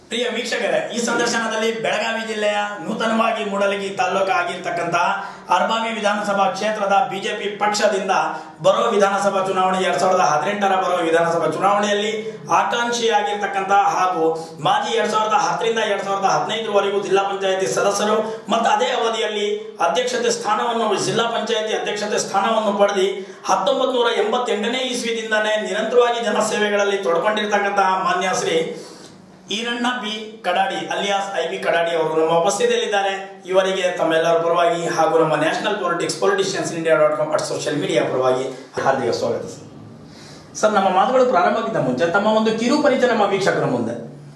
ಪ್ರಿಯ ವೀಕ್ಷಕರೇ ಈ ಸಂದರ್ಶನದಲ್ಲಿ ಬೆಳಗಾವಿ ಜಿಲ್ಲೆಯ ನೂತನವಾಗಿ ಮೂಡಲಗಿ ತಾಲೂಕು ಆಗಿರ್ತಕ್ಕಂತಹ ಅರ್ಬಾವಿ ವಿಧಾನಸಭಾ ಕ್ಷೇತ್ರದ ಬಿಜೆಪಿ ಪಕ್ಷದಿಂದ ಬರೋ ವಿಧಾನಸಭಾ ಚುನಾವಣೆ ಎರಡ್ ಸಾವಿರದ ಹದಿನೆಂಟರ ಬರೋ ವಿಧಾನಸಭಾ ಚುನಾವಣೆಯಲ್ಲಿ ಆಕಾಂಕ್ಷಿಯಾಗಿರ್ತಕ್ಕಂತಹ ಹಾಗೂ ಮಾಜಿ ಎರಡ್ ಸಾವಿರದ ಹತ್ತರಿಂದ ಎರಡ್ ಸಾವಿರದ ಹದಿನೈದರವರೆಗೂ ಜಿಲ್ಲಾ ಪಂಚಾಯತಿ ಸದಸ್ಯರು ಮತ್ತು ಅದೇ ಅವಧಿಯಲ್ಲಿ ಅಧ್ಯಕ್ಷತೆ ಸ್ಥಾನವನ್ನು ಜಿಲ್ಲಾ ಪಂಚಾಯತಿ ಅಧ್ಯಕ್ಷತೆ ಸ್ಥಾನವನ್ನು ಪಡೆದು ಹತ್ತೊಂಬತ್ತು ನೂರ ಎಂಬತ್ತೆಂಟನೇ ಇಸ್ವಿದಿಂದನೇ ನಿರಂತರವಾಗಿ ಜನಸೇವೆಗಳಲ್ಲಿ ತೊಡ್ಕೊಂಡಿರ್ತಕ್ಕಂತಹ ಮಾನ್ಯ Shri Iranna B Kadadi alias I B Kadadi ಅವರು ನಮ್ಮ ಉಪಸ್ಥಿತಿಯಲ್ಲಿದ್ದಾರೆ ಇವರಿಗೆ ತಮ್ಮೆಲ್ಲರ ಪರವಾಗಿ ಹಾಗೂ ನಮ್ಮ national politics politicians India dot com at social media ಪರವಾಗಿ ಹಾರ್ದಿಕ ಸ್ವಾಗತ ಸರ್ ಸರ್ ನಮ್ಮ ಮಾತುಗಳು ಪ್ರಾರಂಭಕ್ಕಿಂತ ಮುಂಚೆ ತಮ್ಮ ಒಂದು ಕಿರು ಪರಿಚಯ ನಮ್ಮ ವೀಕ್ಷಕರ ಮುಂದೆ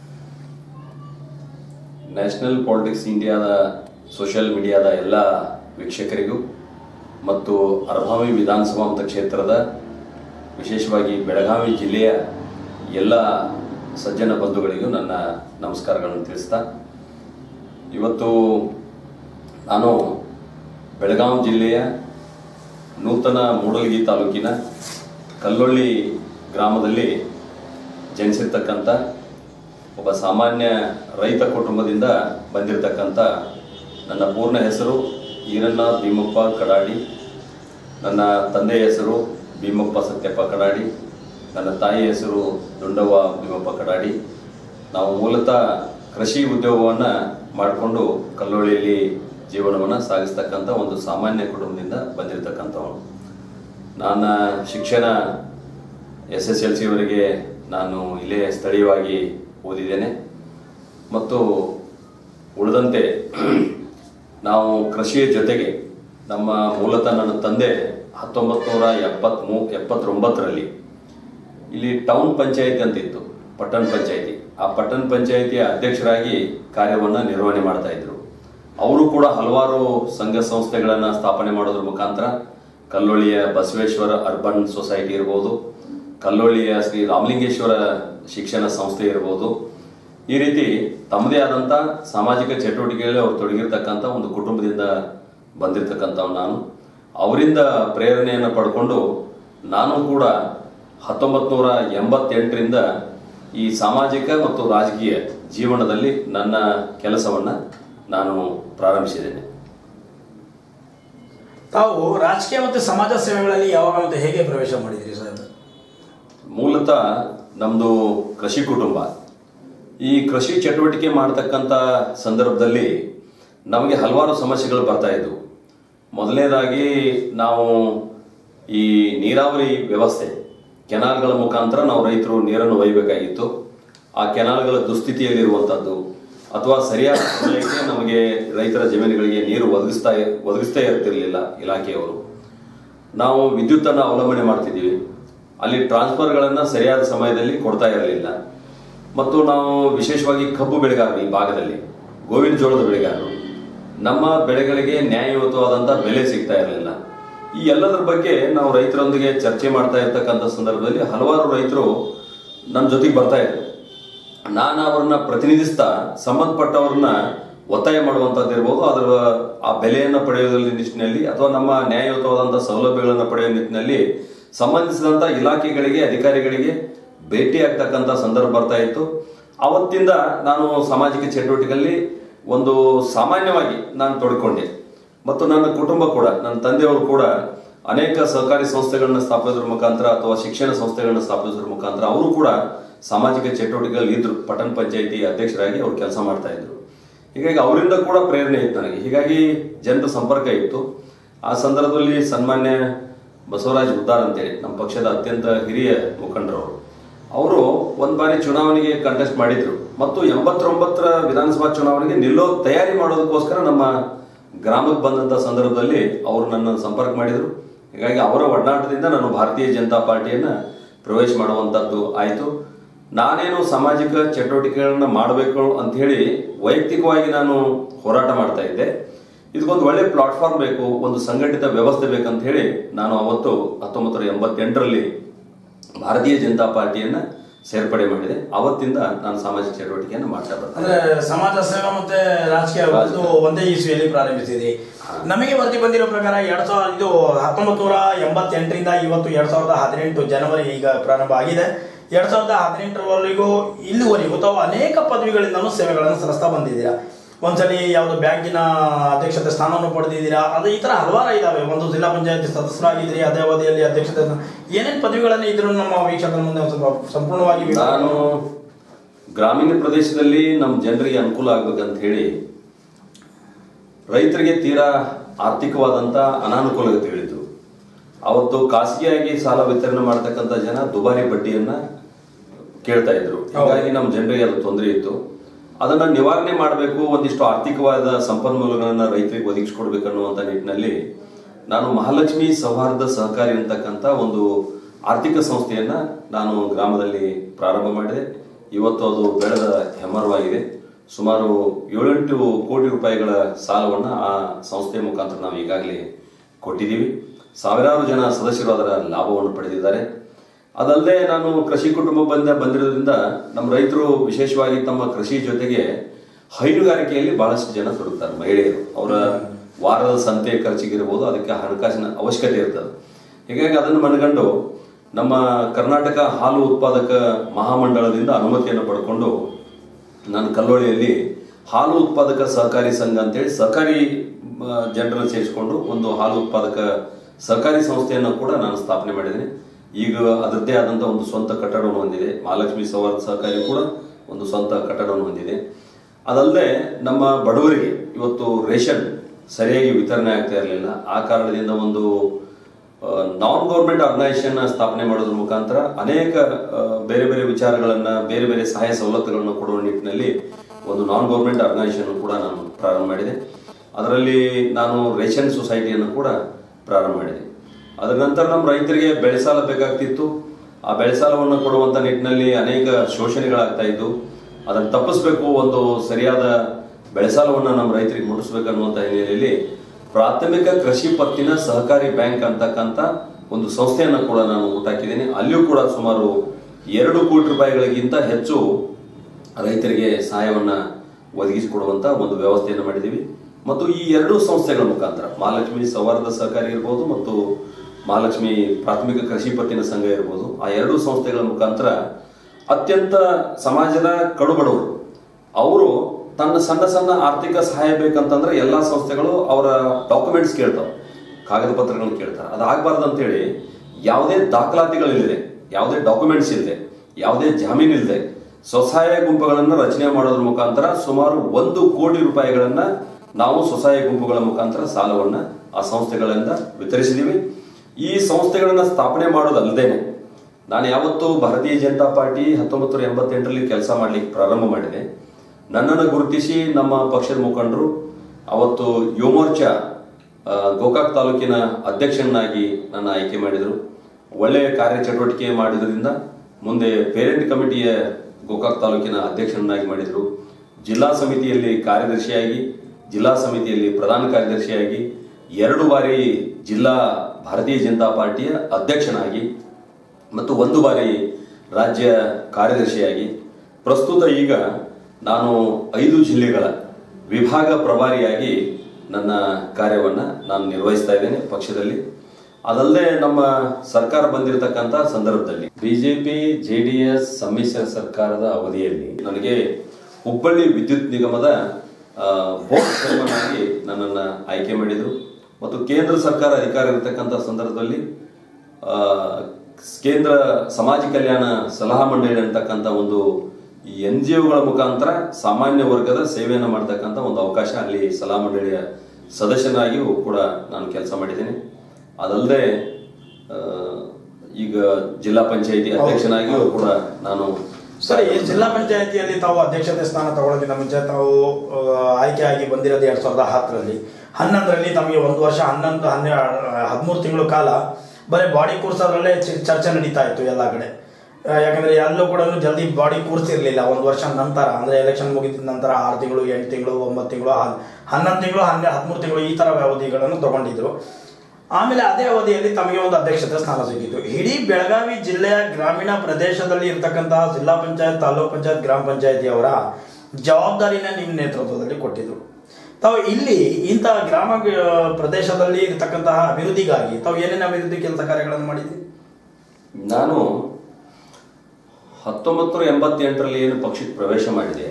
ನ್ಯಾಷನಲ್ ಪಾಲಿಟಿಕ್ಸ್ ಇಂಡಿಯಾದ ಸೋಷಿಯಲ್ ಮೀಡಿಯಾದ ಎಲ್ಲ ವೀಕ್ಷಕರಿಗೂ ಮತ್ತು ಅರ್ಭಾವಿ ವಿಧಾನಸಭಾ ಮತಕ್ಷೇತ್ರದ ವಿಶೇಷವಾಗಿ ಬೆಳಗಾವಿ ಜಿಲ್ಲೆಯ ಎಲ್ಲ ಸಜ್ಜನ ಬಂಧುಗಳಿಗೂ ನನ್ನ ನಮಸ್ಕಾರಗಳನ್ನು ತಿಳಿಸ್ತಾ ಇವತ್ತು ನಾನು ಬೆಳಗಾವಿ ಜಿಲ್ಲೆಯ ನೂತನ ಮೂಡಲಗಿ ತಾಲೂಕಿನ ಕಲ್ಲೊಳ್ಳಿ ಗ್ರಾಮದಲ್ಲಿ ಜನಿಸಿರ್ತಕ್ಕಂಥ ಒಬ್ಬ ಸಾಮಾನ್ಯ ರೈತ ಕುಟುಂಬದಿಂದ ಬಂದಿರತಕ್ಕಂಥ ನನ್ನ ಪೂರ್ಣ ಹೆಸರು ಈರಣ್ಣ ಭೀಮಪ್ಪ ಕಡಾಡಿ ನನ್ನ ತಂದೆಯ ಹೆಸರು ಭೀಮಪ್ಪ ಸತ್ಯಪ್ಪ ಕಡಾಡಿ ನನ್ನ ತಾಯಿ ಹೆಸರು ದುಂಡವ್ವ ಭೀಮಪ್ಪ ಕಡಾಡಿ ನಾವು ಮೂಲತಃ ಕೃಷಿ ಉದ್ಯೋಗವನ್ನು ಮಾಡಿಕೊಂಡು ಕಲ್ಲೋಳಿಯಲ್ಲಿ ಜೀವನವನ್ನು ಸಾಗಿಸ್ತಕ್ಕಂಥ ಒಂದು ಸಾಮಾನ್ಯ ಕುಟುಂಬದಿಂದ ಬಂದಿರತಕ್ಕಂಥವನು ನನ್ನ ಶಿಕ್ಷಣ ಎಸ್ ಎಸ್ ಎಲ್ ಸಿವರೆಗೆ ನಾನು ಇಲ್ಲೇ ಸ್ಥಳೀಯವಾಗಿ ಓದಿದ್ದೇನೆ ಮತ್ತು ಉಳಿದಂತೆ ನಾವು ಕೃಷಿಯ ಜೊತೆಗೆ ನಮ್ಮ ಮೂಲತಃ ನನ್ನ ತಂದೆ ಹತ್ತೊಂಬತ್ತು ನೂರ ಎಪ್ಪತ್ಮೂ ಎಪ್ಪತ್ತೊಂಬತ್ತರಲ್ಲಿ ಇಲ್ಲಿ ಟೌನ್ ಪಂಚಾಯತಿ ಅಂತ ಇತ್ತು ಪಟ್ಟಣ ಪಂಚಾಯತಿ ಆ ಪಟ್ಟಣ ಪಂಚಾಯತಿಯ ಅಧ್ಯಕ್ಷರಾಗಿ ಕಾರ್ಯವನ್ನು ನಿರ್ವಹಣೆ ಮಾಡ್ತಾ ಇದ್ರು ಅವರು ಕೂಡ ಹಲವಾರು ಸಂಘ ಸಂಸ್ಥೆಗಳನ್ನು ಸ್ಥಾಪನೆ ಮಾಡೋದ್ರ ಮುಖಾಂತರ ಕಲ್ಲೊಳ್ಳಿಯ ಬಸವೇಶ್ವರ ಅರ್ಬನ್ ಸೊಸೈಟಿ ಇರ್ಬೋದು ಕಲ್ಲೊಳ್ಳಿಯ ಶ್ರೀ ರಾಮಲಿಂಗೇಶ್ವರ ಶಿಕ್ಷಣ ಸಂಸ್ಥೆ ಇರ್ಬೋದು ಈ ರೀತಿ ತಮ್ಮದೇ ಆದಂಥ ಸಾಮಾಜಿಕ ಚಟುವಟಿಕೆಗಳಲ್ಲಿ ಅವರು ತೊಡಗಿರ್ತಕ್ಕಂಥ ಒಂದು ಕುಟುಂಬದಿಂದ ಬಂದಿರತಕ್ಕಂಥವ್ನು ನಾನು ಅವರಿಂದ ಪ್ರೇರಣೆಯನ್ನು ಪಡ್ಕೊಂಡು ನಾನು ಕೂಡ ಹತ್ತೊಂಬತ್ತು ನೂರ ಎಂಬತ್ತೆಂಟರಿಂದ ಈ ಸಾಮಾಜಿಕ ಮತ್ತು ರಾಜಕೀಯ ಜೀವನದಲ್ಲಿ ನನ್ನ ಕೆಲಸವನ್ನು ನಾನು ಪ್ರಾರಂಭಿಸಿದ್ದೇನೆ ತಾವು ರಾಜಕೀಯ ಮತ್ತು ಸಮಾಜ ಸೇವೆಗಳಲ್ಲಿ ಯಾವಾಗ ಮತ್ತು ಹೇಗೆ ಪ್ರವೇಶ ಮಾಡಿದಿರಿ ಸರ್ ಮೂಲತಃ ನಮ್ಮದು ಕೃಷಿ ಕುಟುಂಬ ಈ ಕೃಷಿ ಚಟುವಟಿಕೆ ಮಾಡತಕ್ಕಂಥ ಸಂದರ್ಭದಲ್ಲಿ ನಮಗೆ ಹಲವಾರು ಸಮಸ್ಯೆಗಳು ಬರ್ತಾ ಇದ್ವು ಮೊದಲನೇದಾಗಿ ನಾವು ಈ ನೀರಾವರಿ ವ್ಯವಸ್ಥೆ ಕೆನಾಲ್ಗಳ ಮುಖಾಂತರ ನಾವು ರೈತರು ನೀರನ್ನು ಒಯ್ಯಬೇಕಾಗಿತ್ತು ಆ ಕೆನಾಲ್ಗಳ ದುಸ್ಥಿತಿಯಲ್ಲಿರುವಂಥದ್ದು ಅಥವಾ ಸರಿಯಾದ ಸಮಯಕ್ಕೆ ನಮಗೆ ರೈತರ ಜಮೀನುಗಳಿಗೆ ನೀರು ಒದಗಿಸ್ತಾ ಒದಗಿಸ್ತಾ ಇರ್ತಿರ್ಲಿಲ್ಲ ಇಲಾಖೆಯವರು ನಾವು ವಿದ್ಯುತ್ತನ್ನು ಅವಲಂಬನೆ ಮಾಡ್ತಿದ್ದೀವಿ ಅಲ್ಲಿ ಟ್ರಾನ್ಸ್ಫರ್ಗಳನ್ನು ಸರಿಯಾದ ಸಮಯದಲ್ಲಿ ಕೊಡ್ತಾ ಇರಲಿಲ್ಲ ಮತ್ತು ನಾವು ವಿಶೇಷವಾಗಿ ಕಬ್ಬು ಬೆಳೆಗಾರರು ಈ ಭಾಗದಲ್ಲಿ ಗೋವಿನ ಜೋಳದ ಬೆಳೆಗಾರರು ನಮ್ಮ ಬೆಳೆಗಳಿಗೆ ನ್ಯಾಯಯುತವಾದಂಥ ಬೆಲೆ ಸಿಗ್ತಾ ಇರಲಿಲ್ಲ ಈ ಎಲ್ಲದರ ಬಗ್ಗೆ ನಾವು ರೈತರೊಂದಿಗೆ ಚರ್ಚೆ ಮಾಡ್ತಾ ಇರ್ತಕ್ಕಂಥ ಸಂದರ್ಭದಲ್ಲಿ ಹಲವಾರು ರೈತರು ನನ್ನ ಜೊತೆಗೆ ಬರ್ತಾ ಇದ್ರು ನಾನು ಅವ್ರನ್ನ ಪ್ರತಿನಿಧಿಸ್ತಾ ಸಂಬಂಧಪಟ್ಟವ್ರನ್ನ ಒತ್ತಾಯ ಮಾಡುವಂಥದ್ದು ಇರ್ಬೋದು ಅದರ ಆ ಬೆಲೆಯನ್ನು ಪಡೆಯುವ ನಿಟ್ಟಿನಲ್ಲಿ ಅಥವಾ ನಮ್ಮ ನ್ಯಾಯಯುತವಾದಂಥ ಸೌಲಭ್ಯಗಳನ್ನು ಪಡೆಯುವ ನಿಟ್ಟಿನಲ್ಲಿ ಸಂಬಂಧಿಸಿದಂಥ ಇಲಾಖೆಗಳಿಗೆ ಅಧಿಕಾರಿಗಳಿಗೆ ಭೇಟಿ ಆಗ್ತಕ್ಕಂಥ ಸಂದರ್ಭ ಬರ್ತಾ ಇತ್ತು ಅವತ್ತಿಂದ ನಾನು ಸಾಮಾಜಿಕ ಚಟುವಟಿಕೆಯಲ್ಲಿ ಒಂದು ಸಾಮಾನ್ಯವಾಗಿ ನಾನು ತೊಡ್ಕೊಂಡೆ ಮತ್ತು ನನ್ನ ಕುಟುಂಬ ಕೂಡ ನನ್ನ ತಂದೆಯವರು ಕೂಡ ಅನೇಕ ಸಹಕಾರಿ ಸಂಸ್ಥೆಗಳನ್ನ ಸ್ಥಾಪಿಸೋದ್ರ ಮುಖಾಂತರ ಅಥವಾ ಶಿಕ್ಷಣ ಸಂಸ್ಥೆಗಳನ್ನ ಸ್ಥಾಪಿಸೋದ್ರ ಮುಖಾಂತರ ಅವರು ಕೂಡ ಸಾಮಾಜಿಕ ಚಟುವಟಿಕೆಗಳಲ್ಲಿ ಇದ್ರು ಪಟ್ಟಣ ಪಂಚಾಯಿತಿ ಅಧ್ಯಕ್ಷರಾಗಿ ಅವರು ಕೆಲಸ ಮಾಡ್ತಾ ಇದ್ರು ಹೀಗಾಗಿ ಅವರಿಂದ ಕೂಡ ಪ್ರೇರಣೆ ಇತ್ತು ನನಗೆ ಹೀಗಾಗಿ ಜನರ ಸಂಪರ್ಕ ಇತ್ತು ಆ ಸಂದರ್ಭದಲ್ಲಿ ಸನ್ಮಾನ್ಯ ಬಸವರಾಜ್ ಉದ್ದಾರ್ ಅಂತೇಳಿ ನಮ್ಮ ಪಕ್ಷದ ಅತ್ಯಂತ ಹಿರಿಯ ಮುಖಂಡರವರು ಅವರು ಒಂದ್ ಬಾರಿ ಚುನಾವಣೆಗೆ ಕಂಟೆಸ್ಟ್ ಮಾಡಿದ್ರು ಮತ್ತು ಎಂಬತ್ತೊಂಬತ್ತರ ವಿಧಾನಸಭಾ ಚುನಾವಣೆಗೆ ನಿಲ್ಲೋ ತಯಾರಿ ಮಾಡೋದಕ್ಕೋಸ್ಕರ ನಮ್ಮ ಗ್ರಾಮಕ್ಕೆ ಬಂದಂತ ಸಂದರ್ಭದಲ್ಲಿ ಅವರು ನನ್ನ ಸಂಪರ್ಕ ಮಾಡಿದ್ರು ಹೀಗಾಗಿ ಅವರ ಒಡನಾಟದಿಂದ ನಾನು ಭಾರತೀಯ ಜನತಾ ಪಾರ್ಟಿಯನ್ನ ಪ್ರವೇಶ ಮಾಡುವಂತದ್ದು ಆಯಿತು ನಾನೇನು ಸಾಮಾಜಿಕ ಚಟುವಟಿಕೆಗಳನ್ನ ಮಾಡಬೇಕು ಅಂತ ಹೇಳಿ ವೈಯಕ್ತಿಕವಾಗಿ ನಾನು ಹೋರಾಟ ಮಾಡ್ತಾ ಇದ್ದೆ ಇದಕ್ಕೊಂದು ಒಳ್ಳೆ ಪ್ಲಾಟ್ಫಾರ್ಮ್ ಬೇಕು ಒಂದು ಸಂಘಟಿತ ವ್ಯವಸ್ಥೆ ಬೇಕಂತ ಹೇಳಿ ನಾನು ಅವತ್ತು ಹತ್ತೊಂಬತ್ತು ನೂರ ಎಂಬತ್ತೆಂಟರಲ್ಲಿ ಭಾರತೀಯ ಜನತಾ ಪಾರ್ಟಿಯನ್ನ ಸೇರ್ಪಡೆ ಮಾಡಿದೆ ಅವತ್ತಿಂದ ನಾನು ಸಾಮಾಜಿಕ ಚಟುವಟಿಕೆಯನ್ನು ಮಾಡ್ತಾ ಬರ್ತೀನಿ ಅಂದ್ರೆ ಸಮಾಜ ಸೇವೆ ಮತ್ತೆ ರಾಜಕೀಯ ಒಂದು ಒಂದೇ ಇಸ್ವಿಯಲ್ಲಿ ಪ್ರಾರಂಭಿಸಿದ್ರಿ ನಮಗೆ ವರದಿ ಬಂದಿರೋ ಪ್ರಕಾರ ಎರಡ್ ಸಾವಿರ ಇದು ಹತ್ತೊಂಬತ್ತು ನೂರ ಎಂಬತ್ತೆಂಟರಿಂದ ಇವತ್ತು ಎರಡ್ ಸಾವಿರದ ಹದಿನೆಂಟು ಜನವರಿ ಈಗ ಪ್ರಾರಂಭ ಆಗಿದೆ ಎರಡ್ ಸಾವಿರದ ಹದಿನೆಂಟರವರೆಗೂ ಇಲ್ಲಿವರೆಗೂ ತಾವು ಅನೇಕ ಪದವಿಗಳಿಂದನೂ ಸೇವೆಗಳನ್ನು ಸಲ್ಲಿಸ್ತಾ ಬಂದಿದ್ದೀರಾ ಒಂದ್ಸಲಿ ಯಾವುದು ಬ್ಯಾಂಕಿನ ಅಧ್ಯಕ್ಷತೆ ಸ್ಥಾನವನ್ನು ಪಡೆದಿದ್ದೀರಾ ಅದು ಈ ತರ ಹಲವಾರು ಇದಾವೆ ಒಂದು ಜಿಲ್ಲಾ ಪಂಚಾಯತ್ ಸದಸ್ಯರಾಗಿದ್ದೀರಿ ಅದೇ ಅವಧಿಯಲ್ಲಿ ಅಧ್ಯಕ್ಷತೆ ಏನೇನು ಪದವಿಗಳನ್ನು ಇದ್ರು ನಮ್ಮ ವೀಕ್ಷಕರ ಮುಂದೆ ಒಂದು ಸ್ವಲ್ಪ ಸಂಪೂರ್ಣವಾಗಿ ವಿವರ- ನಾನು ಗ್ರಾಮೀಣ ಪ್ರದೇಶದಲ್ಲಿ ನಮ್ಮ ಜನರಿಗೆ ಅನುಕೂಲ ಆಗ್ಬೇಕಂತ ಹೇಳಿ ರೈತರಿಗೆ ತೀರಾ ಆರ್ಥಿಕವಾದಂತ ಅನಾನುಕೂಲತೆಗಳಿತ್ತು ಅವತ್ತು ಖಾಸಗಿಯಾಗಿ ಸಾಲ ವಿತರಣೆ ಮಾಡ್ತಕ್ಕಂಥ ಜನ ದುಬಾರಿ ಬಡ್ಡಿಯನ್ನ ಕೇಳ್ತಾ ಇದ್ರು ಹೀಗಾಗಿ ನಮ್ಮ ಜನರಿಗೆ ಅದು ತೊಂದರೆ ಇತ್ತು ಅದನ್ನ ನಿವಾರಣೆ ಮಾಡಬೇಕು ಒಂದಿಷ್ಟು ಆರ್ಥಿಕವಾದ ಸಂಪನ್ಮೂಲಗಳನ್ನ ರೈತರಿಗೆ ಒದಗಿಸ್ಕೊಡ್ಬೇಕನ್ನುವಂತ ನಿಟ್ಟಿನಲ್ಲಿ ನಾನು ಮಹಾಲಕ್ಷ್ಮಿ ಸೌಹಾರ್ದ ಸಹಕಾರಿ ಅಂತಕ್ಕಂಥ ಒಂದು ಆರ್ಥಿಕ ಸಂಸ್ಥೆಯನ್ನ ನಾನು ಗ್ರಾಮದಲ್ಲಿ ಪ್ರಾರಂಭ ಮಾಡಿದೆ ಇವತ್ತು ಅದು ಬೆಳೆದ ಹೆಮ್ಮರವಾಗಿದೆ ಸುಮಾರು ಏಳೆಂಟು ಕೋಟಿ ರೂಪಾಯಿಗಳ ಸಾಲವನ್ನ ಆ ಸಂಸ್ಥೆಯ ಮುಖಾಂತರ ನಾವು ಈಗಾಗಲೇ ಕೊಟ್ಟಿದ್ದೀವಿ ಸಾವಿರಾರು ಜನ ಸದಸ್ಯರು ಅದರ ಲಾಭವನ್ನು ಪಡೆದಿದ್ದಾರೆ ಅದಲ್ಲದೆ ನಾನು ಕೃಷಿ ಕುಟುಂಬ ಬಂದ ಬಂದಿರೋದ್ರಿಂದ ನಮ್ಮ ರೈತರು ವಿಶೇಷವಾಗಿ ತಮ್ಮ ಕೃಷಿ ಜೊತೆಗೆ ಹೈನುಗಾರಿಕೆಯಲ್ಲಿ ಬಹಳಷ್ಟು ಜನ ತೊಡಗುತ್ತಾರೆ ಮಹಿಳೆಯರು ಅವರ ವಾರದ ಸಂತೆ ಖರ್ಚಿಗಿರ್ಬೋದು ಅದಕ್ಕೆ ಹಣಕಾಸಿನ ಅವಶ್ಯಕತೆ ಇರ್ತದೆ ಹೀಗಾಗಿ ಅದನ್ನು ಮನಗಂಡು ನಮ್ಮ ಕರ್ನಾಟಕ ಹಾಲು ಉತ್ಪಾದಕ ಮಹಾಮಂಡಳದಿಂದ ಅನುಮತಿಯನ್ನು ಪಡ್ಕೊಂಡು ನಾನು ಕಲ್ಲೋಳಿಯಲ್ಲಿ ಹಾಲು ಉತ್ಪಾದಕ ಸಹಕಾರಿ ಸಂಘ ಅಂತೇಳಿ ಸಹಕಾರಿ ಆ, ಜನರನ್ನು ಸೇರಿಸಿಕೊಂಡು ಒಂದು ಹಾಲು ಉತ್ಪಾದಕ ಸಹಕಾರಿ ಸಂಸ್ಥೆಯನ್ನು ಕೂಡ ನಾನು ಸ್ಥಾಪನೆ ಮಾಡಿದ್ದೇನೆ ಈಗ ಅದರದ್ದೇ ಆದಂಥ ಒಂದು ಸ್ವಂತ ಕಟ್ಟಡವನ್ನು ಹೊಂದಿದೆ ಮಹಾಲಕ್ಷ್ಮಿ ಸೌಹಾರ್ದ ಸಹಕಾರಿ ಕೂಡ ಒಂದು ಸ್ವಂತ ಕಟ್ಟಡವನ್ನು ಹೊಂದಿದೆ ಅದಲ್ಲದೆ ನಮ್ಮ ಬಡವರಿಗೆ ಇವತ್ತು ರೇಷನ್ ಸರಿಯಾಗಿ ವಿತರಣೆ ಆಗ್ತಾ ಇರಲಿಲ್ಲ ಆ ಕಾರಣದಿಂದ ಒಂದು ನಾನ್ ಗೌರ್ಮೆಂಟ್ ಆರ್ಗನೈಸೇಷನ್ ಸ್ಥಾಪನೆ ಮಾಡೋದ್ರ ಮುಖಾಂತರ ಅನೇಕ ಆ, ಬೇರೆ ಬೇರೆ ವಿಚಾರಗಳನ್ನ ಬೇರೆ ಬೇರೆ ಸಹಾಯ ಸವಲತ್ತುಗಳನ್ನು ಕೊಡುವ ನಿಟ್ಟಿನಲ್ಲಿ ಒಂದು ನಾನ್ ಗೌರ್ಮೆಂಟ್ ಆರ್ಗನೈಸೇಷನ್ ಕೂಡ ನಾನು ಪ್ರಾರಂಭ ಮಾಡಿದೆ ಅದರಲ್ಲಿ ನಾನು ರೇಷನ್ ಸೊಸೈಟಿಯನ್ನು ಕೂಡ ಪ್ರಾರಂಭ ಮಾಡಿದೆ ಅದರ ನಂತರ ನಮ್ಮ ರೈತರಿಗೆ ಬೆಳೆ ಸಾಲ ಬೇಕಾಗ್ತಿತ್ತು ಆ ಬೆಳೆ ಸಾಲವನ್ನು ಕೊಡುವಂತ ನಿಟ್ಟಿನಲ್ಲಿ ಅನೇಕ ಶೋಷಣೆಗಳಾಗ್ತಾ ಇದ್ದು ಅದನ್ನು ತಪ್ಪಿಸ್ಬೇಕು ಒಂದು ಸರಿಯಾದ ಬೆಳೆ ಸಾಲವನ್ನು ನಮ್ಮ ರೈತರಿಗೆ ಮುಟ್ಟಿಸ್ಬೇಕನ್ನುವಂತ ಹಿನ್ನೆಲೆಯಲ್ಲಿ ಪ್ರಾಥಮಿಕ ಕೃಷಿ ಪತ್ತಿನ ಸಹಕಾರಿ ಬ್ಯಾಂಕ್ ಅಂತಕ್ಕಂಥ ಒಂದು ಸಂಸ್ಥೆಯನ್ನು ಕೂಡ ನಾನು ಹುಟ್ಟಾಕಿದ್ದೀನಿ ಅಲ್ಲಿಯೂ ಕೂಡ ಸುಮಾರು ಎರಡು ಕೋಟಿ ರೂಪಾಯಿಗಳಿಗಿಂತ ಹೆಚ್ಚು ರೈತರಿಗೆ ಸಹಾಯವನ್ನ ಒದಗಿಸಿಕೊಡುವಂತ ಒಂದು ವ್ಯವಸ್ಥೆಯನ್ನು ಮಾಡಿದ್ದೀವಿ ಮತ್ತು ಈ ಎರಡೂ ಸಂಸ್ಥೆಗಳ ಮುಖಾಂತರ ಮಹಾಲಕ್ಷ್ಮಿ ಸೌಹಾರ್ದ ಸಹಕಾರಿ ಇರ್ಬೋದು ಮತ್ತು ಮಹಾಲಕ್ಷ್ಮಿ ಪ್ರಾಥಮಿಕ ಕೃಷಿ ಪತ್ತಿನ ಸಂಘ ಇರ್ಬೋದು ಆ ಎರಡೂ ಸಂಸ್ಥೆಗಳ ಮುಖಾಂತರ ಅತ್ಯಂತ ಸಮಾಜದ ಕಡುಬಡವರು ಅವರು ತನ್ನ ಸಣ್ಣ ಸಣ್ಣ ಆರ್ಥಿಕ ಸಹಾಯ ಬೇಕಂತಂದ್ರೆ ಎಲ್ಲಾ ಸಂಸ್ಥೆಗಳು ಅವರ ಡಾಕ್ಯುಮೆಂಟ್ಸ್ ಕೇಳ್ತಾವೆ ಕಾಗದ ಪತ್ರಗಳನ್ನು ಕೇಳ್ತಾರೆ ಅದಾಗಬಾರ್ದು ಅಂತೇಳಿ ಯಾವುದೇ ದಾಖಲಾತಿಗಳಿಲ್ಲದೆ ಯಾವುದೇ ಡಾಕ್ಯುಮೆಂಟ್ಸ್ ಇಲ್ಲದೆ ಯಾವುದೇ ಜಾಮೀನು ಇಲ್ಲದೆ ಸ್ವಸಹಾಯ ಗುಂಪುಗಳನ್ನು ರಚನೆ ಮಾಡೋದ್ರ ಮುಖಾಂತರ ಸುಮಾರು ಒಂದು ಕೋಟಿ ರೂಪಾಯಿಗಳನ್ನ ನಾವು ಸ್ವಸಹಾಯ ಗುಂಪುಗಳ ಮುಖಾಂತರ ಸಾಲವನ್ನ ಆ ಸಂಸ್ಥೆಗಳಿಂದ ವಿತರಿಸಿದೀವಿ ಈ ಸಂಸ್ಥೆಗಳನ್ನ ಸ್ಥಾಪನೆ ಮಾಡೋದಲ್ಲದೇನೆ ನಾನು ಯಾವತ್ತು ಭಾರತೀಯ ಜನತಾ ಪಾರ್ಟಿ ಹತ್ತೊಂಬತ್ತು ನೂರ ಎಂಬತ್ತೆಂಟರಲ್ಲಿ ಕೆಲಸ ಮಾಡ್ಲಿಕ್ಕೆ ಪ್ರಾರಂಭ ಮಾಡಿದೆ ನನ್ನನ್ನು ಗುರುತಿಸಿ ನಮ್ಮ ಪಕ್ಷದ ಮುಖಂಡರು ಅವತ್ತು ಯುವಮೋರ್ಚಾ ಆ, ಗೋಕಾಕ್ ತಾಲೂಕಿನ ಅಧ್ಯಕ್ಷನಾಗಿ ನನ್ನ ಆಯ್ಕೆ ಮಾಡಿದರು ಒಳ್ಳೆಯ ಕಾರ್ಯಚಟುವಟಿಕೆ ಮಾಡಿದ್ರಿಂದ ಮುಂದೆ ಪೇರೆಂಟ್ ಕಮಿಟಿಯ ಗೋಕಾಕ್ ತಾಲೂಕಿನ ಅಧ್ಯಕ್ಷನಾಗಿ ಮಾಡಿದರು ಜಿಲ್ಲಾ ಸಮಿತಿಯಲ್ಲಿ ಕಾರ್ಯದರ್ಶಿಯಾಗಿ ಜಿಲ್ಲಾ ಸಮಿತಿಯಲ್ಲಿ ಪ್ರಧಾನ ಕಾರ್ಯದರ್ಶಿಯಾಗಿ ಎರಡು ಬಾರಿ ಜಿಲ್ಲಾ ಭಾರತೀಯ ಜನತಾ ಪಾರ್ಟಿಯ ಅಧ್ಯಕ್ಷನಾಗಿ ಮತ್ತು ಒಂದು ಬಾರಿ ರಾಜ್ಯ ಕಾರ್ಯದರ್ಶಿಯಾಗಿ ಪ್ರಸ್ತುತ ಈಗ ನಾನು ಐದು ಜಿಲ್ಲೆಗಳ ವಿಭಾಗ ಪ್ರಭಾರಿಯಾಗಿ ನನ್ನ ಕಾರ್ಯವನ್ನ ನಾನು ನಿರ್ವಹಿಸ್ತಾ ಇದ್ದೇನೆ ಪಕ್ಷದಲ್ಲಿ ಅದಲ್ಲದೆ ನಮ್ಮ ಸರ್ಕಾರ ಬಂದಿರತಕ್ಕಂತ ಸಂದರ್ಭದಲ್ಲಿ ಬಿಜೆಪಿ ಜೆಡಿಎಸ್ ಸಮ್ಮಿಶ್ರ ಸರ್ಕಾರದ ಅವಧಿಯಲ್ಲಿ ನನಗೆ ಹುಬ್ಬಳ್ಳಿ ವಿದ್ಯುತ್ ನಿಗಮದ ಆ, ಬೋರ್ಡ್ ಚೇರ್ಮನ್ ಆಗಿ ನನ್ನನ್ನ ಆಯ್ಕೆ ಮಾಡಿದರು ಮತ್ತು ಕೇಂದ್ರ ಸರ್ಕಾರ ಅಧಿಕಾರ ಇರತಕ್ಕಂಥ ಸಂದರ್ಭದಲ್ಲಿ ಆ, ಕೇಂದ್ರ ಸಮಾಜ ಕಲ್ಯಾಣ ಸಲಹಾ ಮಂಡಳಿ ಅಂತಕ್ಕಂಥ ಒಂದು ಈ ಎನ್ ಜಿ ಒಗಳ ಮುಖಾಂತರ ಸಾಮಾನ್ಯ ವರ್ಗದ ಸೇವೆಯನ್ನು ಮಾಡ್ತಕ್ಕಂಥ ಒಂದು ಅವಕಾಶ ಅಲ್ಲಿ ಸಲಹಾ ಮಂಡಳಿಯ ಸದಸ್ಯನಾಗಿಯೂ ಕೂಡ ನಾನು ಕೆಲಸ ಮಾಡಿದ್ದೇನೆ ಅದಲ್ಲದೆ ಆ, ಈಗ ಜಿಲ್ಲಾ ಪಂಚಾಯಿತಿ ಅಧ್ಯಕ್ಷನಾಗಿಯೂ ಕೂಡ ನಾನು ಸರ್ ಈ ಜಿಲ್ಲಾ ಪಂಚಾಯತಿಯಲ್ಲಿ ತಾವು ಅಧ್ಯಕ್ಷತೆ ಸ್ಥಾನ ತಗೊಳ್ಳೋಕ್ಕಿಂತ ಮುಂಚೆ ತಾವು ಆ, ಆಯ್ಕೆ ಆಗಿ ಬಂದಿರೋದು ಎರಡ್ ಸಾವಿರದ ಹತ್ತರಲ್ಲಿ ಹನ್ನೊಂದರಲ್ಲಿ ತಮಗೆ ಒಂದು ವರ್ಷ ಹನ್ನೊಂದು ಹನ್ನೆರಡು ಹದಿಮೂರು ತಿಂಗಳ ಕಾಲ ಬರೀ ಬಾಡಿ ಕೂರ್ಸೋದ್ರಲ್ಲೇ ಚಿ- ಚರ್ಚೆ ನಡೀತಾ ಇತ್ತು ಎಲ್ಲ ಕಡೆ ಆ, ಯಾಕಂದ್ರೆ ಎಲ್ಲೂ ಕೂಡ ಜಲ್ದಿ ಬಾಡಿ ಕೂರ್ಸಿರ್ಲಿಲ್ಲ ಒಂದು ವರ್ಷ ನಂತರ ಅಂದ್ರೆ ಎಲೆಕ್ಷನ್ ಮುಗಿದ ನಂತರ ಆರು ತಿಂಗಳು ಎಂಟು ತಿಂಗಳು ಒಂಬತ್ತು ತಿಂಗಳು ಹನ್ನೊಂದು ತಿಂಗಳು ಹನ್ನೆರಡು ಹದಿಮೂರು ತಿಂಗಳು ಈ ತರ ಅವಧಿಗಳನ್ನು ತಗೊಂಡಿದ್ರು ಆಮೇಲೆ ಅದೇ ಅವಧಿಯಲ್ಲಿ ತಮಗೆ ಒಂದು ಅಧ್ಯಕ್ಷತೆ ಸ್ಥಾನ ಸಿಕ್ಕಿತು ಇಡೀ ಬೆಳಗಾವಿ ಜಿಲ್ಲೆಯ ಗ್ರಾಮೀಣ ಪ್ರದೇಶದಲ್ಲಿ ಇರ್ತಕ್ಕಂತಹ ಜಿಲ್ಲಾ ಪಂಚಾಯತ್ ತಾಲೂಕ್ ಪಂಚಾಯತ್ ಗ್ರಾಮ ಪಂಚಾಯತಿಯವರ ಜವಾಬ್ದಾರಿನ ನಿಮ್ಮ ನೇತೃತ್ವದಲ್ಲಿ ಕೊಟ್ಟಿದ್ರು ತಾವು ಇಲ್ಲಿ ಇಂತಹ ಗ್ರಾಮ ಆ, ಪ್ರದೇಶದಲ್ಲಿ ಇರತಕ್ಕಂತಹ ಅಭಿವೃದ್ಧಿಗಾಗಿ ತಾವು ಏನೇನು ಅಭಿವೃದ್ಧಿ ಕೆಲಸ ಕಾರ್ಯಗಳನ್ನು ಮಾಡಿದ್ರಿ ನಾನು ಹತ್ತೊಂಬತ್ತು ನೂರ ಎಂಬತ್ತೆಂಟರಲ್ಲಿ ಏನು ಪಕ್ಷಕ್ಕೆ ಪ್ರವೇಶ ಮಾಡಿದೆ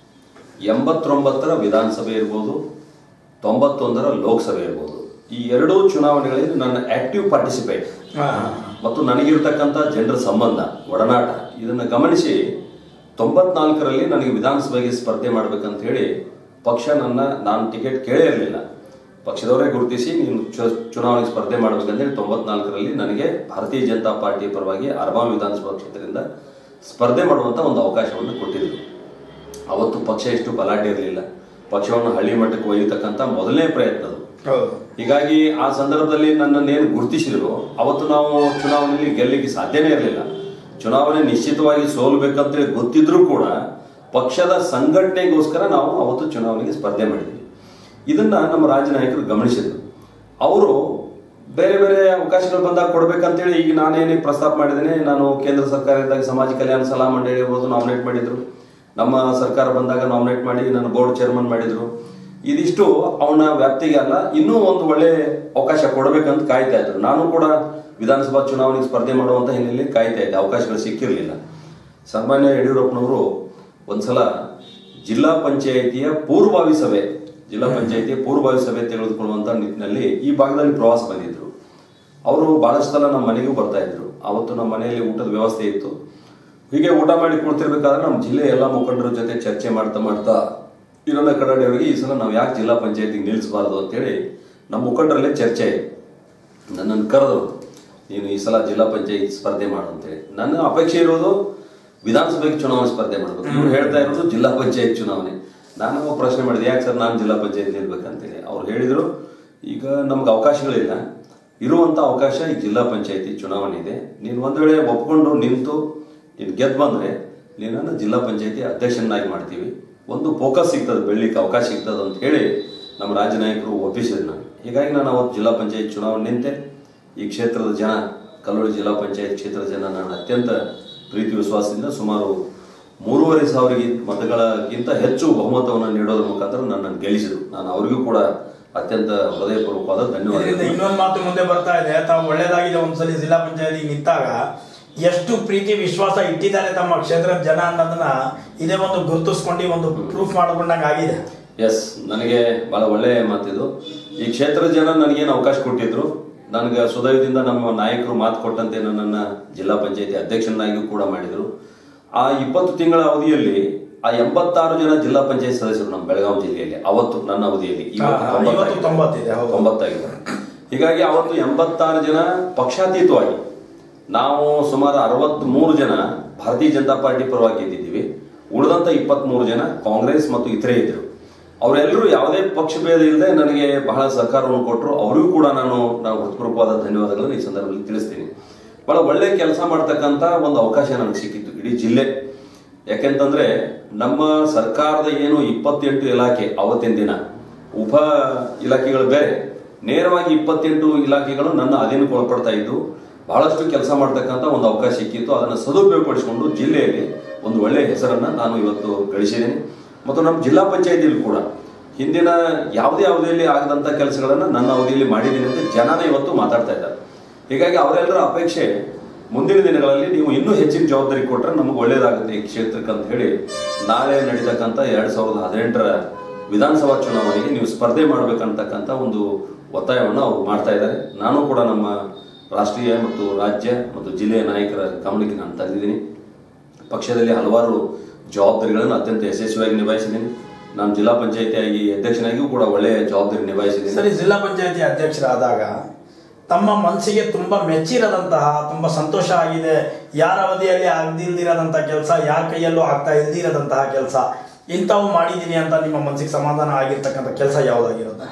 ಎಂಬತ್ತೊಂಬತ್ತರ ವಿಧಾನಸಭೆ ಇರ್ಬೋದು ತೊಂಬತ್ತೊಂದರ ಲೋಕಸಭೆ ಇರ್ಬೋದು ಈ ಎರಡೂ ಚುನಾವಣೆಗಳಲ್ಲಿ ನನ್ನ ಆಕ್ಟಿವ್ ಪಾರ್ಟಿಸಿಪೇಟ್ ಹಾ, ಮತ್ತು ನನಗಿರ್ತಕ್ಕಂಥ ಜನರ ಸಂಬಂಧ ಒಡನಾಟ ಇದನ್ನು ಗಮನಿಸಿ ತೊಂಬತ್ನಾಲ್ಕರಲ್ಲಿ ನನಗೆ ವಿಧಾನಸಭೆಗೆ ಸ್ಪರ್ಧೆ ಮಾಡ್ಬೇಕಂತ ಹೇಳಿ ಪಕ್ಷ ನನ್ನ ನಾನು ಟಿಕೆಟ್ ಕೇಳೇ ಇರಲಿಲ್ಲ ಪಕ್ಷದವರೇ ಗುರುತಿಸಿ ನೀನು ಚು- ಚುನಾವಣೆಗೆ ಸ್ಪರ್ಧೆ ಮಾಡ್ಬೇಕಂತೇಳಿ ತೊಂಬತ್ನಾಲ್ಕರಲ್ಲಿ ನನಗೆ ಭಾರತೀಯ ಜನತಾ ಪಾರ್ಟಿಯ ಪರವಾಗಿ ಅರ್ಬಾನ್ ವಿಧಾನಸಭಾ ಕ್ಷೇತ್ರದಿಂದ ಸ್ಪರ್ಧೆ ಮಾಡುವಂಥ ಒಂದು ಅವಕಾಶವನ್ನು ಕೊಟ್ಟಿದ್ರು ಅವತ್ತು ಪಕ್ಷ ಎಷ್ಟು ಬಲಾಢ್ಯ ಇರಲಿಲ್ಲ ಪಕ್ಷವನ್ನು ಹಳ್ಳಿ ಮಟ್ಟಕ್ಕೆ ಒಯ್ಯತಕ್ಕಂಥ ಮೊದಲನೇ ಪ್ರಯತ್ನ ಅದು ಹೌದು ಹೀಗಾಗಿ ಆ ಸಂದರ್ಭದಲ್ಲಿ ನನ್ನನ್ನೇನು ಗುರುತಿಸಿದ್ರು ಅವತ್ತು ನಾವು ಚುನಾವಣೆಯಲ್ಲಿ ಗೆಲ್ಲಲಿಕ್ಕೆ ಸಾಧ್ಯನೇ ಇರಲಿಲ್ಲ ಚುನಾವಣೆ ನಿಶ್ಚಿತವಾಗಿ ಸೋಲ್ಬೇಕಂತೇಳಿ ಗೊತ್ತಿದ್ರೂ ಕೂಡ ಪಕ್ಷದ ಸಂಘಟನೆಗೋಸ್ಕರ ನಾವು ಅವತ್ತು ಚುನಾವಣೆಗೆ ಸ್ಪರ್ಧೆ ಮಾಡಿದ್ವಿ ಇದನ್ನ ನಮ್ಮ ರಾಜ್ಯ ನಾಯಕರು ಗಮನಿಸಿದ್ರು ಅವರು ಬೇರೆ ಬೇರೆ ಅವಕಾಶಗಳು ಬಂದಾಗ ಕೊಡ್ಬೇಕಂತೇಳಿ ಈಗ ನಾನೇನೇ ಪ್ರಸ್ತಾಪ ಮಾಡಿದ್ದೇನೆ ನಾನು ಕೇಂದ್ರ ಸರ್ಕಾರ ಇದ್ದಾಗ ಸಮಾಜ ಕಲ್ಯಾಣ ಸಲಹಾ ಮಂಡಳಿ ಇರ್ಬೋದು ನಾಮಿನೇಟ್ ಮಾಡಿದ್ರು ನಮ್ಮ ಸರ್ಕಾರ ಬಂದಾಗ ನಾಮಿನೇಟ್ ಮಾಡಿ ನನ್ನ ಬೋರ್ಡ್ ಚೇರ್ಮನ್ ಮಾಡಿದ್ರು ಇದಿಷ್ಟು ಅವನ ವ್ಯಾಪ್ತಿಗೆ ಅಲ್ಲ ಇನ್ನೂ ಒಂದು ಒಳ್ಳೆ ಅವಕಾಶ ಕೊಡಬೇಕಂತ ಕಾಯ್ತಾ ಇದ್ರು ನಾನು ಕೂಡ ವಿಧಾನಸಭಾ ಚುನಾವಣೆಗೆ ಸ್ಪರ್ಧೆ ಮಾಡುವಂತ ಹಿನ್ನೆಲೆಯಲ್ಲಿ ಕಾಯ್ತಾ ಇದ್ದೆ ಅವಕಾಶಗಳು ಸಿಕ್ಕಿರಲಿಲ್ಲ ಸನ್ಮಾನ್ಯ ಯಡಿಯೂರಪ್ಪನವರು ಒಂದ್ಸಲ ಜಿಲ್ಲಾ ಪಂಚಾಯಿತಿಯ ಪೂರ್ವಭಾವಿ ಸಭೆ ಜಿಲ್ಲಾ ಪಂಚಾಯಿತಿಯ ಪೂರ್ವಭಾವಿ ಸಭೆ ತೆಗೆದುಕೊಳ್ಳುವಂತ ನಿಟ್ಟಿನಲ್ಲಿ ಈ ಭಾಗದಲ್ಲಿ ಪ್ರವಾಸ ಬಂದಿದ್ರು ಅವರು ಬಹಳಷ್ಟು ಸಲ ನಮ್ಮ ಮನೆಗೂ ಬರ್ತಾ ಇದ್ರು ಅವತ್ತು ನಮ್ಮ ಮನೆಯಲ್ಲಿ ಊಟದ ವ್ಯವಸ್ಥೆ ಇತ್ತು ಹೀಗೆ ಊಟ ಮಾಡಿ ಕುಳಿತಿರ್ಬೇಕಾದ್ರೆ ನಮ್ಮ ಜಿಲ್ಲೆ ಎಲ್ಲ ಮುಖಂಡರ ಜೊತೆ ಚರ್ಚೆ ಮಾಡ್ತಾ ಮಾಡ್ತಾ ಇರೋನ ಕಡಾಡಿಯವರಿಗೆ ಈ ಸಲ ನಾವು ಯಾಕೆ ಜಿಲ್ಲಾ ಪಂಚಾಯತಿಗೆ ನಿಲ್ಲಿಸಬಾರ್ದು ಅಂತೇಳಿ ನಮ್ಮ ಮುಖಂಡರಲ್ಲೇ ಚರ್ಚೆ ಆಯ್ತು ನನ್ನನ್ನು ಕರೆದ್ರು ನೀನು ಈ ಸಲ ಜಿಲ್ಲಾ ಪಂಚಾಯತ್ ಸ್ಪರ್ಧೆ ಮಾಡು ಅಂತೇಳಿ ನನ್ನ ಅಪೇಕ್ಷೆ ಇರೋದು ವಿಧಾನಸಭೆಗೆ ಚುನಾವಣೆ ಸ್ಪರ್ಧೆ ಮಾಡಬೇಕು ಇವ್ರು ಹೇಳ್ತಾ ಇರೋದು ಜಿಲ್ಲಾ ಪಂಚಾಯತ್ ಚುನಾವಣೆ ನಾನು ಪ್ರಶ್ನೆ ಮಾಡಿದೆ ಯಾಕೆ ಸರ್ ನಾನು ಜಿಲ್ಲಾ ಪಂಚಾಯತ್ ನಿಲ್ಬೇಕಂತೇಳಿ ಅವ್ರು ಹೇಳಿದ್ರು ಈಗ ನಮ್ಗೆ ಅವಕಾಶಗಳಿಲ್ಲ ಇರುವಂತ ಅವಕಾಶ ಈ ಜಿಲ್ಲಾ ಪಂಚಾಯತಿ ಚುನಾವಣೆ ಇದೆ ನೀನು ಒಂದ್ ವೇಳೆ ಒಪ್ಕೊಂಡು ನಿಂತು ನೀನು ಗೆದ್ದು ಬಂದ್ರೆ ನೀನನ್ನು ಜಿಲ್ಲಾ ಪಂಚಾಯತಿ ಅಧ್ಯಕ್ಷನಾಗಿ ಮಾಡ್ತೀವಿ ಒಂದು ಫೋಕಸ್ ಸಿಗ್ತದೆ ಬೆಳ್ಳಿಕ್ಕೆ ಅವಕಾಶ ಸಿಗ್ತದೆ ಅಂತ ಹೇಳಿ ನಮ್ಮ ರಾಜ್ಯ ನಾಯಕರು ಒಪ್ಪಿಸಿದ್ರು ನಾನು ಹೀಗಾಗಿ ನಾನು ಅವತ್ತು ಜಿಲ್ಲಾ ಪಂಚಾಯತ್ ಚುನಾವಣೆ ನಿಂತೆ ಈ ಕ್ಷೇತ್ರದ ಜನ ಕಲ್ಲೋಳಿ ಜಿಲ್ಲಾ ಪಂಚಾಯತ್ ಕ್ಷೇತ್ರದ ಜನ ನಾನು ಅತ್ಯಂತ ಪ್ರೀತಿ ವಿಶ್ವಾಸದಿಂದ ಸುಮಾರು ಮೂರುವರೆ ಸಾವಿರ ಮತಗಳಕ್ಕಿಂತ ಹೆಚ್ಚು ಬಹುಮತವನ್ನು ನೀಡೋದ್ರ ಮುಖಾಂತರ ನನ್ನನ್ನು ಗೆಲ್ಲಿಸಿದ್ರು ನಾನು ಅವರಿಗೂ ಕೂಡ ಅತ್ಯಂತ ಹೃದಯಪೂರ್ವಕವಾದ ಇದರಿಂದ ಧನ್ಯವಾದಗಳು ಇನ್ನೊಂದು ಮಾತು ಮುಂದೆ ಬರ್ತಾ ಇದೆ ತಾವು ಒಳ್ಳೇದಾಗಿದೆ ಒಂದ್ಸಲಿ ಜಿಲ್ಲಾ ಪಂಚಾಯತಿ ನಿಂತಾಗ ಎಷ್ಟು ಪ್ರೀತಿ ವಿಶ್ವಾಸ ಇಟ್ಟಿದ್ದಾರೆ ತಮ್ಮ ಕ್ಷೇತ್ರದ ಜನ ಅನ್ನೋದನ್ನ ಇದೇ ಒಂದು ಗುರುತಿಸ್ಕೊಂಡು ಒಂದು ಪ್ರೂಫ್ ಮಾಡ್ಕೊಂಡಂಗೆ ಆಗಿದೆ ಎಸ್ ನನಗೆ ಬಹಳ ಒಳ್ಳೆಯ ಮಾತಿದು ಈ ಕ್ಷೇತ್ರದ ಜನ ನನಗೇನು ಅವಕಾಶ ಕೊಟ್ಟಿದ್ರು ನನಗೆ ಸುದಯದಿಂದ ನಮ್ಮ ನಾಯಕರು ಮಾತು ಕೊಟ್ಟಂತೆ ನನ್ನನ್ನು ಜಿಲ್ಲಾ ಪಂಚಾಯತಿ ಅಧ್ಯಕ್ಷನಾಗಿಯೂ ಕೂಡ ಮಾಡಿದರು ಆ ಇಪ್ಪತ್ತು ತಿಂಗಳ ಅವಧಿಯಲ್ಲಿ ಆ ಎಂಬತ್ತಾರು ಜನ ಜಿಲ್ಲಾ ಪಂಚಾಯತ್ ಸದಸ್ಯರು ನಮ್ಮ ಬೆಳಗಾವಿ ಜಿಲ್ಲೆಯಲ್ಲಿ ಅವತ್ತು ನನ್ನ ಅವಧಿಯಲ್ಲಿ ಇವತ್ತು ಹಾ, ಇವತ್ತು ತೊಂಬತ್ತಾಗಿದೆ. ತೊಂಬತ್ತಿದೆ, ಹೌದು. ತೊಂಬತ್ತಾಗಿದೆ ಹೀಗಾಗಿ ಅವತ್ತು ಎಂಬತ್ತಾರು ಜನ ಪಕ್ಷಾತೀತವಾಗಿ ನಾವು ಸುಮಾರು ಅರವತ್ಮೂರು ಜನ ಭಾರತೀಯ ಜನತಾ ಪಾರ್ಟಿ ಪರವಾಗಿ ಗೆದ್ದಿದ್ದೀವಿ ಉಳಿದಂತ ಇಪ್ಪತ್ಮೂರು ಜನ ಕಾಂಗ್ರೆಸ್ ಮತ್ತು ಇತರೆ ಇದ್ರು ಅವರೆಲ್ಲರೂ ಯಾವುದೇ ಪಕ್ಷ ಭೇದ ಇಲ್ಲದೆ ನನಗೆ ಬಹಳ ಸಹಕಾರವನ್ನು ಕೊಟ್ಟರು ಅವರಿಗೂ ಕೂಡ ನಾನು ನಾವು ಹೃತ್ಪೂರ್ವಕವಾದ ಧನ್ಯವಾದಗಳನ್ನು ಈ ಸಂದರ್ಭದಲ್ಲಿ ತಿಳಿಸ್ತೀನಿ ಬಹಳ ಒಳ್ಳೆ ಕೆಲಸ ಮಾಡ್ತಕ್ಕಂಥ ಒಂದು ಅವಕಾಶ ನನಗೆ ಸಿಕ್ಕಿತ್ತು ಇಡೀ ಜಿಲ್ಲೆ ಯಾಕೆಂತಂದ್ರೆ ನಮ್ಮ ಸರ್ಕಾರದ ಏನು ಇಪ್ಪತ್ತೆಂಟು ಇಲಾಖೆ ಅವತ್ತಿನ ದಿನ ಉಪ ಇಲಾಖೆಗಳು ಬೇರೆ ನೇರವಾಗಿ ಇಪ್ಪತ್ತೆಂಟು ಇಲಾಖೆಗಳು ನನ್ನ ಅಧೀನಕ್ಕೆ ಒಳಪಡ್ತಾ ಇದ್ದು ಬಹಳಷ್ಟು ಕೆಲಸ ಮಾಡ್ತಕ್ಕಂಥ ಒಂದು ಅವಕಾಶ ಸಿಕ್ಕಿತ್ತು ಅದನ್ನು ಸದುಪಯೋಗಪಡಿಸಿಕೊಂಡು ಜಿಲ್ಲೆಯಲ್ಲಿ ಒಂದು ಒಳ್ಳೆಯ ಹೆಸರನ್ನ ನಾನು ಇವತ್ತು ಗಳಿಸಿದ್ದೀನಿ ಮತ್ತು ನಮ್ಮ ಜಿಲ್ಲಾ ಪಂಚಾಯತಿಯಲ್ಲಿ ಕೂಡ ಹಿಂದಿನ ಯಾವುದೇ ಅವಧಿಯಲ್ಲಿ ಆಗದಂಥ ಕೆಲಸಗಳನ್ನು ನನ್ನ ಅವಧಿಯಲ್ಲಿ ಮಾಡಿದ್ದೀನಿ ಅಂತ ಜನನೇ ಇವತ್ತು ಮಾತಾಡ್ತಾ ಇದ್ದಾರೆ ಹೀಗಾಗಿ ಅವರೆಲ್ಲರ ಅಪೇಕ್ಷೆ ಮುಂದಿನ ದಿನಗಳಲ್ಲಿ ನೀವು ಇನ್ನೂ ಹೆಚ್ಚಿನ ಜವಾಬ್ದಾರಿ ಕೊಟ್ಟರೆ ನಮಗೆ ಒಳ್ಳೇದಾಗುತ್ತೆ ಈ ಕ್ಷೇತ್ರಕ್ಕೆ ಅಂತ ಹೇಳಿ ನಾಳೆ ನಡೀತಕ್ಕಂಥ ಎರಡ್ ಸಾವಿರದ ಹದಿನೆಂಟರ ವಿಧಾನಸಭಾ ಚುನಾವಣೆಗೆ ನೀವು ಸ್ಪರ್ಧೆ ಮಾಡಬೇಕಂತಕ್ಕಂಥ ಒಂದು ಒತ್ತಾಯವನ್ನು ಅವರು ಮಾಡ್ತಾ ಇದ್ದಾರೆ ನಾನು ಕೂಡ ನಮ್ಮ ರಾಷ್ಟ್ರೀಯ ಮತ್ತು ರಾಜ್ಯ ಮತ್ತು ಜಿಲ್ಲೆಯ ನಾಯಕರ ಗಮನಕ್ಕೆ ನಾನು ತಂದಿದ್ದೀನಿ ಪಕ್ಷದಲ್ಲಿ ಹಲವಾರು ಜವಾಬ್ದಾರಿಗಳನ್ನು ಅತ್ಯಂತ ಯಶಸ್ವಿಯಾಗಿ ನಿಭಾಯಿಸಿದ್ದೀನಿ ನಾನು ಜಿಲ್ಲಾ ಪಂಚಾಯತಿಯಾಗಿ ಅಧ್ಯಕ್ಷನಾಗಿಯೂ ಕೂಡ ಒಳ್ಳೆಯ ಜವಾಬ್ದಾರಿ ನಿಭಾಯಿಸಿದ್ದೀನಿ ಸರಿ ಜಿಲ್ಲಾ ಪಂಚಾಯತಿ ಅಧ್ಯಕ್ಷರಾದಾಗ ತಮ್ಮ ಮನಸ್ಸಿಗೆ ತುಂಬಾ ಮೆಚ್ಚಿರದಂತಹ ತುಂಬಾ ಸಂತೋಷ ಆಗಿದೆ ಯಾರ ಅವಧಿಯಲ್ಲಿ ಆಗದಿಲ್ದಿರದಂತಹ ಕೆಲಸ ಯಾರ ಕೈಯಲ್ಲೂ ಆಗ್ತಾ ಇಲ್ದಿರದಂತಹ ಕೆಲಸ ಇಂಥವು ಮಾಡಿದ್ದೀನಿ ಅಂತ ನಿಮ್ಮ ಮನಸ್ಸಿಗೆ ಸಮಾಧಾನ ಆಗಿರ್ತಕ್ಕಂಥ ಕೆಲಸ ಯಾವುದಾಗಿರುತ್ತೆ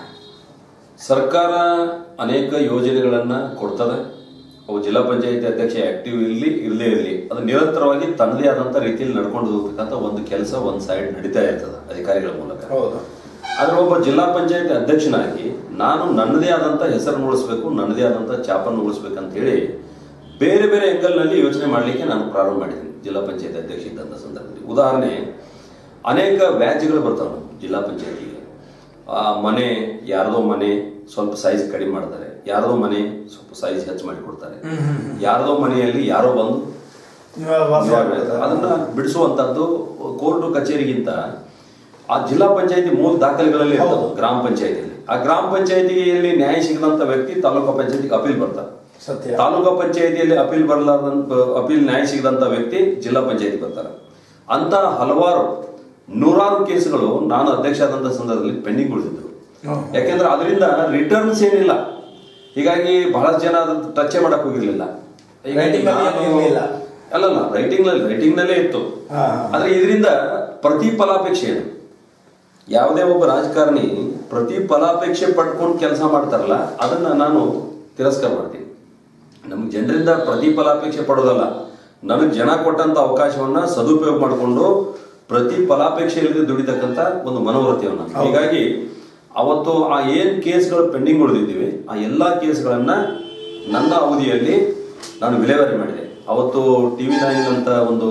ಸರ್ಕಾರ ಅನೇಕ ಯೋಜನೆಗಳನ್ನ ಕೊಡ್ತದೆ ಅವು ಜಿಲ್ಲಾ ಪಂಚಾಯತಿ ಅಧ್ಯಕ್ಷ ಆಕ್ಟಿವ್ ಇರಲಿ ಇರಲೇ ಇರಲಿ ಅದು ನಿರಂತರವಾಗಿ ತನ್ನದೇ ಆದಂಥ ರೀತಿಯಲ್ಲಿ ನಡ್ಕೊಂಡು ಹೋಗ್ತಕ್ಕಂಥ ಒಂದು ಕೆಲಸ ಒಂದು ಸೈಡ್ ನಡೀತಾ ಇರ್ತದೆ ಅಧಿಕಾರಿಗಳ ಮೂಲಕ ಹೌದು ಆದ್ರೆ ಒಬ್ಬ ಜಿಲ್ಲಾ ಪಂಚಾಯತಿ ಅಧ್ಯಕ್ಷನಾಗಿ ನಾನು ನನ್ನದೇ ಆದಂಥ ಹೆಸರನ್ನು ಉಳಿಸ್ಬೇಕು ನನ್ನದೇ ಆದಂಥ ಚಾಪನ್ನು ಉಳಿಸ್ಬೇಕಂತ ಹೇಳಿ ಬೇರೆ ಬೇರೆ ಆಂಗಲ್ನಲ್ಲಿ ಯೋಚನೆ ಮಾಡಲಿಕ್ಕೆ ನಾನು ಪ್ರಾರಂಭ ಮಾಡಿದ್ದೀನಿ ಜಿಲ್ಲಾ ಪಂಚಾಯತಿ ಅಧ್ಯಕ್ಷ ಇದ್ದಂಥ ಸಂದರ್ಭದಲ್ಲಿ ಉದಾಹರಣೆ ಅನೇಕ ವ್ಯಾಜ್ಯಗಳು ಬರ್ತಾವೆ ನಮ್ಮ ಜಿಲ್ಲಾ ಪಂಚಾಯತಿಗೆ ಆ ಮನೆ ಯಾರದೋ ಮನೆ ಸ್ವಲ್ಪ ಸೈಜ್ ಕಡಿಮೆ ಮಾಡ್ತಾರೆ ಯಾರದೋ ಮನೆ ಸ್ವಲ್ಪ ಸೈಜ್ ಹೆಚ್ಚು ಮಾಡಿ ಕೊಡ್ತಾರೆ ಯಾರದೋ ಮನೆಯಲ್ಲಿ ಯಾರೋ ಬಂದು ವಾಸವಾಗಿರ್ತದೆ. ಅದನ್ನ ಬಿಡಿಸುವಂತದ್ದು ಕೋರ್ಟ್ ಕಚೇರಿಗಿಂತ ಆ ಜಿಲ್ಲಾ ಪಂಚಾಯತಿ ಮೂಲ ದಾಖಲೆಗಳಲ್ಲಿ ಇರ್ತದೆ ಹೌದು. ಗ್ರಾಮ ಪಂಚಾಯತಿಯಲ್ಲಿ ಆ ಗ್ರಾಮ ಪಂಚಾಯತಿಯಲ್ಲಿ ನ್ಯಾಯ ಸಿಗದಂತ ವ್ಯಕ್ತಿ ತಾಲೂಕು ಪಂಚಾಯತಿಗೆ ಅಪೀಲ್ ಬರ್ತಾರೆ ಸತ್ಯ ತಾಲೂಕಾ ಪಂಚಾಯತಿಯಲ್ಲಿ ಅಪೀಲ್ ಬರಲಾರ್ದಂತ ಅಪೀಲ್ ನ್ಯಾಯ ಸಿಗದಂತ ವ್ಯಕ್ತಿ ಜಿಲ್ಲಾ ಪಂಚಾಯತಿ ಬರ್ತಾರೆ ಅಂತ ಹಲವಾರು ನೂರಾರು ಕೇಸುಗಳು ನಾನು ಅಧ್ಯಕ್ಷ ಆದಂತ ಸಂದರ್ಭದಲ್ಲಿ ಪೆಂಡಿಂಗ್ ಉಳಿದಿದ್ದು ಹ್ಮ್. ಯಾಕೆಂದ್ರೆ ಅದರಿಂದ ರಿಟರ್ನ್ಸ್ ಏನಿಲ್ಲ ಹೀಗಾಗಿ ಬಹಳಷ್ಟು ಜನ ಅದನ್ನ ಟಚ್ ಮಾಡಕ್ ಹೋಗಿರ್ಲಿಲ್ಲ ಹೀಗಾಗಿ Writing ಅಲ್ಲಿ ನಾನು- ಇರ್ಲಿಲ್ಲ. ಅಲ್ಲಲ್ಲ ರೈಟಿಂಗ್ ನಲ್ಲಿ ರೈಟಿಂಗ್ ನಲ್ಲೇ ಇತ್ತು ಹಾ, ಹಾ. ಆದ್ರೆ ಇದರಿಂದ ಪ್ರತಿಫಲಾಪೇಕ್ಷೆ ಏನು ಯಾವುದೇ ಒಬ್ಬ ರಾಜಕಾರಣಿ ಪ್ರತಿಫಲಾಪೇಕ್ಷೆ ಪಡ್ಕೊಂಡು ಕೆಲಸ ಮಾಡ್ತಾರಲ್ಲ ಅದನ್ನ ನಾನು ತಿರಸ್ಕಾರ ಮಾಡ್ತೀನಿ ನಮ್ಗೆ ಜನರಿಂದ ಪ್ರತಿಫಲಾಪೇಕ್ಷೆ ಪಡೋದಲ್ಲ ನನಗೆ ಜನ ಕೊಟ್ಟಂತ ಅವಕಾಶವನ್ನ ಸದುಪಯೋಗ ಮಾಡಿಕೊಂಡು ಪ್ರತಿಫಲಾಪೇಕ್ಷೆ ಇಲ್ಲದೆ ದುಡಿತಕ್ಕಂತ ಒಂದು ಮನೋವೃತ್ತಿಯನ್ನ ಹೌದು. ಹೀಗಾಗಿ ಅವತ್ತು ಆ ಏನ್ ಕೇಸ್ಗಳು ಪೆಂಡಿಂಗ್ ಉಳಿದಿದ್ದೀವಿ ಆ ಎಲ್ಲಾ ಕೇಸ್ಗಳನ್ನ ನನ್ನ ಅವಧಿಯಲ್ಲಿ ನಾನು ವಿಲೇವಾರಿ ಮಾಡಿದೆ ಅವತ್ತು ಟಿವಿ ನೈನ್ ಅಂತ ಒಂದು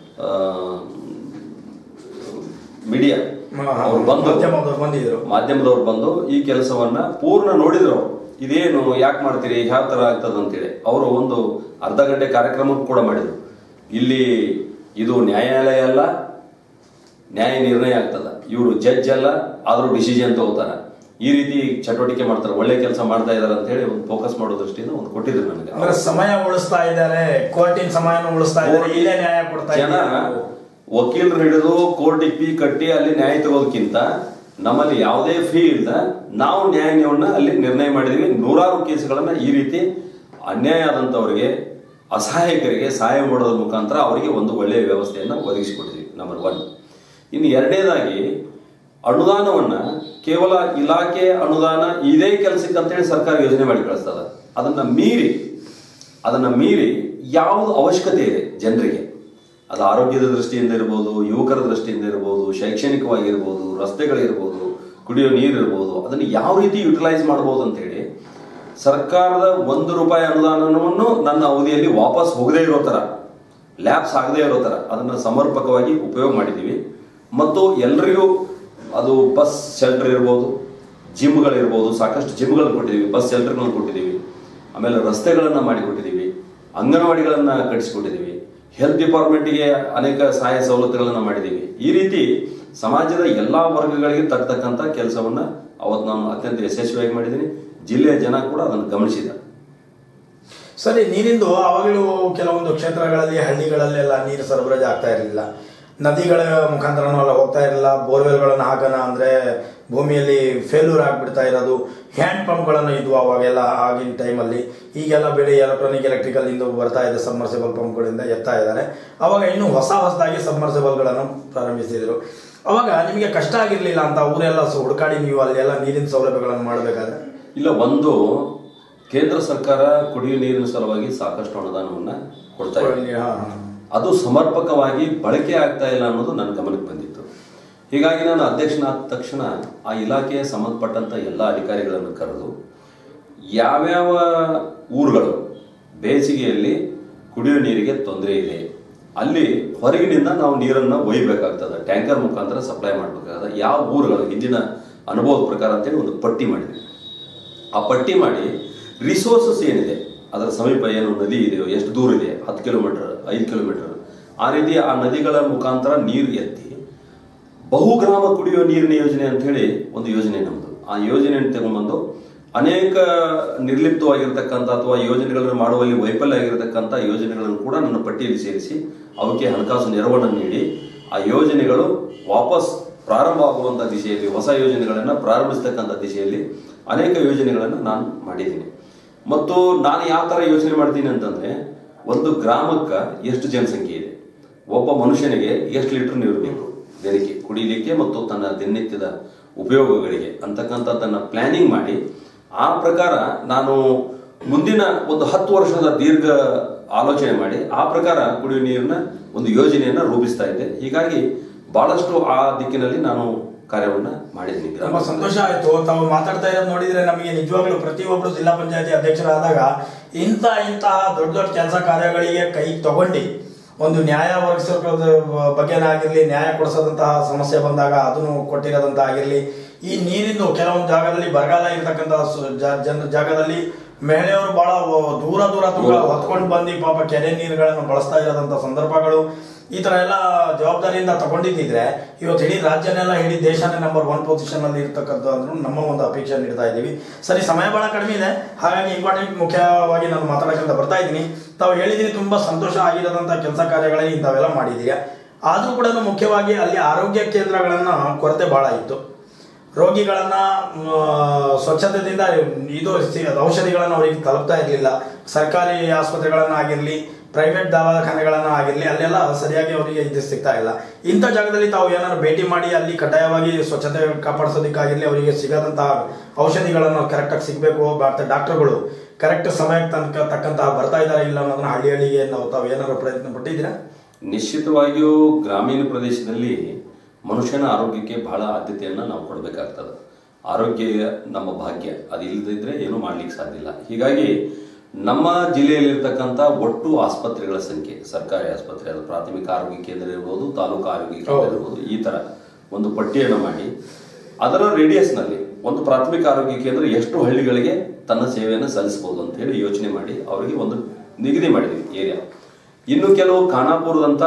ಮೀಡಿಯಾ ಹಾ, ಹಾ. ಅವ್ರು ಬಂದು ಮಾಧ್ಯಮದವ್ರು ಬಂದಿದ್ರು ಮಾಧ್ಯಮದವ್ರು ಬಂದು ಈ ಕೆಲಸವನ್ನ ಪೂರ್ಣ ನೋಡಿದ್ರು ಅವ್ರು. ಇದೇನು ಯಾಕೆ ಮಾಡ್ತೀರಿ ಯಾವ ತರ ಆಗ್ತದ ಅಂತೇಳಿ ಅವರು ಒಂದು ಅರ್ಧ ಗಂಟೆ ಕಾರ್ಯಕ್ರಮ ಕೂಡ ಮಾಡಿದ್ರು ಇಲ್ಲಿ ಇದು ನ್ಯಾಯಾಲಯ ಅಲ್ಲ ನ್ಯಾಯ ನಿರ್ಣಯ ಆಗ್ತದ ಇವರು ಜಡ್ಜ್ ಅಲ್ಲ ಆದ್ರೂ ಡಿಸಿಷನ್ ತಗೋತಾರ ಈ ರೀತಿ ಚಟುವಟಿಕೆ ಮಾಡ್ತಾರೆ ಒಳ್ಳೆ ಕೆಲಸ ಮಾಡ್ತಾ ಇದಾರೆ ಅಂತ ಹೇಳಿ ಒಂದು ಫೋಕಸ್ ಮಾಡೋ ದೃಷ್ಟಿಯಿಂದ ಒಂದು ಕೊಟ್ಟಿದ್ರು ನನಗೆ ಅಂದ್ರೆ ಸಮಯ ಉಳಿಸ್ತಾ ಇದ್ದಾರೆ ಕೋರ್ಟಿನ ಸಮಯನ ಉಳಿಸ್ತಾ ಇದ್ದಾರೆ ಇಲ್ಲೇ ನ್ಯಾಯ ಕೊಡ್ತಾ ಜನ ಇದ್ದಾರೆ ವಕೀಲರು ಹಿಡಿದು ಕೋರ್ಟಿಗೆ ಫೀ ಕಟ್ಟಿ ಅಲ್ಲಿ ನ್ಯಾಯ ತಗೋದಕ್ಕಿಂತ ನಮ್ಮಲ್ಲಿ ಯಾವುದೇ ಫೀ ಇಲ್ಲ ನಾವು ನ್ಯಾಯವನ್ನ ಅಲ್ಲಿ ನಿರ್ಣಯ ಮಾಡಿದೀವಿ ನೂರಾರು ಕೇಸುಗಳನ್ನ ಈ ರೀತಿ ಅನ್ಯಾಯ ಆದಂತವರಿಗೆ ಅಸಹಾಯಕರಿಗೆ ಸಹಾಯ ಮಾಡೋದ್ರ ಮುಖಾಂತರ ಅವರಿಗೆ ಒಂದು ಒಳ್ಳೆಯ ವ್ಯವಸ್ಥೆಯನ್ನ ಒದಗಿಸಿಕೊಟ್ಟಿದ್ವಿ ನಂಬರ್ ಒನ್ ಇನ್ನು ಎರಡನೇದಾಗಿ ಅನುದಾನವನ್ನ ಕೇವಲ ಇಲಾಖೆ ಅನುದಾನ ಇದೇ ಕೆಲಸಕ್ಕೆ ಅಂತೇಳಿ ಸರ್ಕಾರ ಯೋಜನೆ ಮಾಡಿ ಕಳಿಸ್ತದ ಅದನ್ನ ಮೀರಿ ಅದನ್ನ ಮೀರಿ ಯಾವುದು ಅವಶ್ಯಕತೆ ಇದೆ ಜನರಿಗೆ ಅದು ಆರೋಗ್ಯದ ದೃಷ್ಟಿಯಿಂದ ಇರ್ಬೋದು ಯುವಕರ ದೃಷ್ಟಿಯಿಂದ ಇರ್ಬೋದು ಶೈಕ್ಷಣಿಕವಾಗಿರ್ಬೋದು ರಸ್ತೆಗಳಿರ್ಬೋದು ಕುಡಿಯೋ ನೀರು ಇರ್ಬೋದು ಅದನ್ನು ಯಾವ ರೀತಿ ಯುಟಿಲೈಸ್ ಮಾಡ್ಬೋದು ಅಂತೇಳಿ ಸರ್ಕಾರದ ಒಂದು ರೂಪಾಯಿ ಅನುದಾನವನ್ನು ನನ್ನ ಅವಧಿಯಲ್ಲಿ ವಾಪಸ್ ಹೋಗದೇ ಇರೋ ಥರ ಲ್ಯಾಬ್ಸ್ ಆಗದೇ ಇರೋ ಥರ ಅದನ್ನು ಸಮರ್ಪಕವಾಗಿ ಉಪಯೋಗ ಮಾಡಿದ್ದೀವಿ ಮತ್ತು ಎಲ್ರಿಗೂ ಅದು ಬಸ್ ಶೆಲ್ಟರ್ ಇರ್ಬೋದು ಜಿಮ್ಗಳಿರ್ಬೋದು ಸಾಕಷ್ಟು ಜಿಮ್ಗಳನ್ನು ಕೊಟ್ಟಿದ್ದೀವಿ ಬಸ್ ಶೆಲ್ಟರ್ಗಳನ್ನು ಕೊಟ್ಟಿದ್ದೀವಿ ಆಮೇಲೆ ರಸ್ತೆಗಳನ್ನು ಮಾಡಿಕೊಟ್ಟಿದ್ದೀವಿ ಅಂಗನವಾಡಿಗಳನ್ನು ಕಟ್ಟಿಸಿಕೊಟ್ಟಿದ್ದೀವಿ ಹೆಲ್ತ್ ಡಿಪಾರ್ಟ್ಮೆಂಟ್ಗೆ ಅನೇಕ ಸಹಾಯ ಸವಲತ್ತುಗಳನ್ನು ಮಾಡಿದ್ದೀವಿ ಈ ರೀತಿ ಸಮಾಜದ ಎಲ್ಲಾ ವರ್ಗಗಳಿಗೆ ತಕ್ಕತಕ್ಕಂಥ ಕೆಲಸವನ್ನ ಅವತ್ತು ನಾನು ಅತ್ಯಂತ ಯಶಸ್ವಿಯಾಗಿ ಮಾಡಿದ್ದೀನಿ ಜಿಲ್ಲೆಯ ಜನ ಕೂಡ ಅದನ್ನು ಗಮನಿಸಿದ್ದಾರೆ ಸರಿ ನೀರಿಂದು ಅವಾಗಲೂ ಕೆಲವೊಂದು ಕ್ಷೇತ್ರಗಳಲ್ಲಿ ಹಳ್ಳಿಗಳಲ್ಲೆಲ್ಲ ನೀರು ಸರಬರಾಜು ಆಗ್ತಾ ಇರಲಿಲ್ಲ ನದಿಗಳ ಮುಖಾಂತರನೂ ಎಲ್ಲ ಹೋಗ್ತಾ ಇರಲಿಲ್ಲ ಬೋರ್ವೆಲ್ಗಳನ್ನು ಹಾಕೋಣ ಅಂದ್ರೆ ಭೂಮಿಯಲ್ಲಿ ಫೇಲ್ಯೂರ್ ಆಗಿಬಿಡ್ತಾ ಇರೋದು ಹ್ಯಾಂಡ್ ಪಂಪ್ಗಳನ್ನು ಇದ್ವು ಅವಾಗೆಲ್ಲ ಆಗಿನ ಟೈಮಲ್ಲಿ ಈಗೆಲ್ಲ ಬೇರೆ ಎಲೆಕ್ಟ್ರಾನಿಕ್ ಎಲೆಕ್ಟ್ರಿಕಲ್ ಇಂದ ಬರ್ತಾ ಇದೆ ಸಬ್ಮರ್ಸಿಬಲ್ ಪಂಪ್ಗಳಿಂದ ಎತ್ತಾ ಇದ್ದಾರೆ ಅವಾಗ ಇನ್ನೂ ಹೊಸ ಹೊಸದಾಗಿ ಸಬ್ಮರ್ಸಿಬಲ್ಗಳನ್ನು ಪ್ರಾರಂಭಿಸಿದರು ಅವಾಗ ನಿಮಗೆ ಕಷ್ಟ ಆಗಿರಲಿಲ್ಲ ಅಂತ ಊರೆಲ್ಲ ಸು- ಹುಡುಕಾಡಿ ನೀವು ಅಲ್ಲೆಲ್ಲ ನೀರಿನ ಸೌಲಭ್ಯಗಳನ್ನು ಮಾಡಬೇಕಾದ್ರೆ ಇಲ್ಲ ಒಂದು ಕೇಂದ್ರ ಸರ್ಕಾರ ಕುಡಿಯುವ ನೀರಿನ ಸಲುವಾಗಿ ಸಾಕಷ್ಟು ಅನುದಾನವನ್ನ ಕೊಡ್ತಾ ಇದೆ ಹಾ, ಹಾ. ಅದು ಸಮರ್ಪಕವಾಗಿ ಬಳಕೆ ಆಗ್ತಾ ಇಲ್ಲ ಅನ್ನೋದು ನನ್ನ ಗಮನಕ್ಕೆ ಬಂದಿತ್ತು ಹೀಗಾಗಿ ನಾನು ಅಧ್ಯಕ್ಷನಾದ ತಕ್ಷಣ ಆ ಇಲಾಖೆಯ ಸಂಬಂಧಪಟ್ಟಂತ ಎಲ್ಲ ಅಧಿಕಾರಿಗಳನ್ನು ಕರೆದು ಯಾವ್ಯಾವ ಊರುಗಳು ಬೇಸಿಗೆಯಲ್ಲಿ ಕುಡಿಯೋ ನೀರಿಗೆ ತೊಂದರೆ ಇದೆ ಅಲ್ಲಿ ಹೊರಗಿನಿಂದ ನಾವು ನೀರನ್ನು ಒಯ್ಯಬೇಕಾಗ್ತದೆ ಟ್ಯಾಂಕರ್ ಮುಖಾಂತರ ಸಪ್ಲೈ ಮಾಡಬೇಕಾದ ಯಾವ ಊರುಗಳು ಹಿಂದಿನ ಅನುಭವದ ಪ್ರಕಾರ ಅಂತೇಳಿ ಒಂದು ಪಟ್ಟಿ ಮಾಡಿದ್ವಿ ಆ ಪಟ್ಟಿ ಮಾಡಿ ರಿಸೋರ್ಸಸ್ ಏನಿದೆ ಅದರ ಸಮೀಪ ಏನು ನದಿ ಇದೆಯೋ ಎಷ್ಟು ದೂರ ಇದೆ ಹತ್ತು ಕಿಲೋಮೀಟರ್ ಐದು ಕಿಲೋಮೀಟರ್ ಆ ರೀತಿ ಆ ನದಿಗಳ ಮುಖಾಂತರ ನೀರು ಎತ್ತಿ ಬಹುಗ್ರಾಮ ಕುಡಿಯುವ ನೀರಿನ ಯೋಜನೆ ಅಂತ ಹೇಳಿ ಒಂದು ಯೋಜನೆ ನಮ್ಮದು ಆ ಯೋಜನೆಯನ್ನು ತಗೊಂಡ್ಬಂದು ಅನೇಕ ನಿರ್ಲಿಪ್ತವಾಗಿರ್ತಕ್ಕಂಥ ಅಥವಾ ಯೋಜನೆಗಳನ್ನು ಮಾಡುವಲ್ಲಿ ವೈಫಲ್ಯ ಆಗಿರತಕ್ಕಂಥ ಯೋಜನೆಗಳನ್ನು ಕೂಡ ನನ್ನ ಪಟ್ಟಿಯಲ್ಲಿ ಸೇರಿಸಿ ಅವಕ್ಕೆ ಹಣಕಾಸು ನೆರವನ್ನು ನೀಡಿ ಆ ಯೋಜನೆಗಳು ವಾಪಸ್ ಪ್ರಾರಂಭ ಆಗುವಂಥ ದಿಶೆಯಲ್ಲಿ ಹೊಸ ಯೋಜನೆಗಳನ್ನು ಪ್ರಾರಂಭಿಸ್ತಕ್ಕಂಥ ದಿಶೆಯಲ್ಲಿ ಅನೇಕ ಯೋಜನೆಗಳನ್ನು ನಾನು ಮಾಡಿದ್ದೀನಿ ಮತ್ತು ನಾನು ಯಾವ ಥರ ಯೋಚನೆ ಮಾಡ್ತೀನಿ ಅಂತಂದ್ರೆ ಒಂದು ಗ್ರಾಮಕ್ಕೆ ಎಷ್ಟು ಜನಸಂಖ್ಯೆ ಇದೆ ಒಬ್ಬ ಮನುಷ್ಯನಿಗೆ ಎಷ್ಟು ಲೀಟರ್ ನೀರು ಬೇಕು ದಿನಕ್ಕೆ ಕುಡಿಲಿಕ್ಕೆ ಮತ್ತು ತನ್ನ ದಿನನಿತ್ಯದ ಉಪಯೋಗಗಳಿಗೆ ಅಂತಕ್ಕಂಥದ್ದನ್ನ ಪ್ಲಾನಿಂಗ್ ಮಾಡಿ ಆ ಪ್ರಕಾರ ನಾನು ಮುಂದಿನ ಒಂದು ಹತ್ತು ವರ್ಷದ ದೀರ್ಘ ಆಲೋಚನೆ ಮಾಡಿ ಆ ಪ್ರಕಾರ ಕುಡಿಯುವ ನೀರಿನ ಒಂದು ಯೋಜನೆಯನ್ನ ರೂಪಿಸ್ತಾ ಇದ್ದೆ ಹೀಗಾಗಿ ಬಹಳಷ್ಟು ಆ ದಿಕ್ಕಿನಲ್ಲಿ ನಾನು ಕಾರ್ಯವನ್ನ ಮಾಡಿದ್ದೀನಿ ತುಂಬಾ ಗ್ರಾಮ ಸಂತೋಷ ಆಯ್ತು ತಾವು ಮಾತಾಡ್ತಾ ಇರೋದು ನೋಡಿದ್ರೆ ನಮಗೆ ನಿಜವಾಗ್ಲೂ ಪ್ರತಿಯೊಬ್ಬರು ಜಿಲ್ಲಾ ಪಂಚಾಯತಿ ಅಧ್ಯಕ್ಷರಾದಾಗ ಇಂಥ ಇಂತಹ ದೊಡ್ಡ ದೊಡ್ಡ ಕೆಲಸ ಕಾರ್ಯಗಳಿಗೆ ಕೈ ತಗೊಂಡು ಒಂದು ನ್ಯಾಯ ಒದಗಿಸೋದ್ರ ಬಗ್ಗೆನಾಗಿರ್ಲಿ ನ್ಯಾಯ ಕೊಡಿಸೋದಂತಹ ಸಮಸ್ಯೆ ಬಂದಾಗ ಅದನ್ನು ಕೊಟ್ಟಿರೋದಂತ ಆಗಿರ್ಲಿ ಈ ನೀರಿಂದು ಕೆಲವೊಂದು ಜಾಗದಲ್ಲಿ ಬರಗಾಲ ಇರತಕ್ಕಂತಹ ಸು- ಜಾ- ಜನ ಜಾಗದಲ್ಲಿ ಮಹಿಳೆಯರು ಬಹಳ ವ- ದೂರ ದೂರ ದೂರ ಹೊತ್ಕೊಂಡು ಬಂದು ಪಾಪ ಕೆರೆ ನೀರುಗಳನ್ನು ಬಳಸ್ತಾ ಇರೋದಂತ ಸಂದರ್ಭಗಳು ಈ ತರ ಎಲ್ಲ ಜವಾಬ್ದಾರಿಯಿಂದ ತಗೊಂಡಿದ್ದಿದ್ರೆ ಇವತ್ತು ಇಡೀ ರಾಜ್ಯನೆಲ್ಲ ಇಡೀ ದೇಶನೇ ನಂಬರ್ ಒನ್ ಪೊಸಿಷನ್ ಅಲ್ಲಿ ಇರ್ತಕ್ಕಂಥ ಅಂದ್ರೂ ನಮ್ಮ ಒಂದು ಅಪೇಕ್ಷೆ ನೀಡ್ತಾ ಇದ್ದೀವಿ ಸರಿ ಸಮಯ ಬಹಳ ಕಡಿಮೆ ಇದೆ ಹಾಗಾಗಿ ಇಂಪಾರ್ಟೆಂಟ್ ಮುಖ್ಯವಾಗಿ ನಾನು ಮಾತಾಡೋಕ್ಕಿಂತ ಬರ್ತಾ ಇದ್ದೀನಿ ತಾವು ಹೇಳಿದ್ದೀನಿ ತುಂಬಾ ಸಂತೋಷ ಆಗಿರೋದಂತ ಕೆಲಸ ಕಾರ್ಯಗಳಲ್ಲಿ ಇಂಥವೆಲ್ಲ ಮಾಡಿದ್ದೀರಿ ಆದ್ರೂ ಕೂಡ ಮುಖ್ಯವಾಗಿ ಅಲ್ಲಿ ಆರೋಗ್ಯ ಕೇಂದ್ರಗಳನ್ನ ಕೊರತೆ ಬಹಳ ಇತ್ತು ರೋಗಿಗಳನ್ನ ಮ್, ಸ್ವಚ್ಛತೆಯಿಂದ ಇದು ಸಿ- ಔಷಧಿಗಳನ್ನ ಅವರಿಗೆ ತಲುಪ್ತಾ ಇರಲಿಲ್ಲ ಸರ್ಕಾರಿ ಆಸ್ಪತ್ರೆಗಳನ್ನ ಆಗಿರಲಿ ಪ್ರೈವೇಟ್ ದವಾಖಾನೆಗಳನ್ನ ಆಗಿರಲಿ ಅಲ್ಲೆಲ್ಲ ಸರಿಯಾಗಿ ಅವರಿಗೆ ಇದು ಸಿಗ್ತಾ ಇಲ್ಲ ಇಂಥ ಜಾಗದಲ್ಲಿ ತಾವು ಏನಾದ್ರು ಭೇಟಿ ಮಾಡಿ ಅಲ್ಲಿ ಕಡ್ಡಾಯವಾಗಿ ಸ್ವಚ್ಛತೆ ಕಾಪಾಡಿಸೋದಕ್ಕಾಗಿರಲಿ ಅವರಿಗೆ ಸಿಗದಂತಹ ಔಷಧಿಗಳನ್ನು ಕರೆಕ್ಟಾಗಿ ಸಿಗಬೇಕು ಮತ್ತು ಡಾಕ್ಟರ್ಗಳು ಕರೆಕ್ಟ್ ಸಮಯಕ್ಕೆ ತನಕ ತಕ್ಕಂತಹ ಬರ್ತಾ ಇದ್ದಾರೆ ಇಲ್ಲ ಅನ್ನೋದನ್ನ ಹಳ್ಳಿ ಹಳ್ಳಿಗೆ ನಾವು ತಾವು ಏನಾದ್ರು ಪ್ರಯತ್ನ ಪಟ್ಟಿದ್ದೀರಾ ನಿಶ್ಚಿತವಾಗಿಯೂ ಗ್ರಾಮೀಣ ಪ್ರದೇಶದಲ್ಲಿ ಮನುಷ್ಯನ ಆರೋಗ್ಯಕ್ಕೆ ಬಹಳ ಆದ್ಯತೆಯನ್ನು ನಾವು ಕೊಡಬೇಕಾಗ್ತದೆ ಆರೋಗ್ಯ ನಮ್ಮ ಭಾಗ್ಯ ಅದು ಇಲ್ಲದಿದ್ರೆ ಏನೂ ಮಾಡ್ಲಿಕ್ಕೆ ಸಾಧ್ಯ ಇಲ್ಲ ಹೀಗಾಗಿ ನಮ್ಮ ಜಿಲ್ಲೆಯಲ್ಲಿರ್ತಕ್ಕಂಥ ಒಟ್ಟು ಆಸ್ಪತ್ರೆಗಳ ಸಂಖ್ಯೆ ಸರ್ಕಾರಿ ಆಸ್ಪತ್ರೆ ಅದು ಪ್ರಾಥಮಿಕ ಆರೋಗ್ಯ ಕೇಂದ್ರ ಇರ್ಬೋದು ತಾಲೂಕು ಆರೋಗ್ಯ ಕೇಂದ್ರ ಇರ್ಬೋದು ಈ ತರ ಒಂದು ಪಟ್ಟಿಯನ್ನು ಮಾಡಿ ಅದರ ರೇಡಿಯಸ್ನಲ್ಲಿ ಒಂದು ಪ್ರಾಥಮಿಕ ಆರೋಗ್ಯ ಕೇಂದ್ರ ಎಷ್ಟು ಹಳ್ಳಿಗಳಿಗೆ ತನ್ನ ಸೇವೆಯನ್ನು ಸಲ್ಲಿಸಬಹುದು ಅಂತ ಹೇಳಿ ಯೋಚನೆ ಮಾಡಿ ಅವರಿಗೆ ಒಂದು ನಿಗದಿ ಮಾಡಿದ್ವಿ ಏರಿಯಾ ಇನ್ನು ಕೆಲವು ಖಾನಾಪುರದಂತ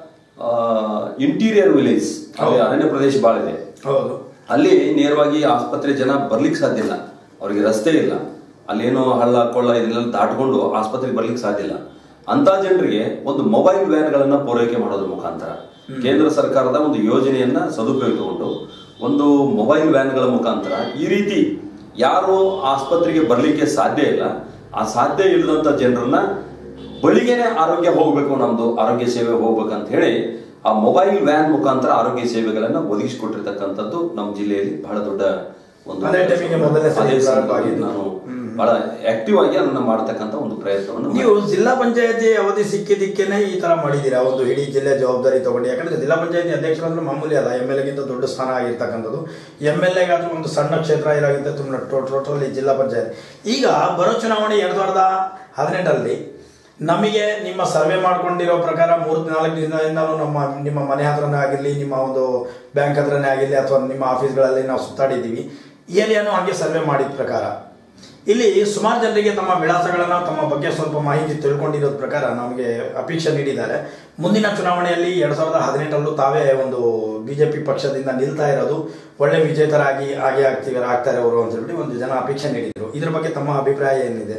ಇಂಟೀರಿಯರ್ ವಿಲೇಜ್ ಅಲ್ಲಿ ಅರಣ್ಯ ಪ್ರದೇಶ ಬಹಳ ಇದೆ ಹೌದು ಅಲ್ಲಿ ನೇರವಾಗಿ ಆಸ್ಪತ್ರೆ ಜನ ಬರ್ಲಿಕ್ಕೆ ಸಾಧ್ಯ ಇಲ್ಲ ಅವರಿಗೆ ರಸ್ತೆ ಇಲ್ಲ ಅಲ್ಲೇನೋ ಹಳ್ಳ ಕೊಳ್ಳ ಇದನ್ನೆಲ್ಲ ದಾಟ್ಕೊಂಡು ಆಸ್ಪತ್ರೆಗೆ ಬರ್ಲಿಕ್ಕೆ ಸಾಧ್ಯ ಇಲ್ಲ ಅಂತ ಜನರಿಗೆ ಒಂದು ಮೊಬೈಲ್ ವ್ಯಾನ್ಗಳನ್ನ ಪೂರೈಕೆ ಮಾಡೋದ್ರ ಮುಖಾಂತರ ಕೇಂದ್ರ ಸರ್ಕಾರದ ಒಂದು ಯೋಜನೆಯನ್ನ ಸದುಪಯೋಗ ತಗೊಂಡು ಒಂದು ಮೊಬೈಲ್ ವ್ಯಾನ್ಗಳ ಮುಖಾಂತರ ಈ ರೀತಿ ಯಾರು ಆಸ್ಪತ್ರೆಗೆ ಬರ್ಲಿಕ್ಕೆ ಸಾಧ್ಯ ಇಲ್ಲ ಆ ಸಾಧ್ಯ ಇಲ್ಲದಂತ ಜನರನ್ನ ಬಳಿಗೆನೆ ಆರೋಗ್ಯ ಹೋಗ್ಬೇಕು ನಮ್ದು ಆರೋಗ್ಯ ಸೇವೆ ಹೋಗ್ಬೇಕಂತ ಹೇಳಿ ಆ ಮೊಬೈಲ್ ವ್ಯಾನ್ ಮುಖಾಂತರ ಆರೋಗ್ಯ ಸೇವೆಗಳನ್ನ ಒದಗಿಸಿಕೊಟ್ಟಿರ್ತಕ್ಕಂಥದ್ದು ನಮ್ಮ ಜಿಲ್ಲೆಯಲ್ಲಿ ಬಹಳ ದೊಡ್ಡ ಒಂದು ಅದೇ ಟೈಮಿಗೆ ಮೊದಲನೇ ಸಲ ಅದೇ ಪ್ರಾರಂಭ ಸಂದರ್ಭದಲ್ಲಿ ಆಗಿದ್ದು. ನಾನು ಬಹಳ ಆಕ್ಟಿವ್ ಆಗಿ ಅದನ್ನ ಮಾಡತಕ್ಕಂಥ ಒಂದು ಪ್ರಯತ್ನವನ್ನು ನೀವು ಜಿಲ್ಲಾ ಪಂಚಾಯತಿ ಅವಧಿ ಸಿಕ್ಕಿದ್ದಕ್ಕೇನೆ ಈ ತರ ಮಾಡಿದ್ದೀರಾ ಒಂದು ಇಡೀ ಜಿಲ್ಲೆ ಜವಾಬ್ದಾರಿ ತಗೊಂಡು ಯಾಕಂದ್ರೆ ಜಿಲ್ಲಾ ಪಂಚಾಯತಿ ಅಧ್ಯಕ್ಷರು ಅಂದ್ರೆ ಮಾಮೂಲಿ ಅಲ್ಲ ಎಮ್ ಎಲ್ ಎಗಿಂತ ದೊಡ್ಡ ಸ್ಥಾನ ಆಗಿರ್ತಕ್ಕಂಥದ್ದು ಎಮ್ ಎಲ್ ಎಗಾದ್ರೂ ಒಂದು ಸಣ್ಣ ಕ್ಷೇತ್ರ ಇದಾಗಿದ್ದ ತುಂಬ ಟೋಟಲಿ ಜಿಲ್ಲಾ ಪಂಚಾಯತ್ ಈಗ ಬರೋ ಚುನಾವಣೆ ಎರಡ್ ಸಾವಿರದ ಹದಿನೆಂಟರಲ್ಲಿ ನಮಗೆ ನಿಮ್ಮ ಸರ್ವೆ ಮಾಡ್ಕೊಂಡಿರೋ ಪ್ರಕಾರ ಮೂರು ನಾಲ್ಕು ದಿನದಿಂದ ನಮ್ಮ ನಿಮ್ಮ ಮನೆ ಹತ್ರನೇ ಆಗಿರಲಿ ನಿಮ್ಮ ಒಂದು ಬ್ಯಾಂಕ್ ಹತ್ರನೇ ಆಗಿರಲಿ ಅಥವಾ ನಿಮ್ಮ ಆಫೀಸ್ಗಳಲ್ಲಿ ನಾವು ಸುತ್ತಾಡಿದ್ದೀವಿ ಏರಿಯಾನು ಹಾಗೆ ಸರ್ವೆ ಮಾಡಿದ ಪ್ರಕಾರ ಇಲ್ಲಿ ಸುಮಾರು ಜನರಿಗೆ ತಮ್ಮ ವಿಳಾಸಗಳನ್ನ ತಮ್ಮ ಬಗ್ಗೆ ಸ್ವಲ್ಪ ಮಾಹಿತಿ ತಿಳ್ಕೊಂಡಿರೋದ್ ಪ್ರಕಾರ ನಮಗೆ ಅಪೇಕ್ಷೆ ನೀಡಿದ್ದಾರೆ ಮುಂದಿನ ಚುನಾವಣೆಯಲ್ಲಿ ಎರಡ್ ಸಾವಿರದ ಹದಿನೆಂಟರಲ್ಲೂ ತಾವೇ ಒಂದು ಬಿಜೆಪಿ ಪಕ್ಷದಿಂದ ನಿಲ್ತಾ ಇರೋದು ಒಳ್ಳೆ ವಿಜೇತರಾಗಿ ಆಗಿ ಆಗ್ತೀವಿ ಆಗ್ತಾರೆ ಅವರು ಅಂತ ಹೇಳಿ ಒಂದು ಜನ ಅಪೇಕ್ಷೆ ನೀಡಿದ್ರು ಇದ್ರ ಬಗ್ಗೆ ತಮ್ಮ ಅಭಿಪ್ರಾಯ ಏನಿದೆ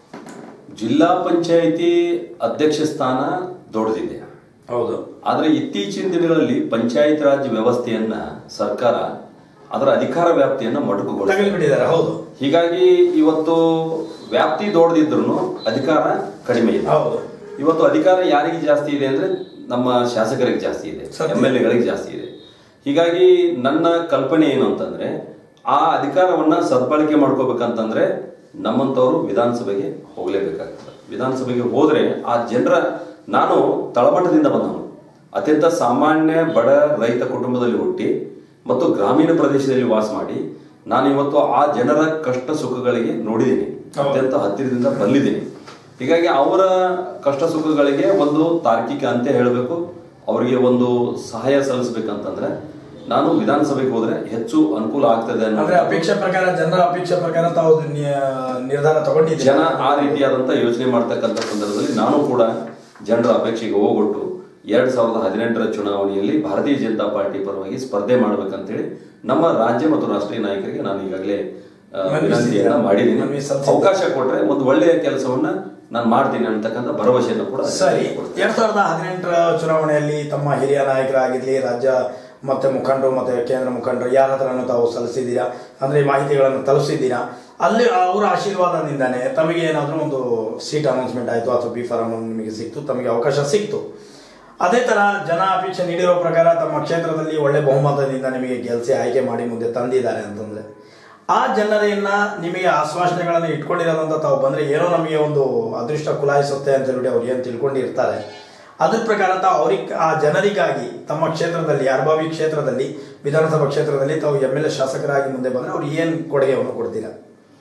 ಜಿಲ್ಲಾ ಪಂಚಾಯಿತಿ ಅಧ್ಯಕ್ಷ ಸ್ಥಾನ ದೊಡ್ಡದಿದೆ ಹೌದು ಆದ್ರೆ ಇತ್ತೀಚಿನ ದಿನಗಳಲ್ಲಿ ಪಂಚಾಯತ್ ರಾಜ್ ವ್ಯವಸ್ಥೆಯನ್ನ ಸರ್ಕಾರ ಅದರ ಅಧಿಕಾರ ವ್ಯಾಪ್ತಿಯನ್ನ ಮೊಟಕುಗೊಳಿಸಿದೆ ತಗಲ್ಬಿಟ್ಟಿದ್ದಾರೆ ಹೌದು ಹೀಗಾಗಿ ಇವತ್ತು ವ್ಯಾಪ್ತಿ ದೊಡ್ಡದಿದ್ರು ಅಧಿಕಾರ ಕಡಿಮೆ ಇದೆ ಹೌದು ಇವತ್ತು ಅಧಿಕಾರ ಯಾರಿಗೆ ಜಾಸ್ತಿ ಇದೆ ಅಂದ್ರೆ ನಮ್ಮ ಶಾಸಕರಿಗೆ ಜಾಸ್ತಿ ಇದೆ ಸತ್ಯ. ಎಂ ಎಲ್ ಎಗಳಿಗೆ ಜಾಸ್ತಿ ಇದೆ ಹೀಗಾಗಿ ನನ್ನ ಕಲ್ಪನೆ ಏನು ಅಂತಂದ್ರೆ ಆ ಅಧಿಕಾರವನ್ನ ಸದ್ಬಳಕೆ ಮಾಡ್ಕೋಬೇಕಂತಂದ್ರೆ ನಮ್ಮಂತವರು ವಿಧಾನಸಭೆಗೆ ಹೋಗ್ಲೇಬೇಕಾಗ್ತದೆ ವಿಧಾನಸಭೆಗೆ ಹೋದ್ರೆ ಆ ಜನರ ನಾನು ತಳಮಟ್ಟದಿಂದ ಬಂದವನು ಅತ್ಯಂತ ಸಾಮಾನ್ಯ ಬಡ ರೈತ ಕುಟುಂಬದಲ್ಲಿ ಹುಟ್ಟಿ ಮತ್ತು ಗ್ರಾಮೀಣ ಪ್ರದೇಶದಲ್ಲಿ ವಾಸ ಮಾಡಿ ನಾನು ಇವತ್ತು ಆ ಜನರ ಕಷ್ಟ ಸುಖಗಳಿಗೆ ನೋಡಿದ್ದೀನಿ ಹೌದು. ಅತ್ಯಂತ ಹತ್ತಿರದಿಂದ ಬಂದಿದ್ದೀನಿ ಹೀಗಾಗಿ ಅವರ ಕಷ್ಟ ಸುಖಗಳಿಗೆ ಒಂದು ತಾರ್ಕಿಕ ಅಂತ್ಯ ಹೇಳಬೇಕು ಅವರಿಗೆ ಒಂದು ಸಹಾಯ ಸಲ್ಲಿಸ್ಬೇಕಂತಂದ್ರೆ ನಾನು ವಿಧಾನಸಭೆಗೆ ಹೋದ್ರೆ ಹೆಚ್ಚು ಅನುಕೂಲ ಆಗ್ತದೆ ಅನ್ನೋ ಅಂದ್ರೆ ಅಪೇಕ್ಷೆ ಪ್ರಕಾರ ಜನರ ಅಪೇಕ್ಷೆ ಪ್ರಕಾರ ತಾವು ನಿ- ನಿರ್ಧಾರ ತಗೊಂಡಿದ್ದೀರಾ ಜನ ಆ ರೀತಿಯಾದಂತ ಯೋಚನೆ ಮಾಡ್ತಕ್ಕಂಥ ಸಂದರ್ಭದಲ್ಲಿ ನಾನು ಕೂಡ ಜನರ ಅಪೇಕ್ಷೆಗೆ ಹೋಗೊಟ್ಟು ಎರಡ್ ಸಾವಿರದ ಹದಿನೆಂಟರ ಚುನಾವಣೆಯಲ್ಲಿ ಭಾರತೀಯ ಜನತಾ ಪಾರ್ಟಿ ಪರವಾಗಿ ಸ್ಪರ್ಧೆ ಮಾಡ್ಬೇಕಂತೇಳಿ ನಮ್ಮ ರಾಜ್ಯ ಮತ್ತು ರಾಷ್ಟ್ರೀಯ ನಾಯಕರಿಗೆ ನಾನು ಈಗಾಗಲೇ ಆ, ಮನವಿ ವಿನಂತಿಯನ್ನ ಮನವಿ ಮಾಡಿದ್ದೀನಿ ಸಲ್ಲಿಸಿದ್ದೀರಾ? ಅವಕಾಶ ಕೊಟ್ರೆ ಒಂದು ಒಳ್ಳೆಯ ಕೆಲಸವನ್ನ ನಾನು ಮಾಡ್ತೀನಿ ಅಂತಕ್ಕಂಥ ಭರವಸೆಯನ್ನು ಕೂಡ ಸರಿ ಎರಡ್ ಸಾವಿರದ ಹದಿನೆಂಟರ ಚುನಾವಣೆಯಲ್ಲಿ ತಮ್ಮ ಹಿರಿಯ ನಾಯಕರಾಗಿರ್ಲಿ ರಾಜ್ಯ ಮತ್ತೆ ಮುಖಂಡರು ಮತ್ತೆ ಕೇಂದ್ರ ಮುಖಂಡರು ಯಾರ ಹತ್ರನೂ ತಾವು ಸಲ್ಲಿಸಿದ್ದೀರಾ ಅಂದ್ರೆ ಈ ಮಾಹಿತಿಗಳನ್ನು ತಲುಪಿಸಿದ್ದೀರಾ ಅಲ್ಲಿ ಅವರ ಆಶೀರ್ವಾದದಿಂದಾನೆ ತಮಗೆ ಏನಾದರೂ ಒಂದು ಸೀಟ್ ಅನೌನ್ಸ್ಮೆಂಟ್ ಆಯಿತು ಅಥವಾ ಬಿ ಫಾರಂ ನಿಮಗೆ ಸಿಕ್ತು ತಮಗೆ ಅವಕಾಶ ಸಿಕ್ತು ಅದೇ ತರ ಜನ ಅಪೇಕ್ಷೆ ನೀಡಿರೋ ಪ್ರಕಾರ ತಮ್ಮ ಕ್ಷೇತ್ರದಲ್ಲಿ ಒಳ್ಳೆ ಬಹುಮತದಿಂದ ನಿಮಗೆ ಗೆಲ್ಸಿ ಆಯ್ಕೆ ಮಾಡಿ ಮುಂದೆ ತಂದಿದ್ದಾರೆ ಅಂತಂದ್ರೆ ಆ ಜನರನ್ನ ನಿಮಗೆ ಆಶ್ವಾಸನೆಗಳನ್ನು ಇಟ್ಕೊಂಡಿರೋದಂತ ತಾವು ಬಂದ್ರೆ ಏನೋ ನಮಗೆ ಒಂದು ಅದೃಷ್ಟ ಕುಲಾಯಿಸುತ್ತೆ ಅಂತ ಹೇಳಿ ಅವ್ರು ಏನು ತಿಳ್ಕೊಂಡಿರ್ತಾರೆ ಅದ್ರ ಪ್ರಕಾರ ತಾವು ಅವ್ರಿಗೆ ಆ ಜನರಿಗಾಗಿ ತಮ್ಮ ಕ್ಷೇತ್ರದಲ್ಲಿ ಅರ್ಬಾವಿ ಕ್ಷೇತ್ರದಲ್ಲಿ ವಿಧಾನಸಭಾ ಕ್ಷೇತ್ರದಲ್ಲಿ ತಾವು ಎಮ್ ಎಲ್ ಎ ಶಾಸಕರಾಗಿ ಮುಂದೆ ಬಂದ್ರೆ ಅವ್ರು ಏನು ಕೊಡುಗೆಯನ್ನು ಕೊಡ್ತೀರಾ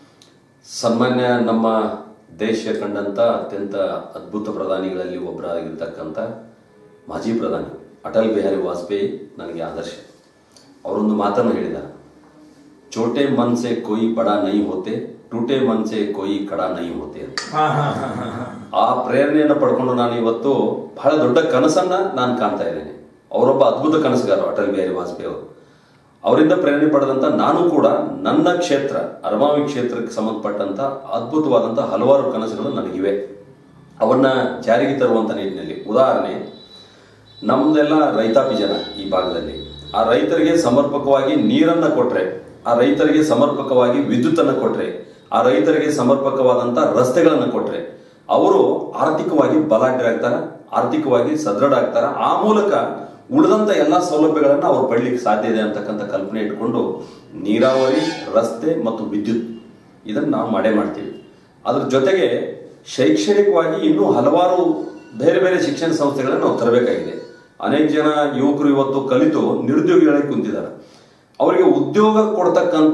ಸನ್ಮಾನ್ಯ ನಮ್ಮ ದೇಶ ಕಂಡಂತ ಅತ್ಯಂತ ಅದ್ಭುತ ಪ್ರಧಾನಿಗಳಲ್ಲಿ ಒಬ್ಬರಾಗಿರ್ತಕ್ಕಂಥ ಮಾಜಿ ಪ್ರಧಾನಿ ಅಟಲ್ ಬಿಹಾರಿ ವಾಜಪೇಯಿ ನನಗೆ ಆದರ್ಶ ಅವರೊಂದು ಮಾತನ್ನು ಹೇಳಿದ ಚೋಟೆ ಮನ್ ಸೆ ಕೋಯಿ ಬಡ ನೈ ಹೋತೆ ಟೂಟೆ ಮನ್ಸೆ ಕೊಯಿ ಕಡ ನೈ ಹೋತೆ ಅಂತ ಹಾ ಹಾ ಹಾ ಹಾ ಹಾ ಆ ಪ್ರೇರಣೆಯನ್ನು ಪಡ್ಕೊಂಡು ನಾನು ಇವತ್ತು ಬಹಳ ದೊಡ್ಡ ಕನಸನ್ನ ನಾನು ಕಾಣ್ತಾ ಇದ್ದೇನೆ ಅವರೊಬ್ಬ ಅದ್ಭುತ ಕನಸುಗಾರ ಅಟಲ್ ಬಿಹಾರಿ ವಾಜಪೇಯಿ ಅವರು ಅವರಿಂದ ಪ್ರೇರಣೆ ಪಡೆದಂತ ನಾನು ಕೂಡ ನನ್ನ ಕ್ಷೇತ್ರ ಅರಮಾವಿ ಕ್ಷೇತ್ರಕ್ಕೆ ಸಂಬಂಧಪಟ್ಟಂತ ಅದ್ಭುತವಾದಂತ ಹಲವಾರು ಕನಸುಗಳು ನನಗಿವೆ ಅವನ್ನ ಜಾರಿಗೆ ತರುವಂತ ನಿಟ್ಟಿನಲ್ಲಿ ಉದಾಹರಣೆ ನಮ್ದೆಲ್ಲ ರೈತಾಪಿ ಜನ ಈ ಭಾಗದಲ್ಲಿ ಆ ರೈತರಿಗೆ ಸಮರ್ಪಕವಾಗಿ ನೀರನ್ನ ಕೊಟ್ರೆ ಆ ರೈತರಿಗೆ ಸಮರ್ಪಕವಾಗಿ ವಿದ್ಯುತ್ತನ್ನು ಕೊಟ್ರೆ ಆ ರೈತರಿಗೆ ಸಮರ್ಪಕವಾದಂತ ರಸ್ತೆಗಳನ್ನು ಕೊಟ್ರೆ ಅವರು ಆರ್ಥಿಕವಾಗಿ ಬಲಾಢ್ಯರಾಗ್ತಾರ ಆರ್ಥಿಕವಾಗಿ ಸದೃಢ ಆಗ್ತಾರ ಆ ಮೂಲಕ ಉಳಿದಂತ ಎಲ್ಲಾ ಸೌಲಭ್ಯಗಳನ್ನ ಅವ್ರು ಪಡ್ಲಿಕ್ಕೆ ಸಾಧ್ಯ ಇದೆ ಅಂತಕ್ಕಂಥ ಕಲ್ಪನೆ ಇಟ್ಕೊಂಡು ನೀರಾವರಿ ರಸ್ತೆ ಮತ್ತು ವಿದ್ಯುತ್ ಇದನ್ನ ನಾವು ಮಾಡೇ ಮಾಡ್ತೀವಿ ಅದ್ರ ಜೊತೆಗೆ ಶೈಕ್ಷಣಿಕವಾಗಿ ಇನ್ನೂ ಹಲವಾರು ಬೇರೆ ಬೇರೆ ಶಿಕ್ಷಣ ಸಂಸ್ಥೆಗಳನ್ನು ನಾವು ತರಬೇಕಾಗಿದೆ ಅನೇಕ ಜನ ಯುವಕರು ಇವತ್ತು ಕಲಿತು ನಿರುದ್ಯೋಗಿಗಳಾಗಿ ಕುಂತಿದ್ದಾರೆ ಅವರಿಗೆ ಉದ್ಯೋಗ ಕೊಡ್ತಕ್ಕಂಥ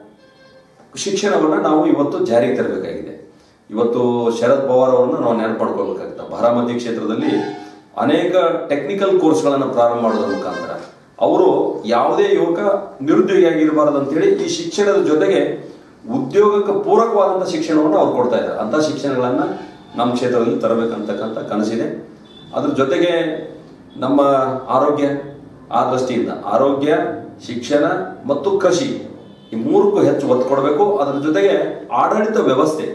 ಶಿಕ್ಷಣವನ್ನ ನಾವು ಇವತ್ತು ಜಾರಿಗೆ ತರಬೇಕಾಗಿದೆ ಇವತ್ತು ಶರದ್ ಪವಾರ್ ಅವರನ್ನ ನಾವು ನೆನಪು ಮಾಡ್ಕೊಳ್ಬೇಕಾಗುತ್ತೆ ಬಾರಾಮತಿ ಕ್ಷೇತ್ರದಲ್ಲಿ ಅನೇಕ ಟೆಕ್ನಿಕಲ್ ಕೋರ್ಸ್ಗಳನ್ನು ಪ್ರಾರಂಭ ಮಾಡೋದ್ರ ಮುಖಾಂತರ ಅವರು ಯಾವುದೇ ಯುವಕ ನಿರುದ್ಯೋಗಿಯಾಗಿ ಇರಬಾರದು ಅಂತೇಳಿ ಈ ಶಿಕ್ಷಣದ ಜೊತೆಗೆ ಉದ್ಯೋಗಕ್ಕೆ ಪೂರಕವಾದಂಥ ಶಿಕ್ಷಣವನ್ನು ಅವ್ರು ಕೊಡ್ತಾ ಇದ್ದಾರೆ ಅಂತ ಶಿಕ್ಷಣಗಳನ್ನ ನಮ್ಮ ಕ್ಷೇತ್ರದಲ್ಲಿ ತರಬೇಕಂತಕ್ಕಂಥ ಕನಸಿದೆ ಅದ್ರ ಜೊತೆಗೆ ನಮ್ಮ ಆರೋಗ್ಯ ಆ ದೃಷ್ಟಿಯಿಂದ ಆರೋಗ್ಯ ಶಿಕ್ಷಣ ಮತ್ತು ಕೃಷಿ ಈ ಮೂರಕ್ಕೂ ಹೆಚ್ಚು ಒತ್ತು ಕೊಡಬೇಕು ಅದರ ಜೊತೆಗೆ ಆಡಳಿತ ವ್ಯವಸ್ಥೆ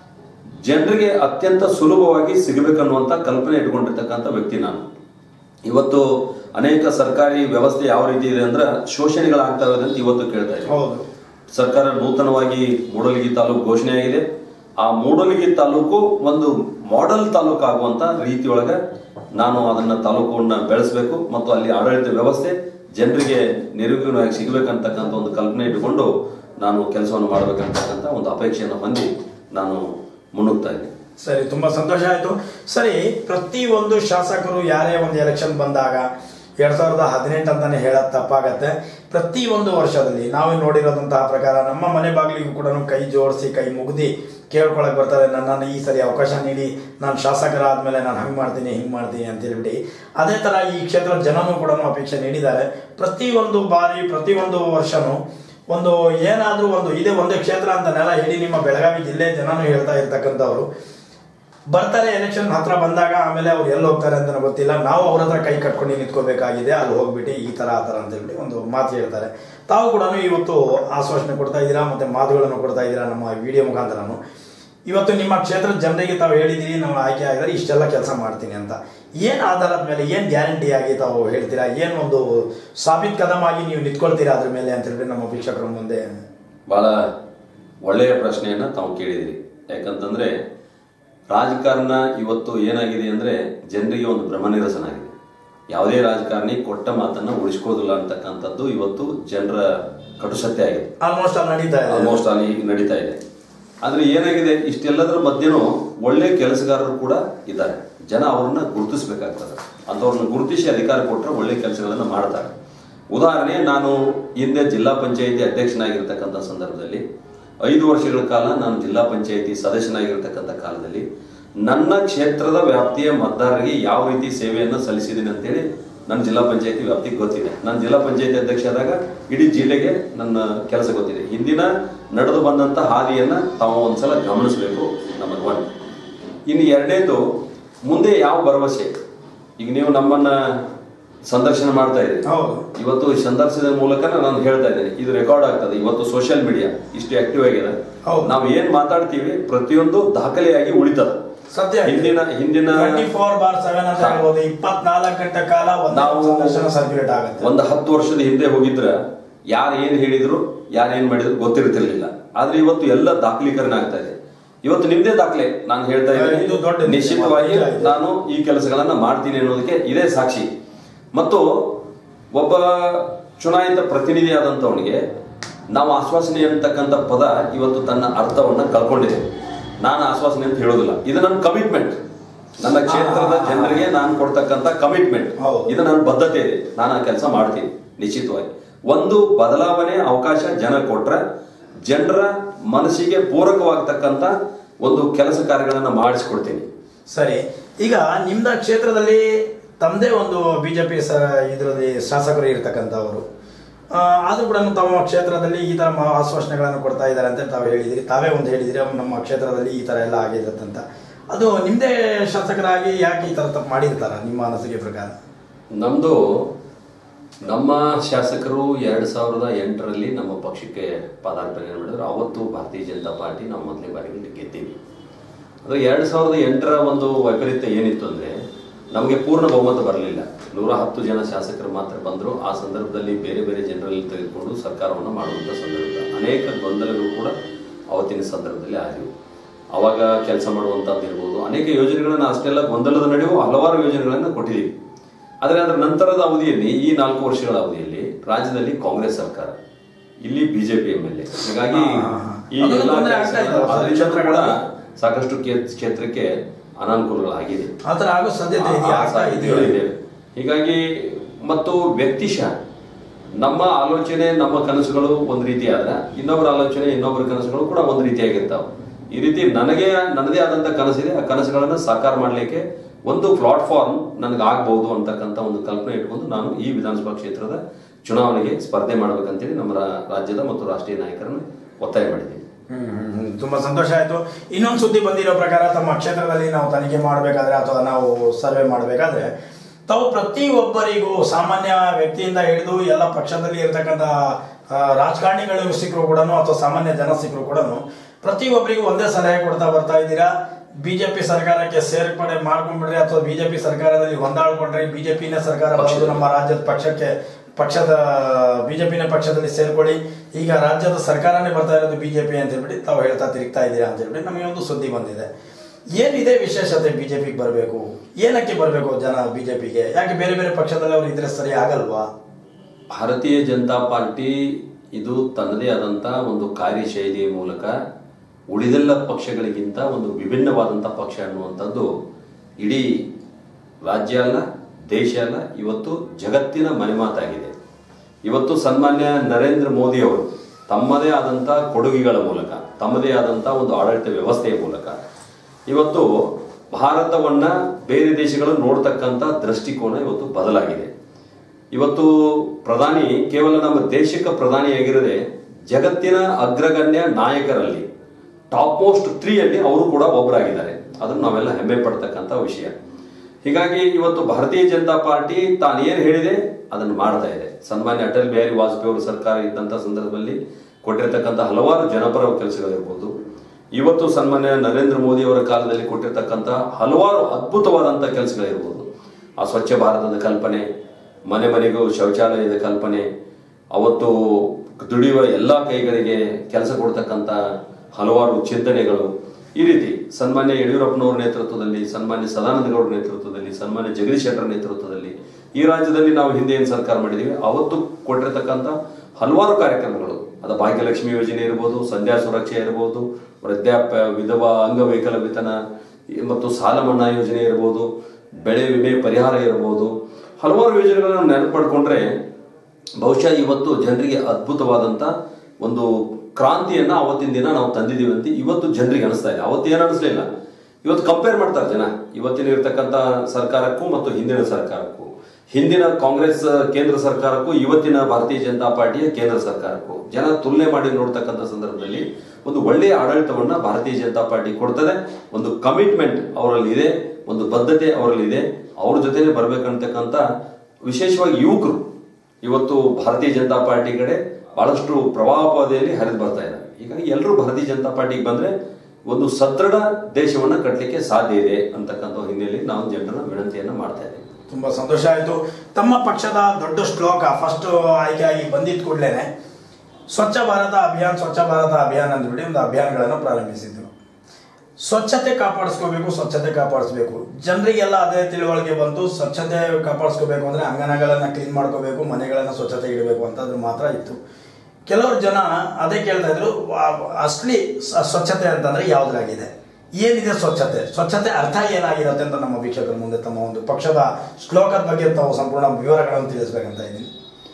ಜನರಿಗೆ ಅತ್ಯಂತ ಸುಲಭವಾಗಿ ಸಿಗಬೇಕನ್ನುವಂತ ಕಲ್ಪನೆ ಇಟ್ಕೊಂಡಿರ್ತಕ್ಕಂಥ ವ್ಯಕ್ತಿ ನಾನು ಇವತ್ತು ಅನೇಕ ಸರ್ಕಾರಿ ವ್ಯವಸ್ಥೆ ಯಾವ ರೀತಿ ಇದೆ ಅಂದ್ರೆ ಶೋಷಣೆಗಳಾಗ್ತಾ ಇದೆ ಅಂತ ಇವತ್ತು ಕೇಳ್ತಾ ಇದ್ದೀವಿ ಹೌದು ಸರ್ಕಾರ ನೂತನವಾಗಿ ಮೂಡಲಗಿ ತಾಲೂಕು ಘೋಷಣೆ ಆಗಿದೆ ಆ ಮೂಡಲಗಿ ತಾಲೂಕು ಒಂದು ಮಾಡೆಲ್ ತಾಲೂಕು ಆಗುವಂತ ರೀತಿಯೊಳಗೆ ನಾನು ಅದನ್ನ ತಾಲೂಕನ್ನ ಬೆಳೆಸಬೇಕು ಮತ್ತು ಅಲ್ಲಿ ಆಡಳಿತ ವ್ಯವಸ್ಥೆ ಜನರಿಗೆ ನಿರುಗಿನವಾಗಿ ಸಿಗಬೇಕಂತಕ್ಕಂಥ ಒಂದು ಕಲ್ಪನೆ ಇಟ್ಟುಕೊಂಡು ನಾನು ಕೆಲಸವನ್ನು ಮಾಡಬೇಕಂತಕ್ಕಂಥ ಒಂದು ಅಪೇಕ್ಷೆಯನ್ನು ಹೊಂದಿ ನಾನು ಮುನ್ನುಗ್ತಾ ಇದ್ದೀನಿ ಸರಿ ತುಂಬಾ ಸಂತೋಷ ಆಯ್ತು ಸರಿ ಪ್ರತಿ ಒಂದು ಶಾಸಕರು ಯಾರೇ ಒಂದು ಎಲೆಕ್ಷನ್ ಬಂದಾಗ ಎರಡ್ ಸಾವಿರದ ಹದಿನೆಂಟು ಅಂತಾನೆ ಹೇಳೋದು ತಪ್ಪಾಗತ್ತೆ ಪ್ರತಿ ಒಂದು ವರ್ಷದಲ್ಲಿ ನಾವೇ ನೋಡಿರೋದಂತಹ ಪ್ರಕಾರ ನಮ್ಮ ಮನೆ ಬಾಗಿಲಿಗೂ ಕೂಡ ಕೈ ಜೋಡಿಸಿ ಕೈ ಮುಗ್ದಿ ಕೇಳ್ಕೊಳಕ್ ಬರ್ತಾರೆ ನನ್ನನ್ನು ಈ ಸರಿ ಅವಕಾಶ ನೀಡಿ ನಾನು ಶಾಸಕರಾದ್ಮೇಲೆ ನಾನು ಹಂಗೆ ಮಾಡ್ತೀನಿ ಹಿಂಗೆ ಮಾಡ್ತೀನಿ ಅಂತ ಹೇಳ್ಬಿಟ್ಟು ಅದೇ ತರ ಈ ಕ್ಷೇತ್ರದ ಜನನೂ ಕೂಡ ಅಪೇಕ್ಷೆ ನೀಡಿದ್ದಾರೆ ಪ್ರತಿ ಒಂದು ಬಾರಿ ಪ್ರತಿ ಒಂದು ವರ್ಷನೂ ಒಂದು ಏನಾದ್ರೂ ಒಂದು ಇದೇ ಒಂದೇ ಕ್ಷೇತ್ರ ಅಂತನೆಲ್ಲ ಇಡೀ ನಿಮ್ಮ ಬೆಳಗಾವಿ ಜಿಲ್ಲೆ ಜನನು ಹೇಳ್ತಾ ಇರ್ತಕ್ಕಂಥವ್ರು ಬರ್ತಾರೆ ಎಲೆಕ್ಷನ್ ಹತ್ರ ಬಂದಾಗ ಆಮೇಲೆ ಅವ್ರು ಎಲ್ಲಿ ಹೋಗ್ತಾರೆ ಅಂತ ಗೊತ್ತಿಲ್ಲ ನಾವು ಅವ್ರ ಹತ್ರ ಕೈ ಕಟ್ಕೊಂಡು ನಿಂತ್ಕೋಬೇಕಾಗಿದೆ ಅಲ್ಲಿ ಹೋಗ್ಬಿಟ್ಟು ಈ ತರ ಆ ತರ ಅಂತ ಹೇಳಿ ಒಂದು ಮಾತು ಹೇಳ್ತಾರೆ ತಾವು ಕೂಡ ಇವತ್ತು ಆಶ್ವಾಸನೆ ಕೊಡ್ತಾ ಇದ್ದೀರಾ ಮತ್ತೆ ಮಾತುಗಳನ್ನು ಕೊಡ್ತಾ ಇದ್ದೀರಾ ನಮ್ಮ ವಿಡಿಯೋ ಮುಖಾಂತರನು ಇವತ್ತು ನಿಮ್ಮ ಕ್ಷೇತ್ರದ ಜನರಿಗೆ ತಾವು ಹೇಳಿದಿರಿ ನಾವು ಆಯ್ಕೆ ಆಗಿದ್ರೆ ಇಷ್ಟೆಲ್ಲ ಕೆಲಸ ಮಾಡ್ತೀನಿ ಅಂತ ಏನ್ ಆಧಾರದ ಮೇಲೆ ಏನ್ ಗ್ಯಾರಂಟಿ ಆಗಿ ತಾವು ಹೇಳ್ತೀರಾ ಏನ್ ಒಂದು ಸಾಬೀತ್ ಕದಮ್ ಆಗಿ ನೀವು ನಿಂತ್ಕೊಳ್ತೀರಾ ಅದ್ರ ಮೇಲೆ ಅಂತ ಹೇಳಿ ನಮ್ಮ ವೀಕ್ಷಕರ ಮುಂದೆ ಬಹಳ ಒಳ್ಳೆಯ ಪ್ರಶ್ನೆಯನ್ನ ತಾವು ಕೇಳಿದಿರಿ ಯಾಕಂತಂದ್ರೆ ರಾಜಕಾರಣ ಇವತ್ತು ಏನಾಗಿದೆ ಅಂದ್ರೆ ಜನರಿಗೆ ಒಂದು ಭ್ರಮ ನಿರಸನ ಆಗಿದೆ ಯಾವುದೇ ರಾಜಕಾರಣಿ ಕೊಟ್ಟ ಮಾತನ್ನ ಉಳಿಸ್ಕೋದಿಲ್ಲ ಅಂತಕ್ಕಂಥದ್ದು ಇವತ್ತು ಜನರ ಕಟುಸತ್ಯ ಆಗಿದೆ ಆಲ್ಮೋಸ್ಟ್ ಅಲ್ಲಿ ನಡೀತಾ ಇದೆ ಆಲ್ಮೋಸ್ಟ್ ಅಲ್ಲಿ ಈಗ ನಡೀತಾ ಇದೆ ಆದ್ರೆ ಏನಾಗಿದೆ ಇಷ್ಟೆಲ್ಲದರ ಮಧ್ಯೆನೂ ಒಳ್ಳೆ ಕೆಲಸಗಾರರು ಕೂಡ ಇದ್ದಾರೆ ಜನ ಅವ್ರನ್ನ ಗುರುತಿಸ್ಬೇಕಾಗ್ತದೆ ಅಂಥವ್ರನ್ನ ಗುರುತಿಸಿ ಅಧಿಕಾರ ಕೊಟ್ಟರೆ ಒಳ್ಳೆ ಕೆಲಸಗಳನ್ನ ಮಾಡ್ತಾರೆ ಉದಾಹರಣೆ ನಾನು ಹಿಂದೆ ಜಿಲ್ಲಾ ಪಂಚಾಯಿತಿ ಅಧ್ಯಕ್ಷನಾಗಿರ್ತಕ್ಕಂಥ ಸಂದರ್ಭದಲ್ಲಿ ಐದು ವರ್ಷಗಳ ಕಾಲ ನಾನು ಜಿಲ್ಲಾ ಪಂಚಾಯಿತಿ ಸದಸ್ಯನಾಗಿರ್ತಕ್ಕಂಥ ಕಾಲದಲ್ಲಿ ನನ್ನ ಕ್ಷೇತ್ರದ ವ್ಯಾಪ್ತಿಯ ಮತದಾರರಿಗೆ ಯಾವ ರೀತಿ ಸೇವೆಯನ್ನು ಸಲ್ಲಿಸಿದ್ದೀನಿ ಅಂತೇಳಿ ನನ್ನ ಜಿಲ್ಲಾ ಪಂಚಾಯತಿ ವ್ಯಾಪ್ತಿಗೆ ಗೊತ್ತಿದೆ ನಾನು ಜಿಲ್ಲಾ ಪಂಚಾಯತಿ ಅಧ್ಯಕ್ಷ ಆದಾಗ ಇಡೀ ಜಿಲ್ಲೆಗೆ ನನ್ನ ಕೆಲಸ ಗೊತ್ತಿದೆ ಹಿಂದಿನ ನಡೆದು ಬಂದಂತ ಹಾದಿಯನ್ನ ತಾವು ಒಂದ್ಸಲ ಗಮನಿಸಬೇಕು ನಂಬರ್ ಒನ್ ಇನ್ನು ಎರಡನೇದು ಮುಂದೆ ಯಾವ ಭರವಸೆ ಈಗ ನೀವು ನಮ್ಮನ್ನ ಸಂದರ್ಶನ ಮಾಡ್ತಾ ಇದ್ದೀರಿ ಹೌದು ಇವತ್ತು ಈ ಸಂದರ್ಶನದ ಮೂಲಕ ನಾನು ಹೇಳ್ತಾ ಇದ್ದೇನೆ ಇದು ರೆಕಾರ್ಡ್ ಆಗ್ತದೆ ಇವತ್ತು ಸೋಷಿಯಲ್ ಮೀಡಿಯಾ ಇಷ್ಟು ಆಕ್ಟಿವ್ ಆಗಿದೆ ಹೌದು. ನಾವು ಏನ್ ಮಾತಾಡ್ತೀವಿ ಪ್ರತಿಯೊಂದು ದಾಖಲೆಯಾಗಿ ಉಳಿತದ ಸತ್ಯ ಹಿಂದಿನ ಹಿಂದಿನ ಟ್ವೆಂಟಿ ಫೋರ್ ಬಾರ್ ಸೆವೆನ್ ಅಂತ ಹೇಳ್ಬೋದು ಇಪ್ಪತ್ನಾಲ್ಕು ಗಂಟೆ ಕಾಲ ಒಂದು ನಾವು ಸಂದರ್ಶನ ಸರ್ಕ್ಯುಲೇಟ್ ಆಗುತ್ತೆ ಒಂದು ಹತ್ತು ವರ್ಷದ ಹಿಂದೆ ಹೋಗಿದ್ರ ಯಾರು ಏನ್ ಹೇಳಿದ್ರು ಯಾರು ಏನ್ ಮಾಡಿದ್ರು ಗೊತ್ತಿರ್ತಿರ್ಲಿಲ್ಲ ಆದ್ರೆ ಇವತ್ತು ಎಲ್ಲ ದಾಖಲೀಕರಣ ಆಗ್ತಾ ಇದೆ ಇವತ್ತು ನಿಮ್ದೇ ದಾಖಲೆ ನಾನು ಹೇಳ್ತಾ ಇದು ಇದ್ದೀನಿ ದೊಡ್ಡ ನಿಜ. ನಿಶ್ಚಿತವಾಗಿ ನಿಜ ಇದು. ನಾನು ಈ ಕೆಲಸಗಳನ್ನ ಮಾಡ್ತೀನಿ ಅನ್ನೋದಕ್ಕೆ ಇದೇ ಸಾಕ್ಷಿ ಮತ್ತು ಒಬ್ಬ ಚುನಾಯಿತ ಪ್ರತಿನಿಧಿಯಾದಂಥವನಿಗೆ ನಾವು ಆಶ್ವಾಸನೆ ಅಂತಕ್ಕಂಥ ಪದ ಇವತ್ತು ತನ್ನ ಅರ್ಥವನ್ನ ಕಳ್ಕೊಂಡಿದೆ ನಾನು ಆಶ್ವಾಸನೆ ಅಂತ ಹೇಳೋದಿಲ್ಲ ಇದು ನನ್ನ ಕಮಿಟ್ಮೆಂಟ್ ನನ್ನ ಕ್ಷೇತ್ರದ ಜನರಿಗೆ ನಾನು ಕೊಡ್ತಕ್ಕಂಥ ಕಮಿಟ್ಮೆಂಟ್ ಹೌದು. ಇದು ನನ್ನ ಬದ್ಧತೆ ಇದೆ ನಾನು ಆ ಕೆಲಸ ಮಾಡ್ತೀನಿ ನಿಶ್ಚಿತವಾಗಿ ಒಂದು ಬದಲಾವಣೆ ಅವಕಾಶ ಜನ ಕೊಟ್ರೆ ಜನರ ಮನಸ್ಸಿಗೆ ಪೂರಕವಾಗ್ತಕ್ಕಂಥ ಒಂದು ಕೆಲಸ ಕಾರ್ಯಗಳನ್ನ ಮಾಡಿಸ್ಕೊಡ್ತೀನಿ ಸರಿ ಈಗ ನಿಮ್ದ ಕ್ಷೇತ್ರದಲ್ಲಿ ತಮ್ಮದೇ ಒಂದು ಬಿಜೆಪಿ ಸ ಇದರಲ್ಲಿ ಶಾಸಕರು ಇರ್ತಕ್ಕಂಥವರು ಆ, ಆದ್ರೂ ಕೂಡ ತಮ್ಮ ಕ್ಷೇತ್ರದಲ್ಲಿ ಈ ತರ ಮ- ಆಶ್ವಾಸನೆಗಳನ್ನು ಕೊಡ್ತಾ ಇದ್ದಾರೆ ಅಂತ ತಾವು ಹೇಳಿದಿರಿ ತಾವೇ ಒಂದು ಹೇಳಿದಿರಿ ನಮ್ಮ ಕ್ಷೇತ್ರದಲ್ಲಿ ಈ ತರ ಎಲ್ಲ ಆಗಿರತ್ತಂತ ಅದು ನಿಮ್ದೇ ಶಾಸಕರಾಗಿ ಯಾಕೆ ಈ ತರ ತಪ್ಪು ಮಾಡಿರ್ತಾರ ನಿಮ್ಮ ಅನಿಸಿಕೆ ಪ್ರಕಾರ ನಮ್ಮದು ನಮ್ಮ ಶಾಸಕರು ಎರಡು ಸಾವಿರದ ಎಂಟರಲ್ಲಿ ನಮ್ಮ ಪಕ್ಷಕ್ಕೆ ಪದಾರ್ಪಣೆ ಮಾಡಿದ್ರು ಅವತ್ತು ಭಾರತೀಯ ಜನತಾ ಪಾರ್ಟಿ ನಾವು ಮೊದಲನೇ ಬಾರಿಗೆ ಗೆದ್ದೀವಿ ಅದು ಎರಡು ಸಾವಿರದ ಎಂಟರ ಒಂದು ವೈಪರೀತ್ಯ ಏನಿತ್ತು ಅಂದರೆ ನಮಗೆ ಪೂರ್ಣ ಬಹುಮತ ಬರಲಿಲ್ಲ ನೂರ ಹತ್ತು ಜನ ಶಾಸಕರು ಮಾತ್ರ ಬಂದರು ಆ ಸಂದರ್ಭದಲ್ಲಿ ಬೇರೆ ಬೇರೆ ಜನರಲ್ಲಿ ತೆಗೆದುಕೊಂಡು ಸರ್ಕಾರವನ್ನು ಮಾಡುವಂಥ ಸಂದರ್ಭ ಅನೇಕ ಗೊಂದಲಗಳು ಕೂಡ ಅವತ್ತಿನ ಸಂದರ್ಭದಲ್ಲಿ ಆದವು ಅವಾಗ ಕೆಲಸ ಮಾಡುವಂಥದ್ದು ಇರ್ಬೋದು ಅನೇಕ ಯೋಜನೆಗಳನ್ನು ಅಷ್ಟೆಲ್ಲ ಗೊಂದಲದ ನಡುವೆ ಹಲವಾರು ಯೋಜನೆಗಳನ್ನು ಕೊಟ್ಟಿದ್ದೀವಿ ಆದರೆ ಅದರ ನಂತರದ ಅವಧಿಯಲ್ಲಿ ಈ ನಾಲ್ಕು ವರ್ಷಗಳ ಅವಧಿಯಲ್ಲಿ ರಾಜ್ಯದಲ್ಲಿ ಕಾಂಗ್ರೆಸ್ ಸರ್ಕಾರ ಇಲ್ಲಿ ಬಿಜೆಪಿ ಎಂ ಎಲ್ ಎ ಹೀಗಾಗಿ ಹಾ, ಹಾ, ಹಾ. ಈ ಅದೊಂದು ಎಲ್ಲ ತೊಂದ್ರೆ ಆಗ್ತಾ ಇದೆ ಕೆಲಸಗಳು- ಅದರಿಂದ ಕೂಡ ಕ್ಷೇತ್ರಗಳಲ್ಲಿ. ಸಾಕಷ್ಟು ಕೇ- ಕ್ಷೇತ್ರಕ್ಕೆ ಅನಾನುಕೂಲಗಳಾಗಿದೆ ಆ ತರ ಆಗೋ ಸಾಧ್ಯತೆ ಇದೆಯಾ ಆ ಆಗ್ತಾ ಸಾಧ್ಯತೆಗಳು ಇದೆಯಾ? ಇದೆ. ಹೀಗಾಗಿ ಮತ್ತು ವ್ಯಕ್ತಿಶಃ ನಮ್ಮ ಆಲೋಚನೆ ನಮ್ಮ ಕನಸುಗಳು ಒಂದು ರೀತಿ ಆದ್ರೆ ಇನ್ನೊಬ್ಬರ ಆಲೋಚನೆ ಇನ್ನೊಬ್ಬರ ಕನಸುಗಳು ಕೂಡ ಒಂದು ರೀತಿಯಾಗಿರ್ತಾವೆ ಈ ರೀತಿ ನನಗೆ ನನ್ನದೇ ಆದಂತ ಕನಸಿದೆ ಆ ಕನಸುಗಳನ್ನು ಸಾಕಾರ ಮಾಡಲಿಕ್ಕೆ ಒಂದು ಪ್ಲಾಟ್ಫಾರ್ಮ್ ನನಗೆ ಆಗ್ಬಹುದು ಅಂತಕ್ಕಂಥ ಒಂದು ಕಲ್ಪನೆ ಇಟ್ಕೊಂಡು ನಾನು ಈ ವಿಧಾನಸಭಾ ಕ್ಷೇತ್ರದ ಚುನಾವಣೆಗೆ ಸ್ಪರ್ಧೆ ಮಾಡ್ಬೇಕಂತೇಳಿ ನಮ್ಮ ರಾ- ರಾಜ್ಯದ ಮತ್ತು ರಾಷ್ಟ್ರೀಯ ನಾಯಕರನ್ನು ಒತ್ತಾಯ ಮಾಡಿದ್ದೀನಿ ಹ್ಮ್, ಹ್ಮ್, ಹ್ಮ್. ತುಂಬಾ ಸಂತೋಷ ಆಯ್ತು ಇನ್ನೊಂದು ಸುದ್ದಿ ಬಂದಿರೋ ಪ್ರಕಾರ ತಮ್ಮ ಕ್ಷೇತ್ರದಲ್ಲಿ ನಾವು ತನಿಖೆ ಮಾಡಬೇಕಾದ್ರೆ ಅಥವಾ ನಾವು ಸರ್ವೆ ಮಾಡಬೇಕಾದ್ರೆ ತಾವು ಪ್ರತಿಯೊಬ್ಬರಿಗೂ ಸಾಮಾನ್ಯ ವ್ಯಕ್ತಿಯಿಂದ ಹಿಡಿದು ಎಲ್ಲ ಪಕ್ಷದಲ್ಲಿ ಇರತಕ್ಕಂತ ಆ, ರಾಜಕಾರಣಿಗಳು ಸಿಕ್ಕರು ಕೂಡ ಅಥವಾ ಸಾಮಾನ್ಯ ಜನ ಸಿಕ್ಕರು ಕೂಡ ಪ್ರತಿಯೊಬ್ಬರಿಗೂ ಒಂದೇ ಸಲಹೆ ಕೊಡ್ತಾ ಬರ್ತಾ ಇದ್ದೀರಾ ಬಿಜೆಪಿ ಸರ್ಕಾರಕ್ಕೆ ಸೇರ್ಪಡೆ ಮಾಡ್ಕೊಂಡ್ಬಿಡ್ರಿ ಅಥವಾ ಬಿಜೆಪಿ ಸರ್ಕಾರದಲ್ಲಿ ಹೊಂದಾಳ್ಕೊಂಡ್ರಿ ಬಿಜೆಪಿನೇ ಸರ್ಕಾರ ಬರೋದು ನಮ್ಮ ರಾಜ್ಯದ ಪಕ್ಷಕ್ಕೆ ಪಕ್ಷದ ಬಿಜೆಪಿನ ಪಕ್ಷದಲ್ಲಿ ಸೇರ್ಕೊಳ್ಳಿ ಈಗ ರಾಜ್ಯದ ಸರ್ಕಾರನೇ ಬರ್ತಾ ಇರೋದು ಬಿಜೆಪಿ ಅಂತ ಹೇಳ್ಬಿಟ್ಟು ತಾವು ಹೇಳ್ತಾ ತಿರುಗ್ತಾ ಇದ್ದೀರಾ ಅಂತ ಹೇಳ್ಬಿಟ್ಟು ನಮಗೆ ಒಂದು ಸುದ್ದಿ ಬಂದಿದೆ ಏನಿದೆ ವಿಶೇಷತೆ ಬಿಜೆಪಿಗೆ ಬರಬೇಕು ಏನಕ್ಕೆ ಬರಬೇಕು ಜನ ಬಿಜೆಪಿಗೆ ಯಾಕೆ ಬೇರೆ ಬೇರೆ ಪಕ್ಷದಲ್ಲಿ ಅವ್ರು ಇದ್ರೆ ಸರಿ ಆಗಲ್ವಾ ಭಾರತೀಯ ಜನತಾ ಪಾರ್ಟಿ ಇದು ತನ್ನದೇ ಆದಂಥ ಒಂದು ಕಾರ್ಯಶೈಲಿಯ ಮೂಲಕ ಉಳಿದೆಲ್ಲ ಪಕ್ಷಗಳಿಗಿಂತ ಒಂದು ವಿಭಿನ್ನವಾದಂಥ ಪಕ್ಷ ಅನ್ನುವಂಥದ್ದು ಇಡೀ ರಾಜ್ಯ ಅಲ್ಲ ದೇಶ ಅಲ್ಲ ಇವತ್ತು ಜಗತ್ತಿನ ಮನೆಮಾತಾಗಿದೆ ಇವತ್ತು ಸನ್ಮಾನ್ಯ ನರೇಂದ್ರ ಮೋದಿ ಅವರು ತಮ್ಮದೇ ಆದಂಥ ಕೊಡುಗೆಗಳ ಮೂಲಕ ತಮ್ಮದೇ ಆದಂಥ ಒಂದು ಆಡಳಿತ ವ್ಯವಸ್ಥೆಯ ಮೂಲಕ ಇವತ್ತು ಭಾರತವನ್ನ ಬೇರೆ ದೇಶಗಳು ನೋಡ್ತಕ್ಕಂಥ ದೃಷ್ಟಿಕೋನ ಇವತ್ತು ಬದಲಾಗಿದೆ ಇವತ್ತು ಪ್ರಧಾನಿ ಕೇವಲ ನಮ್ಮ ದೇಶಕ್ಕೆ ಪ್ರಧಾನಿಯಾಗಿರದೆ ಜಗತ್ತಿನ ಅಗ್ರಗಣ್ಯ ನಾಯಕರಲ್ಲಿ ಟಾಪ್ ಮೋಸ್ಟ್ ತ್ರೀಯಲ್ಲಿ ಅವರು ಕೂಡ ಒಬ್ಬರಾಗಿದ್ದಾರೆ ಅದನ್ನು ನಾವೆಲ್ಲ ಹೆಮ್ಮೆ ಪಡ್ತಕ್ಕಂಥ ವಿಷಯ ಹೀಗಾಗಿ ಇವತ್ತು ಭಾರತೀಯ ಜನತಾ ಪಾರ್ಟಿ ತಾನು ಏನು ಹೇಳಿದೆ ಅದನ್ನು ಮಾಡ್ತಾ ಇದೆ ಸನ್ಮಾನ್ಯ ಅಟಲ್ ಬಿಹಾರಿ ವಾಜಪೇಯಿ ಅವರು ಸರ್ಕಾರ ಇದ್ದಂಥ ಸಂದರ್ಭದಲ್ಲಿ ಕೊಟ್ಟಿರ್ತಕ್ಕಂಥ ಹಲವಾರು ಜನಪರ ಕೆಲಸಗಳಿರ್ಬೋದು ಇವತ್ತು ಸನ್ಮಾನ್ಯ ನರೇಂದ್ರ ಮೋದಿ ಅವರ ಕಾಲದಲ್ಲಿ ಕೊಟ್ಟಿರ್ತಕ್ಕಂಥ ಹಲವಾರು ಅದ್ಭುತವಾದಂಥ ಕೆಲಸಗಳಿರ್ಬೋದು ಆ ಸ್ವಚ್ಛ ಭಾರತದ ಕಲ್ಪನೆ ಮನೆ ಮನೆಗೂ ಶೌಚಾಲಯದ ಕಲ್ಪನೆ ಅವತ್ತು ದುಡಿಯುವ ಎಲ್ಲ ಕೈಗಳಿಗೆ ಕೆಲಸ ಕೊಡ್ತಕ್ಕಂಥ ಹಲವಾರು ಚಿಂತನೆಗಳು ಈ ರೀತಿ ಸನ್ಮಾನ್ಯ ಯಡಿಯೂರಪ್ಪನವರ ನೇತೃತ್ವದಲ್ಲಿ ಸನ್ಮಾನ್ಯ ಸದಾನಂದ ಗೌಡರ ನೇತೃತ್ವದಲ್ಲಿ ಸನ್ಮಾನ್ಯ ಜಗದೀಶ್ ಶೆಟ್ಟರ್ ನೇತೃತ್ವದಲ್ಲಿ ಈ ರಾಜ್ಯದಲ್ಲಿ ನಾವು ಹಿಂದೆ ಏನು ಸರ್ಕಾರ ಮಾಡಿದ್ದೀವಿ ಅವತ್ತು ಕೊಟ್ಟಿರ್ತಕ್ಕಂಥ ಹಲವಾರು ಕಾರ್ಯಕ್ರಮಗಳು ಅದು ಭಾಗ್ಯಲಕ್ಷ್ಮಿ ಯೋಜನೆ ಇರ್ಬೋದು ಸಂಧ್ಯಾ ಸುರಕ್ಷೆ ಇರ್ಬೋದು ವೃದ್ಧಾಪ್ಯ ವಿಧವಾ ಅಂಗವೈಕಲ ವೇತನ ಮತ್ತು ಸಾಲ ಮನ್ನಾ ಯೋಜನೆ ಇರ್ಬೋದು ಬೆಳೆ ವಿಮೆ ಪರಿಹಾರ ಇರ್ಬೋದು ಹಲವಾರು ಯೋಜನೆಗಳನ್ನು ನೆನಪು ಮಾಡಿಕೊಂಡ್ರೆ ಬಹುಶಃ ಇವತ್ತು ಜನರಿಗೆ ಅದ್ಭುತವಾದಂಥ ಒಂದು ಕ್ರಾಂತಿಯನ್ನ ಅವತ್ತಿನ ದಿನ ನಾವು ತಂದಿದ್ದೀವಿ ಅಂತ ಇವತ್ತು ಜನರಿಗೆ ಅನಿಸ್ತಾ ಇದೆ ಅವತ್ತು ಏನು ಅನಿಸ್ಲಿಲ್ಲ ಇವತ್ತು ಕಂಪೇರ್ ಮಾಡ್ತಾರೆ ಜನ ಇವತ್ತಿನ ಇರ್ತಕ್ಕಂಥ ಸರ್ಕಾರಕ್ಕೂ ಮತ್ತು ಹಿಂದಿನ ಸರ್ಕಾರಕ್ಕೂ ಹಿಂದಿನ ಕಾಂಗ್ರೆಸ್ ಕೇಂದ್ರ ಸರ್ಕಾರಕ್ಕೂ ಇವತ್ತಿನ ಭಾರತೀಯ ಜನತಾ ಪಾರ್ಟಿಯ ಕೇಂದ್ರ ಸರ್ಕಾರಕ್ಕೂ ಜನ ತುಲನೆ ಮಾಡಿ ನೋಡ್ತಕ್ಕಂಥ ಸಂದರ್ಭದಲ್ಲಿ ಒಂದು ಒಳ್ಳೆಯ ಆಡಳಿತವನ್ನ ಭಾರತೀಯ ಜನತಾ ಪಾರ್ಟಿ ಕೊಡ್ತದೆ ಒಂದು ಕಮಿಟ್ಮೆಂಟ್ ಅವರಲ್ಲಿ ಇದೆ ಒಂದು ಬದ್ಧತೆ ಅವರಲ್ಲಿ ಇದೆ ಅವ್ರ ಜೊತೆನೆ ಬರ್ಬೇಕಂತಕ್ಕಂಥ ವಿಶೇಷವಾಗಿ ಯುವಕರು ಇವತ್ತು ಭಾರತೀಯ ಜನತಾ ಪಾರ್ಟಿ ಕಡೆ ಬಹಳಷ್ಟು ಪ್ರವಾಹಪಾದಿಯಲ್ಲಿ ಹರಿದು ಬರ್ತಾ ಇದ್ದಾರೆ ಹೀಗಾಗಿ ಎಲ್ಲರೂ ಭಾರತೀಯ ಜನತಾ ಪಾರ್ಟಿಗೆ ಬಂದ್ರೆ ಒಂದು ಸದೃಢ ದೇಶವನ್ನ ಕಟ್ಟಲಿಕ್ಕೆ ಸಾಧ್ಯ ಇದೆ ಅಂತಕ್ಕಂಥ ಹಿನ್ನೆಲೆಯಲ್ಲಿ ನಾವು ಜನರನ್ನ ವಿನಂತಿಯನ್ನ ಮಾಡ್ತಾ ಇದ್ದೇವೆ ತುಂಬಾ ಸಂತೋಷ ಆಯ್ತು ತಮ್ಮ ಪಕ್ಷದ ದೊಡ್ಡ ಶ್ಲೋಕ ಫಸ್ಟ್ ಆಯ್ಕೆಯಾಗಿ ಬಂದಿದ್ದ ಕೂಡಲೇ ಸ್ವಚ್ಛ ಭಾರತ ಅಭಿಯಾನ್ ಸ್ವಚ್ಛ ಭಾರತ ಅಭಿಯಾನ್ ಅಂದ್ಬಿಟ್ಟು ಒಂದು ಅಭಿಯಾನಗಳನ್ನು ಪ್ರಾರಂಭಿಸಿದ್ರು ಸ್ವಚ್ಛತೆ ಕಾಪಾಡಿಸ್ಕೋಬೇಕು ಸ್ವಚ್ಛತೆ ಕಾಪಾಡಿಸ್ಬೇಕು ಜನರಿಗೆಲ್ಲ ಅದೇ ತಿಳುವಳಿಕೆ ಬಂತು ಸ್ವಚ್ಛತೆ ಕಾಪಾಡಿಸ್ಕೋಬೇಕು ಅಂದ್ರೆ ಅಂಗನಗಳನ್ನ ಕ್ಲೀನ್ ಮಾಡ್ಕೋಬೇಕು ಮನೆಗಳನ್ನ ಸ್ವಚ್ಛತೆ ಇಡಬೇಕು ಅಂತ ಅದ್ರ ಮಾತ್ರ ಇತ್ತು ಕೆಲವರು ಜನ ಅದೇ ಕೇಳ್ತಾ ಇದ್ರು ವಾ- ಅಸಲಿ ಸ- ಸ್ವಚ್ಛತೆ ಅಂತಂದ್ರೆ ಯಾವ್ದಾಗಿದೆ ಏನಿದೆ ಸ್ವಚ್ಛತೆ ಸ್ವಚ್ಛತೆ ಅರ್ಥ ಏನಾಗಿರುತ್ತೆ ಅಂತ ನಮ್ಮ ವೀಕ್ಷಕರ ಮುಂದೆ ತಮ್ಮ ಒಂದು ಪಕ್ಷದ ಶ್ಲೋಕದ ಬಗ್ಗೆ ತಾವು ಸಂಪೂರ್ಣ ವಿವರಗಳನ್ನು ತಿಳಿಸ್ಬೇಕಂತ ಇದ್ದೀನಿ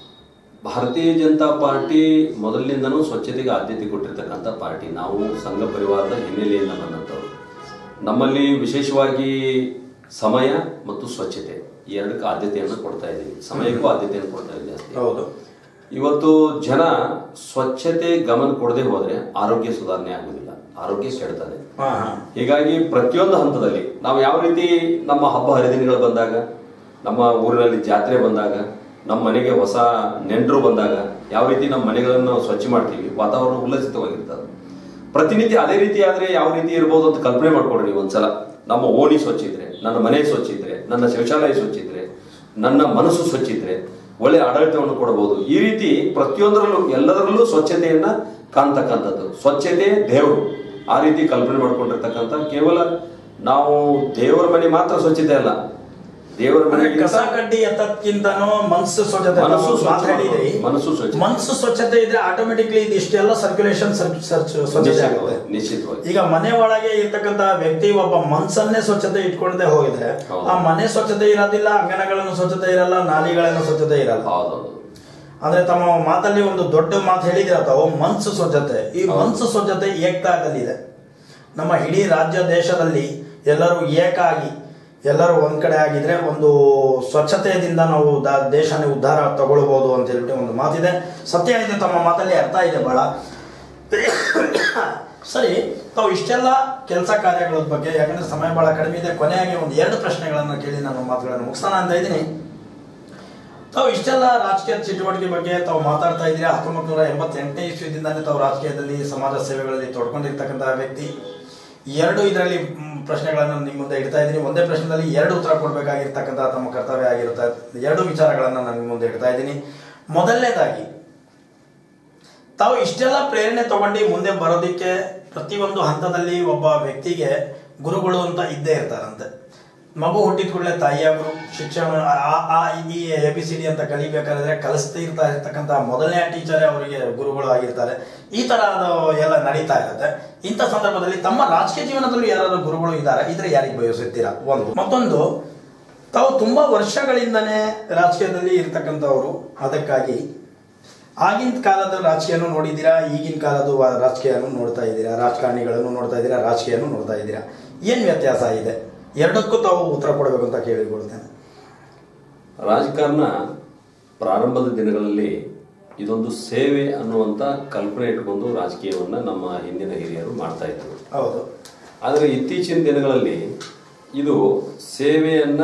ಭಾರತೀಯ ಜನತಾ ಪಾರ್ಟಿ ಮೊದಲಿನಿಂದನೂ ಸ್ವಚ್ಛತೆಗೆ ಆದ್ಯತೆ ಕೊಟ್ಟಿರ್ತಕ್ಕಂಥ ಪಾರ್ಟಿ ನಾವು ಸಂಘ ಪರಿವಾರದ ಹಿನ್ನೆಲೆಯಿಂದ ಬಂದಂಥವ್ರು ನಮ್ಮಲ್ಲಿ ವಿಶೇಷವಾಗಿ ಸಮಯ ಮತ್ತು ಸ್ವಚ್ಛತೆ ಈ ಎರಡಕ್ಕೆ ಆದ್ಯತೆಯನ್ನು ಕೊಡ್ತಾ ಇದ್ದೀವಿ ಸಮಯಕ್ಕೂ ಆದ್ಯತೆಯನ್ನು ಕೊಡ್ತಾ ಇದ್ದೀವಿ ಜಾಸ್ತಿ ಹೌದು ಇವತ್ತು ಜನ ಸ್ವಚ್ಛತೆ ಗಮನ ಕೊಡದೆ ಹೋದ್ರೆ ಆರೋಗ್ಯ ಸುಧಾರಣೆ ಆಗುದಿಲ್ಲ ಆರೋಗ್ಯ ಕೆಡ್ತದೆ ಹಾ ಹಾ ಹೀಗಾಗಿ ಪ್ರತಿಯೊಂದು ಹಂತದಲ್ಲಿ ನಾವು ಯಾವ ರೀತಿ ನಮ್ಮ ಹಬ್ಬ ಹರಿದಿನಗಳು ಬಂದಾಗ ನಮ್ಮ ಊರಿನಲ್ಲಿ ಜಾತ್ರೆ ಬಂದಾಗ ನಮ್ಮ ಮನೆಗೆ ಹೊಸ ನೆಂಟರು ಬಂದಾಗ ಯಾವ ರೀತಿ ನಮ್ಮ ಮನೆಗಳನ್ನು ನಾವು ಸ್ವಚ್ಛ ಮಾಡ್ತೀವಿ ವಾತಾವರಣ ಉಲ್ಲಸಿತವಾಗಿರ್ತದೆ ಪ್ರತಿನಿತ್ಯ ಅದೇ ರೀತಿ ಆದ್ರೆ ಯಾವ ರೀತಿ ಇರ್ಬೋದು ಅಂತ ಕಲ್ಪನೆ ಮಾಡ್ಕೊಡ್ರಿ ನೀವು ಒಂದ್ಸಲ ನಮ್ಮ ಓಣಿ ಸ್ವಚ್ಛ ಇದ್ರೆ ನನ್ನ ಮನೆ ಸ್ವಚ್ಛ ಇದ್ರೆ ನನ್ನ ಶೌಚಾಲಯ ಸ್ವಚ್ಛ ಇದ್ರೆ ನನ್ನ ಮನಸ್ಸು ಸ್ವಚ್ಛ ಇದ್ರೆ ಒಳ್ಳೆ ಆಡಳಿತವನ್ನು ಕೊಡಬಹುದು ಈ ರೀತಿ ಪ್ರತಿಯೊಂದರಲ್ಲೂ ಎಲ್ಲದರಲ್ಲೂ ಸ್ವಚ್ಛತೆಯನ್ನ ಕಾಣ್ತಕ್ಕಂಥದ್ದು ಸ್ವಚ್ಛತೆ ದೇವರು ಆ ರೀತಿ ಕಲ್ಪನೆ ಮಾಡ್ಕೊಂಡಿರ್ತಕ್ಕಂಥ ಕೇವಲ ನಾವು ದೇವರ ಮನೆ ಮಾತ್ರ ಸ್ವಚ್ಛತೆ ಅಲ್ಲ ದೇವರ ಅಂದ್ರೆ ಮನೆಗೆ ಕಸ ಕಡ್ಡಿ ಎತ್ತಕ್ಕಿಂತನೂ ಮನಸ್ಸು ಸ್ವಚ್ಛತೆ ಮನಸ್ಸು ತಾವು ಸ್ವಚ್ಛ ಮಾತಾಡಿದ್ರಿ ಮನಸ್ಸು ಸ್ವಚ್ಛ. ಮನಸ್ಸು ಸ್ವಚ್ಛತೆ ಇದ್ರೆ ಆಟೋಮೆಟಿಕ್ಲಿ ಇದಿಷ್ಟೆಲ್ಲ ಸರ್ಕ್ಯುಲೇಷನ್ ಸ್ವಚ್ಛತೆ ಆಗುತ್ತೆ ನಿಶ್ಚಿತವಾಗಿ ನಿಶ್ಚಿತವಾಗಿ ಈಗ ಮನೆ ಒಳಗೆ ಇರ್ತಕ್ಕಂತ ವ್ಯಕ್ತಿ ಒಬ್ಬ ಮನ್ಸನ್ನೇ ಸ್ವಚ್ಛತೆ ಇಟ್ಕೊಳ್ಳದೆ ಹೋಗಿದ್ರೆ ಹೌದು. ಆ ಮನೆ ಸ್ವಚ್ಛತೆ ಇರೋದಿಲ್ಲ ಅಂಗನಗಳನ್ನು ಸ್ವಚ್ಛತೆ ಇರಲ್ಲ ನಾಲಿಗಳನ್ನು ಸ್ವಚ್ಛತೆ ಇರಲ್ಲ ಹೌದೌದು ಅಂದ್ರೆ ತಮ್ಮ ಮಾತಲ್ಲಿ ಒಂದು ದೊಡ್ಡ ಮಾತು ಹೇಳಿದ್ರೆ ತಾವು ಮನ್ಸು ಸ್ವಚ್ಛತೆ ಈ ಮನ್ಸು ಸ್ವಚ್ಛತೆ ಏಕತಾಗದಲ್ಲಿದೆ ನಮ್ಮ ಇಡೀ ರಾಜ್ಯ ದೇಶದಲ್ಲಿ ಎಲ್ಲರೂ ಏಕಾಗಿ ಎಲ್ಲರೂ ಒಂದ್ ಕಡೆ ಆಗಿದ್ರೆ ಒಂದು ಸ್ವಚ್ಛತೆಯಿಂದ ನಾವು ದ- ದೇಶನ ಉದ್ಧಾರ ತಗೊಳ್ಬಹುದು ಅಂತ ಹೇಳ್ಬಿಟ್ಟು ಒಂದು ಮಾತಿದೆ ಸತ್ಯ ಇದೆ ತಮ್ಮ ಮಾತಲ್ಲಿ ಅರ್ಥ ಇದೆ ಬಹಳ ಸರಿ ತಾವು ಇಷ್ಟೆಲ್ಲ ಕೆಲಸ ಕಾರ್ಯಗಳ ಬಗ್ಗೆ ಯಾಕಂದ್ರೆ ಸಮಯ ಬಹಳ ಕಡಿಮೆ ಇದೆ ಕೊನೆಯಾಗಿ ಒಂದು ಎರಡು ಪ್ರಶ್ನೆಗಳನ್ನು ಕೇಳಿ ನಾನು ಮಾತುಗಳನ್ನು ಮುಗಿಸೋಣ ಅಂತ ಇದ್ದೀನಿ ತಾವು ಇಷ್ಟೆಲ್ಲ ರಾಜಕೀಯ ಚಟುವಟಿಕೆ ಬಗ್ಗೆ ತಾವು ಮಾತಾಡ್ತಾ ಇದ್ದೀರಾ ಹತ್ತೊಂಬತ್ತು ನೂರ ಎಂಬತ್ತೆಂಟನೇ ಇಸ್ವಿದಿಂದಾನೇ ತಾವು ರಾಜಕೀಯದಲ್ಲಿ ಸಮಾಜ ಸೇವೆಗಳಲ್ಲಿ ತೊಡ್ಕೊಂಡಿರ್ತಕ್ಕಂತಹ ವ್ಯಕ್ತಿ ಎರಡು ಇದರಲ್ಲಿ ಮ್, ಪ್ರಶ್ನೆಗಳನ್ನು ನಿಮ್ಮ ಮುಂದೆ ಇಡ್ತಾ ಇದ್ದೀನಿ ಒಂದೇ ಪ್ರಶ್ನೆಯಲ್ಲಿ ಎರಡು ಉತ್ತರ ಕೊಡಬೇಕಾಗಿರ್ತಕ್ಕಂತಹ ತಮ್ಮ ಕರ್ತವ್ಯ ಆಗಿರುತ್ತೆ ಎರಡು ವಿಚಾರಗಳನ್ನು ನಾನು ನಿಮ್ಮ ಮುಂದೆ ಇಡ್ತಾ ಇದ್ದೀನಿ ಮೊದಲನೇದಾಗಿ ತಾವು ಇಷ್ಟೆಲ್ಲ ಪ್ರೇರಣೆ ತಗೊಂಡು ಮುಂದೆ ಬರೋದಕ್ಕೆ ಪ್ರತಿಯೊಂದು ಹಂತದಲ್ಲಿ ಒಬ್ಬ ವ್ಯಕ್ತಿಗೆ ಗುರುಗಳು ಅಂತ ಇದ್ದೇ ಇರ್ತಾರಂತೆ ಮಗು ಹುಟ್ಟಿದ ಕೂಡಲೇ ತಾಯಿಯ ಗುರು ಶಿಕ್ಷಣ ಆ ಆ ಈ ಎ ಬಿ ಸಿ ಡಿ ಅಂತ ಕಲಿಬೇಕಾದ್ರೆ ಕಲಿಸ್ತಾ ಇರ್ತಾ ಇರ್ತಕ್ಕಂಥ ಮೊದಲನೇ ಟೀಚರೇ ಅವರಿಗೆ ಗುರುಗಳು ಆಗಿರ್ತಾರೆ ಈ ತರ ಅದು ಎಲ್ಲ ನಡೀತಾ ಇರುತ್ತೆ ಇಂಥ ಸಂದರ್ಭದಲ್ಲಿ ತಮ್ಮ ರಾಜಕೀಯ ಜೀವನದಲ್ಲೂ ಯಾರಾದ್ರೂ ಗುರುಗಳು ಇದ್ದಾರೆ ಇದ್ರೆ ಯಾರಿಗೆ ಬಯಸುತ್ತೀರಾ ಒಂದು ಮತ್ತೊಂದು ತಾವು ತುಂಬಾ ವರ್ಷಗಳಿಂದನೇ ರಾಜಕೀಯದಲ್ಲಿ ಇರ್ತಕ್ಕಂಥವ್ರು ಅದಕ್ಕಾಗಿ ಆಗಿನ ಕಾಲದ ರಾಜಕೀಯನೂ ನೋಡಿದ್ದೀರಾ ಈಗಿನ ಕಾಲದ ವ- ರಾಜಕೀಯನೂ ನೋಡ್ತಾ ಇದ್ದೀರಾ ರಾಜಕಾರಣಿಗಳನ್ನು ನೋಡ್ತಾ ಇದ್ದೀರಾ ರಾಜಕೀಯನೂ ನೋಡ್ತಾ ಇದ್ದೀರಾ ಏನು ವ್ಯತ್ಯಾಸ ಇದೆ ಎರಡಕ್ಕೂ ತಾವು ಉತ್ತರ ಕೊಡಬೇಕು ಅಂತ ಕೇಳಿಕೊಳ್ತೇನೆ ರಾಜಕಾರಣ ಪ್ರಾರಂಭದ ದಿನಗಳಲ್ಲಿ ಇದೊಂದು ಸೇವೆ ಅನ್ನುವಂಥ ಕಲ್ಪನೆ ಇಟ್ಕೊಂಡು ರಾಜಕೀಯವನ್ನ ನಮ್ಮ ಹಿಂದಿನ ಹಿರಿಯರು ಮಾಡ್ತಾ ಇದ್ರು ಹೌದು ಆದರೆ ಇತ್ತೀಚಿನ ದಿನಗಳಲ್ಲಿ ಇದು ಸೇವೆಯನ್ನ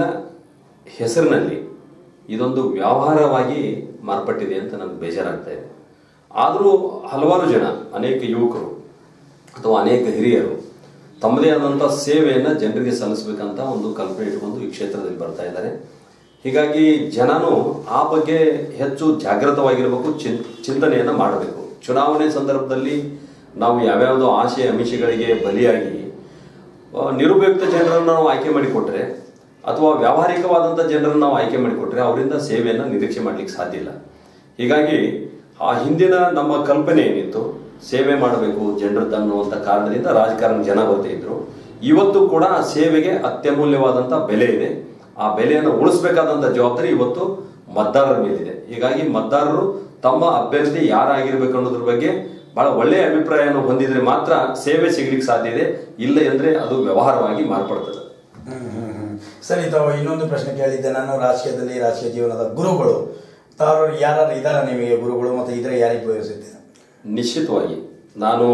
ಹೆಸರಿನಲ್ಲಿ ಇದೊಂದು ವ್ಯವಹಾರವಾಗಿ ಮಾರ್ಪಟ್ಟಿದೆ ಅಂತ ನನಗೆ ಬೇಜಾರಾಗ್ತಾ ಇದೆ ಆದರೂ ಹಲವಾರು ಜನ ಅನೇಕ ಯುವಕರು ಅಥವಾ ಅನೇಕ ಹಿರಿಯರು ತಮ್ಮದೇ ಆದಂಥ ಸೇವೆಯನ್ನು ಜನರಿಗೆ ಸಲ್ಲಿಸಬೇಕಂತ ಒಂದು ಕಲ್ಪನೆ ಇಟ್ಕೊಂಡು ಈ ಕ್ಷೇತ್ರದಲ್ಲಿ ಬರ್ತಾ ಇದ್ದಾರೆ ಹೀಗಾಗಿ ಜನನು ಆ ಬಗ್ಗೆ ಹೆಚ್ಚು ಜಾಗೃತವಾಗಿರಬೇಕು ಚಿನ್ ಚಿಂತನೆಯನ್ನು ಮಾಡಬೇಕು ಚುನಾವಣೆ ಸಂದರ್ಭದಲ್ಲಿ ನಾವು ಯಾವ್ಯಾವುದೋ ಆಶೆ ಅಮಿಷಗಳಿಗೆ ಬಲಿಯಾಗಿ ಆ, ನಿರುಪಯುಕ್ತ ಜನರನ್ನು ನಾವು ಆಯ್ಕೆ ಮಾಡಿಕೊಟ್ರೆ ಅಥವಾ ವ್ಯಾವಹಾರಿಕವಾದಂಥ ಜನರನ್ನು ನಾವು ಆಯ್ಕೆ ಮಾಡಿಕೊಟ್ರೆ ಅವರಿಂದ ಸೇವೆಯನ್ನು ನಿರೀಕ್ಷೆ ಮಾಡ್ಲಿಕ್ಕೆ ಸಾಧ್ಯ ಇಲ್ಲ ಹೀಗಾಗಿ ಆ ಹಿಂದಿನ ನಮ್ಮ ಕಲ್ಪನೆ ಏನಿತ್ತು ಸೇವೆ ಮಾಡಬೇಕು ಜನರದ್ದು ಅನ್ನುವಂಥ ಕಾರಣದಿಂದ ರಾಜಕಾರಣ ಜನ ಬರ್ತಾ ಇದ್ರು ಇವತ್ತು ಕೂಡ ಆ ಸೇವೆಗೆ ಅತ್ಯಮೂಲ್ಯವಾದಂಥ ಬೆಲೆ ಇದೆ ಆ ಬೆಲೆಯನ್ನು ಉಳಿಸ್ಬೇಕಾದಂಥ ಜವಾಬ್ದಾರಿ ಇವತ್ತು ಮತದಾರರ ಮೇಲಿದೆ ಹೀಗಾಗಿ ಮತದಾರರು ತಮ್ಮ ಅಭ್ಯರ್ಥಿ ಯಾರಾಗಿರ್ಬೇಕು ಅನ್ನೋದ್ರ ಬಗ್ಗೆ ಬಹಳ ಒಳ್ಳೆಯ ಅಭಿಪ್ರಾಯವನ್ನು ಹೊಂದಿದ್ರೆ ಮಾತ್ರ ಸೇವೆ ಸಿಗ್ಲಿಕ್ಕೆ ಸಾಧ್ಯ ಇದೆ ಇಲ್ಲ ಅಂದ್ರೆ ಅದು ವ್ಯವಹಾರವಾಗಿ ಮಾರ್ಪಡ್ತದೆ ಹ್ಮ್, ಹ್ಮ್, ಹ್ಮ್. ಸರಿ ತಾವು ಇನ್ನೊಂದು ಪ್ರಶ್ನೆ ಕೇಳಿದ್ದೆ ನಾನು ರಾಜಕೀಯದಲ್ಲಿ ರಾಜಕೀಯ ಜೀವನದ ಗುರುಗಳು ತಾವು ಯಾರು ಇದಾರ ನಿಮಗೆ ಗುರುಗಳು ಮತ್ತೆ ಇದ್ರೆ ಯಾರಿಗೆ ಬಯಸುತ್ತೀರಾ ನಿಶ್ಚಿತವಾಗಿ ನಾನು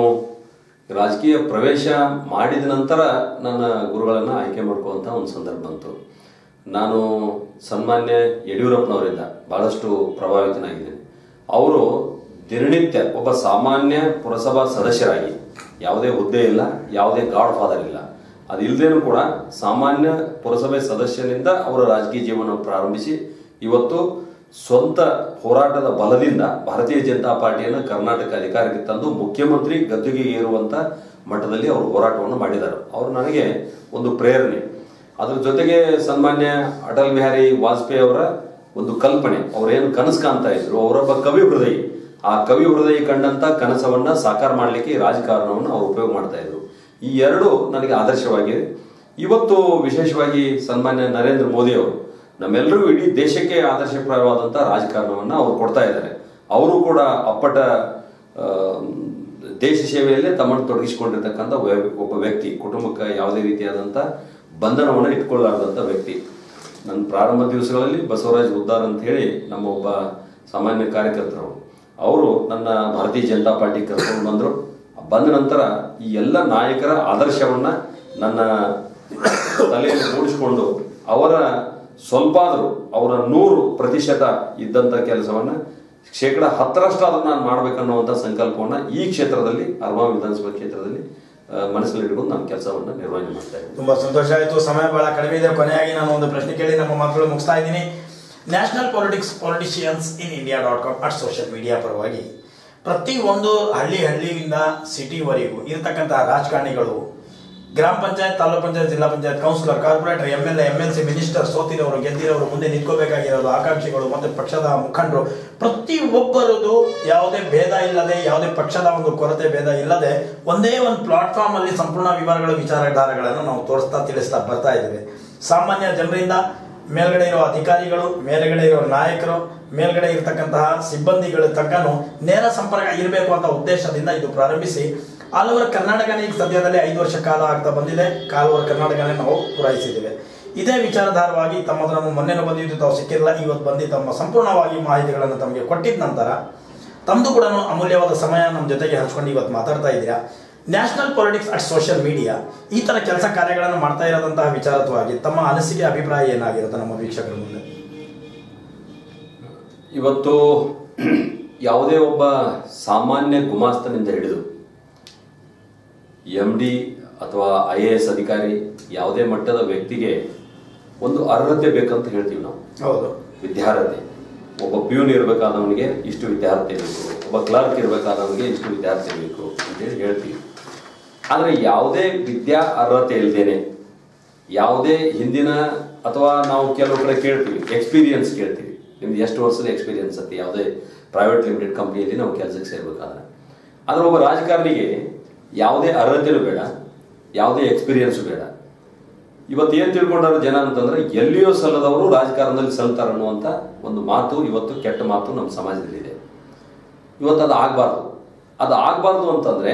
ರಾಜಕೀಯ ಪ್ರವೇಶ ಮಾಡಿದ ನಂತರ ನನ್ನ ಗುರುಗಳನ್ನು ಆಯ್ಕೆ ಮಾಡ್ಕೊಳ್ಳುವಂಥ ಒಂದು ಸಂದರ್ಭ ಬಂತು ನಾನು ಸನ್ಮಾನ್ಯ ಯಡಿಯೂರಪ್ಪನವರಿಂದ ಬಹಳಷ್ಟು ಪ್ರಭಾವಿತನಾಗಿದ್ದೇನೆ ಅವರು ದಿನನಿತ್ಯ ಒಬ್ಬ ಸಾಮಾನ್ಯ ಪುರಸಭಾ ಸದಸ್ಯರಾಗಿ ಯಾವುದೇ ಹುದ್ದೆ ಇಲ್ಲ ಯಾವುದೇ ಗಾಡ್ ಫಾದರ್ ಇಲ್ಲ ಅದಿಲ್ಲದೇನೂ ಕೂಡ ಸಾಮಾನ್ಯ ಪುರಸಭೆ ಸದಸ್ಯನಿಂದ ಅವರ ರಾಜಕೀಯ ಜೀವನ ಪ್ರಾರಂಭಿಸಿ ಇವತ್ತು ಸ್ವಂತ ಹೋರಾಟದ ಬಲದಿಂದ ಭಾರತೀಯ ಜನತಾ ಪಾರ್ಟಿಯನ್ನು ಕರ್ನಾಟಕ ಅಧಿಕಾರಕ್ಕೆ ತಂದು ಮುಖ್ಯಮಂತ್ರಿ ಗದ್ದುಗೆ ಏರುವಂತ ಮಟ್ಟದಲ್ಲಿ ಅವರು ಹೋರಾಟವನ್ನು ಮಾಡಿದ್ದಾರೆ ಅವರು ನನಗೆ ಒಂದು ಪ್ರೇರಣೆ ಅದ್ರ ಜೊತೆಗೆ ಸನ್ಮಾನ್ಯ ಅಟಲ್ ಬಿಹಾರಿ ವಾಜಪೇಯಿ ಅವರ ಒಂದು ಕಲ್ಪನೆ ಅವರೇನು ಕನಸು ಕಾಣ್ತಾ ಇದ್ರು ಅವರೊಬ್ಬ ಕವಿ ಹೃದಯ ಆ ಕವಿ ಹೃದಯ ಕಂಡಂತ ಕನಸವನ್ನ ಸಾಕಾರ ಮಾಡಲಿಕ್ಕೆ ಈ ರಾಜಕಾರಣವನ್ನು ಅವರು ಉಪಯೋಗ ಮಾಡ್ತಾ ಇದ್ರು ಈ ಎರಡು ನನಗೆ ಆದರ್ಶವಾಗಿದೆ ಇವತ್ತು ವಿಶೇಷವಾಗಿ ಸನ್ಮಾನ್ಯ ನರೇಂದ್ರ ಮೋದಿ ಅವರು ನಮ್ಮೆಲ್ಲರಿಗೂ ಇಡೀ ದೇಶಕ್ಕೆ ಆದರ್ಶಪ್ರಾಯವಾದಂಥ ರಾಜಕಾರಣವನ್ನು ಅವರು ಕೊಡ್ತಾ ಇದ್ದಾರೆ ಅವರು ಕೂಡ ಅಪ್ಪಟ ಆ, ದೇಶ ಸೇವೆಯಲ್ಲೇ ತಮ್ಮನ್ನು ತೊಡಗಿಸಿಕೊಂಡಿರ್ತಕ್ಕಂಥ ವ್ಯ- ಒಬ್ಬ ವ್ಯಕ್ತಿ ಕುಟುಂಬಕ್ಕೆ ಯಾವುದೇ ರೀತಿಯಾದಂಥ ಬಂಧನವನ್ನು ಇಟ್ಕೊಳ್ಳಾರ್ದಂಥ ವ್ಯಕ್ತಿ ನನ್ನ ಪ್ರಾರಂಭ ದಿವಸಗಳಲ್ಲಿ ಬಸವರಾಜ್ ಉದ್ದಾರ್ ಅಂತ ಹೇಳಿ ನಮ್ಮ ಒಬ್ಬ ಸಾಮಾನ್ಯ ಕಾರ್ಯಕರ್ತರು ಅವರು ನನ್ನ ಭಾರತೀಯ ಜನತಾ ಪಾರ್ಟಿ ಕರ್ಕೊಂಡು ಬಂದರು ಬಂದ ನಂತರ ಈ ಎಲ್ಲ ನಾಯಕರ ಆದರ್ಶವನ್ನ ನನ್ನ ತಲೆಯಲ್ಲಿ ಮೂಡಿಸ್ಕೊಂಡು ಅವರ ಸ್ವಲ್ಪ ಆದರೂ ಅವರ ನೂರು ಪ್ರತಿಶತ ಇದ್ದಂಥ ಕೆಲಸವನ್ನ ಶೇಕಡ ಹತ್ತರಷ್ಟಾದ್ರೂ ನಾನು ಮಾಡ್ಬೇಕನ್ನುವಂಥ ಸಂಕಲ್ಪವನ್ನ ಈ ಕ್ಷೇತ್ರದಲ್ಲಿ ಅರ್ವಾ ವಿಧಾನಸಭಾ ಕ್ಷೇತ್ರದಲ್ಲಿ ಆ, ಮನಸ್ಸಲ್ಲಿ ಇಟ್ಕೊಂಡು ನಾನು ಕೆಲಸವನ್ನ ನಿರ್ವಹಣೆ ಮಾಡ್ತಾ ಇದ್ದೀನಿ ತುಂಬಾ ಸಂತೋಷ ಆಯಿತು ಸಮಯ ಬಹಳ ಕಡಿಮೆ ಇದೆ ಕೊನೆಯಾಗಿ ನಾನು ಒಂದು ಪ್ರಶ್ನೆ ಕೇಳಿ ನಮ್ಮ ಮಾತುಗಳು ಮುಗಿಸ್ತಾ ಇದ್ದೀನಿ national politics politicians in India dot com at social media ಪರವಾಗಿ ಪ್ರತಿ ಒಂದು ಹಳ್ಳಿ ಹಳ್ಳಿಯಿಂದ ಸಿಟಿವರೆಗೂ ಇರತಕ್ಕಂತಹ ರಾಜಕಾರಣಿಗಳು ಗ್ರಾಮ panchayat taluk panchayat zilla panchayat councillor corporator M L M L C minister ಸೋತಿರೋರು ಗೆದ್ದಿರೋರು ಮುಂದೆ ನಿಂತ್ಕೋಬೇಕಾಗಿರೋದು ಆಕಾಂಕ್ಷಿಗಳು ಮತ್ತೆ ಪಕ್ಷದ ಮುಖಂಡರು ಪ್ರತಿ ಒಬ್ಬರದು ಯಾವುದೇ ಭೇದ ಇಲ್ಲದೆ ಯಾವುದೇ ಪಕ್ಷದ ಒಂದು ಕೊರತೆ ಭೇದ ಇಲ್ಲದೆ ಒಂದೇ ಒಂದು ಪ್ಲಾಟ್ಫಾರ್ಮ್ ಅಲ್ಲಿ ಸಂಪೂರ್ಣ ವಿವರಗಳು ವಿಚಾರಧಾರೆಗಳನ್ನು ನಾವು ತೋರಿಸ್ತಾ ತಿಳಿಸ್ತಾ ಬರ್ತಾ ಇದ್ದೇವೆ ಸಾಮಾನ್ಯ ಜನರಿಂದ ಮೇಲ್ಗಡೆ ಇರೋ ಅಧಿಕಾರಿಗಳು ಮೇಲ್ಗಡೆ ಇರೋ ನಾಯಕರು ಮೇಲ್ಗಡೆ ಇರತಕ್ಕಂತಹ ಸಿಬ್ಬಂದಿಗಳ ತಕ್ಕನು ನೇರ ಸಂಪರ್ಕ ಇರಬೇಕು ಅಂತ ಉದ್ದೇಶದಿಂದ ಇದು ಪ್ರಾರಂಭಿಸಿ ಆಲ್ ಓವರ್ ಕರ್ನಾಟಕನೇ ಈಗ ಸದ್ಯದಲ್ಲೇ ಐದು ವರ್ಷ ಕಾಲ ಆಗ್ತಾ ಬಂದಿದೆ ಕಾಲ್ ಓವರ್ ಕರ್ನಾಟಕನೇ ನಾವು ಪೂರೈಸಿದ್ದೇವೆ ಇದೇ ವಿಚಾರಧಾರವಾಗಿ ತಮ್ಮದು ನಮ್ಮ ಮೊನ್ನೆನೂ ಬಂದಿದ್ದು ತಾವು ಸಿಕ್ಕಿರಲ್ಲ ಇವತ್ತು ಬಂದು ತಮ್ಮ ಸಂಪೂರ್ಣವಾಗಿ ಮಾಹಿತಿಗಳನ್ನು ತಮಗೆ ಕೊಟ್ಟಿದ ನಂತರ ತಮ್ಮದು ಕೂಡ ಅಮೂಲ್ಯವಾದ ಸಮಯ ನಮ್ಮ ಜೊತೆಗೆ ಹಂಚ್ಕೊಂಡು ಇವತ್ತು ಮಾತಾಡ್ತಾ ಇದ್ದೀರಾ national politics at social media ಈ ತರ ಕೆಲಸ ಕಾರ್ಯಗಳನ್ನು ಮಾಡ್ತಾ ಇರೋದಂತಹ ವಿಚಾರತ್ವವಾಗಿ ತಮ್ಮ ಅನಿಸಿಕೆ ಅಭಿಪ್ರಾಯ ಏನಾಗಿರುತ್ತೆ ನಮ್ಮ ವೀಕ್ಷಕರ ಮುಂದೆ ಇವತ್ತು ಯಾವುದೇ ಒಬ್ಬ ಸಾಮಾನ್ಯ ಗುಮಾಸ್ತನಿಂದ ಹಿಡಿದು ಎಂ ಡಿ ಅಥವಾ ಐ ಎ ಎಸ್ ಅಧಿಕಾರಿ ಯಾವುದೇ ಮಟ್ಟದ ವ್ಯಕ್ತಿಗೆ ಒಂದು ಅರ್ಹತೆ ಬೇಕಂತ ಹೇಳ್ತೀವಿ ನಾವು ಹೌದು ವಿದ್ಯಾರ್ಹತೆ ಒಬ್ಬ ಪ್ಯೂನ್ ಇರಬೇಕಾದವನಿಗೆ ಇಷ್ಟು ವಿದ್ಯಾರ್ಥಿ ಬೇಕು ಒಬ್ಬ ಕ್ಲರ್ಕ್ ಇರಬೇಕಾದವನಿಗೆ ಇಷ್ಟು ವಿದ್ಯಾರ್ಥಿ ಬೇಕು ಅಂತೇಳಿ ಹೇಳ್ತೀವಿ ಆದರೆ ಯಾವುದೇ ವಿದ್ಯಾ ಅರ್ಹತೆ ಇಲ್ದೇನೆ ಯಾವುದೇ ಹಿಂದಿನ ಅಥವಾ ನಾವು ಕೆಲವು ಕಡೆ ಕೇಳ್ತೀವಿ ಎಕ್ಸ್ಪೀರಿಯನ್ಸ್ ಕೇಳ್ತೀವಿ ನಿಮ್ದು ಎಷ್ಟು ವರ್ಷದ ಎಕ್ಸ್ಪೀರಿಯನ್ಸ್ ಐತಿ ಯಾವುದೇ ಪ್ರೈವೇಟ್ ಲಿಮಿಟೆಡ್ ಕಂಪ್ನಿಯಲ್ಲಿ ನಾವು ಕೆಲಸಕ್ಕೆ ಸೇರ್ಬೇಕಾದ್ರೆ ಆದರೆ ಒಬ್ಬ ರಾಜಕಾರಣಿಗೆ ಯಾವುದೇ ಅರ್ಹತೆನೂ ಬೇಡ ಯಾವುದೇ ಎಕ್ಸ್ಪೀರಿಯನ್ಸು ಬೇಡ ಇವತ್ತು ಏನ್ ತಿಳ್ಕೊಂಡಾರ ಜನ ಅಂತಂದ್ರೆ ಎಲ್ಲಿಯೂ ಸಲ್ಲದವರು ರಾಜಕಾರಣದಲ್ಲಿ ಸಲ್ತಾರ ಅನ್ನುವಂತ ಒಂದು ಮಾತು ಇವತ್ತು ಕೆಟ್ಟ ಮಾತು ನಮ್ಮ ಸಮಾಜದಲ್ಲಿದೆ ಇವತ್ತು ಅದು ಆಗಬಾರ್ದು ಅದು ಆಗಬಾರ್ದು ಅಂತಂದ್ರೆ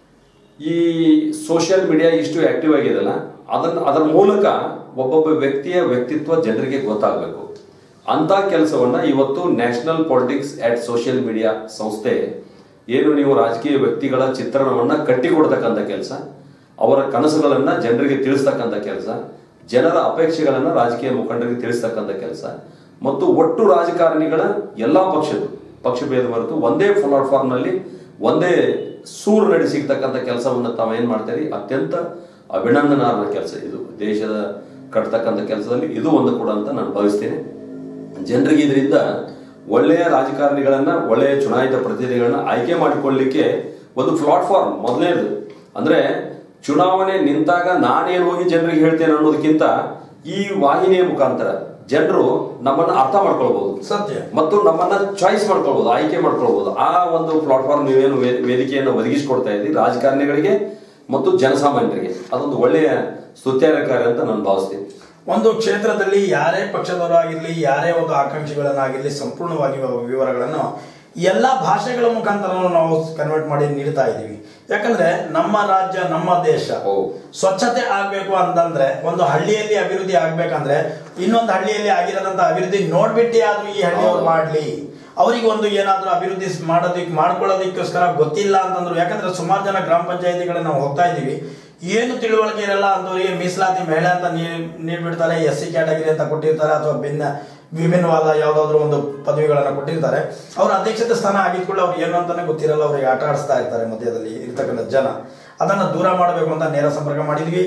ಈ ಸೋಷಿಯಲ್ ಮೀಡಿಯಾ ಇಷ್ಟು ಆಕ್ಟಿವ್ ಆಗಿದೆಲ್ಲ ಅದನ್ನ ಅದರ ಮೂಲಕ ಒಬ್ಬೊಬ್ಬ ವ್ಯಕ್ತಿಯ ವ್ಯಕ್ತಿತ್ವ ಜನರಿಗೆ ಗೊತ್ತಾಗಬೇಕು ಅಂತ ಕೆಲಸವನ್ನ ಇವತ್ತು national politics at social media ಸಂಸ್ಥೆ ಏನು ನೀವು ರಾಜಕೀಯ ವ್ಯಕ್ತಿಗಳ ಚಿತ್ರಣವನ್ನ ಕಟ್ಟಿಕೊಡ್ತಕ್ಕಂಥ ಕೆಲಸ ಅವರ ಕನಸುಗಳನ್ನ ಜನರಿಗೆ ತಿಳಿಸ್ತಕ್ಕಂಥ ಕೆಲಸ ಜನರ ಅಪೇಕ್ಷೆಗಳನ್ನ ರಾಜಕೀಯ ಮುಖಂಡರಿಗೆ ತಿಳಿಸ್ತಕ್ಕಂಥ ಕೆಲಸ ಮತ್ತು ಒಟ್ಟು ರಾಜಕಾರಣಿಗಳ ಎಲ್ಲಾ ಪಕ್ಷದ ಪಕ್ಷ ಭೇದ ಹೊರತು ಒಂದೇ ಪ್ಲಾಟ್ಫಾರ್ಮ್ ನಲ್ಲಿ ಒಂದೇ ಸೂರು ನಡಿ ಸಿಗ್ತಕ್ಕಂಥ ಕೆಲಸವನ್ನ ತಾವು ಏನ್ ಮಾಡ್ತೀರಿ ಅತ್ಯಂತ ಅಭಿನಂದನಾರ್ಹ ಕೆಲಸ ಇದು ದೇಶದ ಕಟ್ತಕ್ಕಂಥ ಕೆಲಸದಲ್ಲಿ ಇದು ಒಂದು ಕೂಡ ಅಂತ ನಾನು ಭಾವಿಸ್ತೇನೆ ಜನರಿಗೆ ಇದರಿಂದ ಒಳ್ಳೆಯ ರಾಜಕಾರಣಿಗಳನ್ನ ಒಳ್ಳೆಯ ಚುನಾಯಿತ ಪ್ರತಿನಿಧಿಗಳನ್ನ ಆಯ್ಕೆ ಮಾಡಿಕೊಳ್ಳಲಿಕ್ಕೆ ಒಂದು ಪ್ಲಾಟ್ಫಾರ್ಮ್ ಮೊದಲನೇದು ಅಂದ್ರೆ ಚುನಾವಣೆ ನಿಂತಾಗ ನಾನೇನು ಹೋಗಿ ಜನರಿಗೆ ಹೇಳ್ತೇನೆ ಅನ್ನೋದಕ್ಕಿಂತ ಈ ವಾಹಿನಿಯ ಮುಖಾಂತರ ಜನರು ನಮ್ಮನ್ನ ಅರ್ಥ ಮಾಡ್ಕೊಳ್ಬಹುದು ಸತ್ಯ ಮತ್ತು ನಮ್ಮನ್ನ ಚಾಯ್ಸ್ ಮಾಡ್ಕೊಳ್ಬಹುದು ಆಯ್ಕೆ ಮಾಡ್ಕೊಳ್ಬಹುದು ಆ ಒಂದು ಪ್ಲಾಟ್ಫಾರ್ಮ್ ನೀವೇನು ವೇ- ವೇದಿಕೆಯನ್ನು ಒದಗಿಸಿಕೊಡ್ತಾ ಇದ್ದೀರಿ ರಾಜಕಾರಣಿಗಳಿಗೆ ಮತ್ತು ಜನಸಾಮಾನ್ಯರಿಗೆ ಅದೊಂದು ಒಳ್ಳೆಯ ಸ್ತುತ್ಯಾರ್ಹ ಕಾರ್ಯ ಅಂತ ನಾನು ಭಾವಿಸ್ತೀನಿ ಒಂದು ಕ್ಷೇತ್ರದಲ್ಲಿ ಯಾರೇ ಪಕ್ಷದವರಾಗಿರ್ಲಿ ಯಾರೇ ಒಂದು ಆಕಾಂಕ್ಷಿಗಳನ್ನಾಗಿರ್ಲಿ ಸಂಪೂರ್ಣವಾಗಿ ವ- ವಿವರಗಳನ್ನು ಎಲ್ಲ ಭಾಷೆಗಳ ಮುಖಾಂತರ ನಾವು ಕನ್ವರ್ಟ್ ಮಾಡಿ ನೀಡ್ತಾ ಇದ್ದೀವಿ ಯಾಕಂದ್ರೆ ನಮ್ಮ ರಾಜ್ಯ ನಮ್ಮ ದೇಶ ಹೌದು. ಸ್ವಚ್ಛತೆ ಆಗ್ಬೇಕು ಅಂತಂದ್ರೆ ಒಂದು ಹಳ್ಳಿಯಲ್ಲಿ ಅಭಿವೃದ್ಧಿ ಆಗ್ಬೇಕಂದ್ರೆ ಇನ್ನೊಂದು ಹಳ್ಳಿಯಲ್ಲಿ ಆಗಿರೋದಂತ ಅಭಿವೃದ್ಧಿ ನೋಡ್ಬಿಟ್ಟೆ ಆದ್ರೂ ಈ ಹಳ್ಳಿಯವ್ರು ಹೌದು. ಮಾಡ್ಲಿ ಅವರಿಗೆ ಒಂದು ಏನಾದ್ರೂ ಅಭಿವೃದ್ಧಿ ಮಾಡೋದಿಕ್ ಮಾಡ್ಕೊಳ್ಳೋದಕ್ಕೋಸ್ಕರ ಗೊತ್ತಿಲ್ಲ ಅಂತಂದ್ರು ಯಾಕಂದ್ರೆ ಸುಮಾರು ಜನ ಗ್ರಾಮ ಪಂಚಾಯತಿಗಳನ್ನ ನಾವು ಹೋಗ್ತಾ ಇದೀವಿ ಏನು ತಿಳುವಳಿಕೆ ಇರಲ್ಲ ಅಂತವರಿಗೆ ಮೀಸಲಾತಿ ಮಹಿಳೆ ಅಂತ ನೀ- ನೀಡ್ಬಿಡ್ತಾರೆ ಎಸ್ ಸಿ ಕ್ಯಾಟಗರಿ ಅಂತ ಕೊಟ್ಟಿರ್ತಾರೆ ಅಥವಾ ಭಿನ್ನ ವಿಭಿನ್ನವಾದ ಯಾವ್ದಾದ್ರು ಒಂದು ಪದವಿಗಳನ್ನ ಕೊಟ್ಟಿರ್ತಾರೆ ಅವ್ರ ಅಧ್ಯಕ್ಷತೆ ಸ್ಥಾನ ಆಗಿದ್ಕೊಳ್ಳಿ ಅವ್ರು ಏನು ಅಂತಾನೆ ಗೊತ್ತಿರಲ್ಲ ಅವ್ರಿಗೆ ಆಟ ಆಡಿಸ್ತಾ ಇರ್ತಾರೆ ಮಧ್ಯದಲ್ಲಿ ಇರ್ತಕ್ಕಂಥ ಜನ ಅದನ್ನ ದೂರ ಮಾಡಬೇಕು ಅಂತ ನೇರ ಸಂಪರ್ಕ ಮಾಡಿದ್ವಿ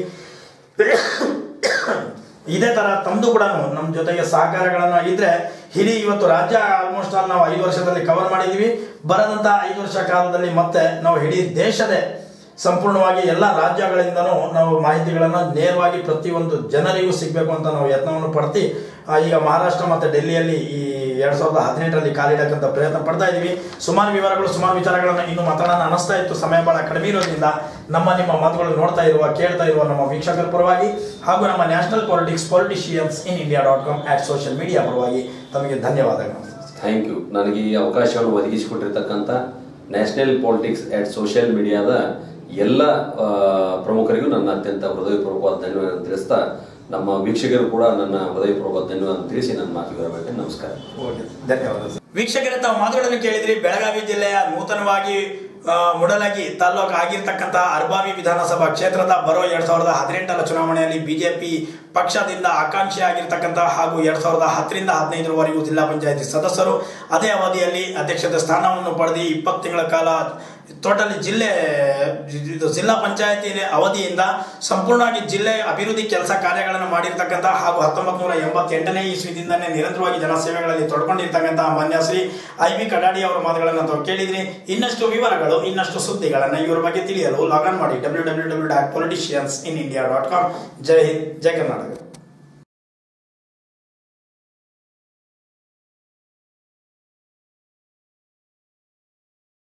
ಇದೇ ತರ ತಮ್ದು ಕೂಡ ನಮ್ಮ ಜೊತೆಗೆ ಸಹಕಾರಗಳನ್ನ ಇದ್ರೆ ಹಿಡಿ ಇವತ್ತು ರಾಜ್ಯ ಆಲ್ಮೋಸ್ಟ್ ಆಲ್ ನಾವು ಐದು ವರ್ಷದಲ್ಲಿ ಕವರ್ ಮಾಡಿದೀವಿ ಬರದಂತ ಐದು ವರ್ಷ ಕಾಲದಲ್ಲಿ ಮತ್ತೆ ನಾವು ಇಡೀ ದೇಶದೇ ಸಂಪೂರ್ಣವಾಗಿ ಎಲ್ಲ ರಾಜ್ಯಗಳಿಂದನೂ ನಾವು ಮಾಹಿತಿಗಳನ್ನ ನೇರವಾಗಿ ಪ್ರತಿಯೊಂದು ಜನರಿಗೂ ಸಿಗ್ಬೇಕು ಅಂತ ನಾವು ಯತ್ನವನ್ನು ಪಡ್ತಿ ಆ, ಈಗ ಮಹಾರಾಷ್ಟ್ರ ಮತ್ತೆ ಡೆಲ್ಲಿಯಲ್ಲಿ ಈ ಎರಡ್ ಸಾವಿರದ ಹದಿನೆಂಟರಲ್ಲಿ ಕಾಲಿಡಕ್ಕಂತ ಪ್ರಯತ್ನ ಪಡ್ತಾ ಇದೀವಿ ಸುಮಾರು ವಿವರಗಳು ಸುಮಾರು ವಿಚಾರಗಳನ್ನ ಇನ್ನು ಮಾತಾಡೋಣ ಅನಿಸ್ತಾ ಇತ್ತು ಸಮಯ ಬಹಳ ಕಡಿಮೆ ಇರೋದ್ರಿಂದ ನಮ್ಮ ನಿಮ್ಮ ಮಾತುಗಳು ನೋಡ್ತಾ ಇರುವ ಕೇಳ್ತಾ ಇರುವ ನಮ್ಮ ವೀಕ್ಷಕರ ಪರವಾಗಿ ಹಾಗೂ ನಮ್ಮ national politics politicians in India dot com at social media ಪರವಾಗಿ ತಮಗೆ ಧನ್ಯವಾದಗಳು ಥ್ಯಾಂಕ್ ಯು ನನಗೆ ಈ ಅವಕಾಶವನ್ನು ಒದಗಿಸಿಕೊಟ್ಟಿರ್ತಕ್ಕಂಥ ನ್ಯಾಷನಲ್ ಪಾಲಿಟಿಕ್ಸ್ ಆಟ್ ಸೋಷಿಯಲ್ ಮೀಡಿಯಾದ ಎಲ್ಲ ಆ, ಪ್ರಮುಖರಿಗೂ ನನ್ನ ಅತ್ಯಂತ ಹೃದಯಪೂರ್ವಕವಾದ ಧನ್ಯವಾದ ತಿಳಿಸ್ತಾ ನಮ್ಮ ವೀಕ್ಷಕರು ಕೂಡ ನನ್ನ ಹೃದಯಪೂರ್ವಕ ಧನ್ಯವಾದ ತಿಳಿಸಿ ನನ್ನ ಮಾತು ವಿವರ ನಮಸ್ಕಾರ ಧನ್ಯವಾದ ಸರ್ ವೀಕ್ಷಕರೇ ತಾವು ಮಾತುಗಳನ್ನು ಕೇಳಿದ್ರಿ ಬೆಳಗಾವಿ ಜಿಲ್ಲೆಯ ನೂತನವಾಗಿ ಆ, ಮುಡಲಗಿ ತಾಲ್ಲೂಕು ಆಗಿರ್ತಕ್ಕಂಥ ಅರ್ಬಾವಿ ವಿಧಾನಸಭಾ ಕ್ಷೇತ್ರದ ಬರೋ ಎರಡ್ ಸಾವಿರದ ಹದಿನೆಂಟರ ಚುನಾವಣೆಯಲ್ಲಿ ಬಿಜೆಪಿ ಪಕ್ಷದಿಂದ ಆಕಾಂಕ್ಷಿ ಆಗಿರ್ತಕ್ಕಂಥ ಹಾಗೂ ಎರಡ್ ಸಾವಿರದ ಹತ್ತರಿಂದ ಹದಿನೈದರವರೆಗೂ ಜಿಲ್ಲಾ ಪಂಚಾಯತಿ ಸದಸ್ಯರು ಅದೇ ಅವಧಿಯಲ್ಲಿ ಅಧ್ಯಕ್ಷತೆ ಸ್ಥಾನವನ್ನು ಪಡೆದು ಇಪ್ಪತ್ತು ತಿಂಗಳ ಕಾಲ ಟೋಟಲಿ ಜಿಲ್ಲೆ ಇದು ಜಿಲ್ಲಾ ಪಂಚಾಯತಿ ಅವಧಿಯಿಂದ ಸಂಪೂರ್ಣವಾಗಿ ಜಿಲ್ಲೆ ಅಭಿವೃದ್ಧಿ ಕೆಲಸ ಕಾರ್ಯಗಳನ್ನು ಮಾಡಿರ್ತಕ್ಕಂಥ ಹಾಗೂ ಹತ್ತೊಂಬತ್ತು ನೂರ ಎಂಬತ್ತೆಂಟನೇ ಇಸ್ವಿದಿಂದನೇ ನಿರಂತರವಾಗಿ ಜನಸೇವೆಗಳಲ್ಲಿ ತೊಡ್ಕೊಂಡಿರ್ತಕ್ಕಂಥ ಮಾನ್ಯ ಶ್ರೀ ಐ ಬಿ ಕಡಾಡಿ ಅವರ ಮಾತುಗಳನ್ನು ತಾವು ಕೇಳಿದ್ರಿ ಇನ್ನಷ್ಟು ವಿವರಗಳು ಇನ್ನಷ್ಟು ಸುದ್ದಿಗಳನ್ನು ಇವರ ಬಗ್ಗೆ ತಿಳಿಯಲು ಲಾಗಿನ್ ಮಾಡಿ W W W dot politicians in India dot com ಜೈ ಹಿಂದ್ ಜೈ ಕರ್ನಾಟಕ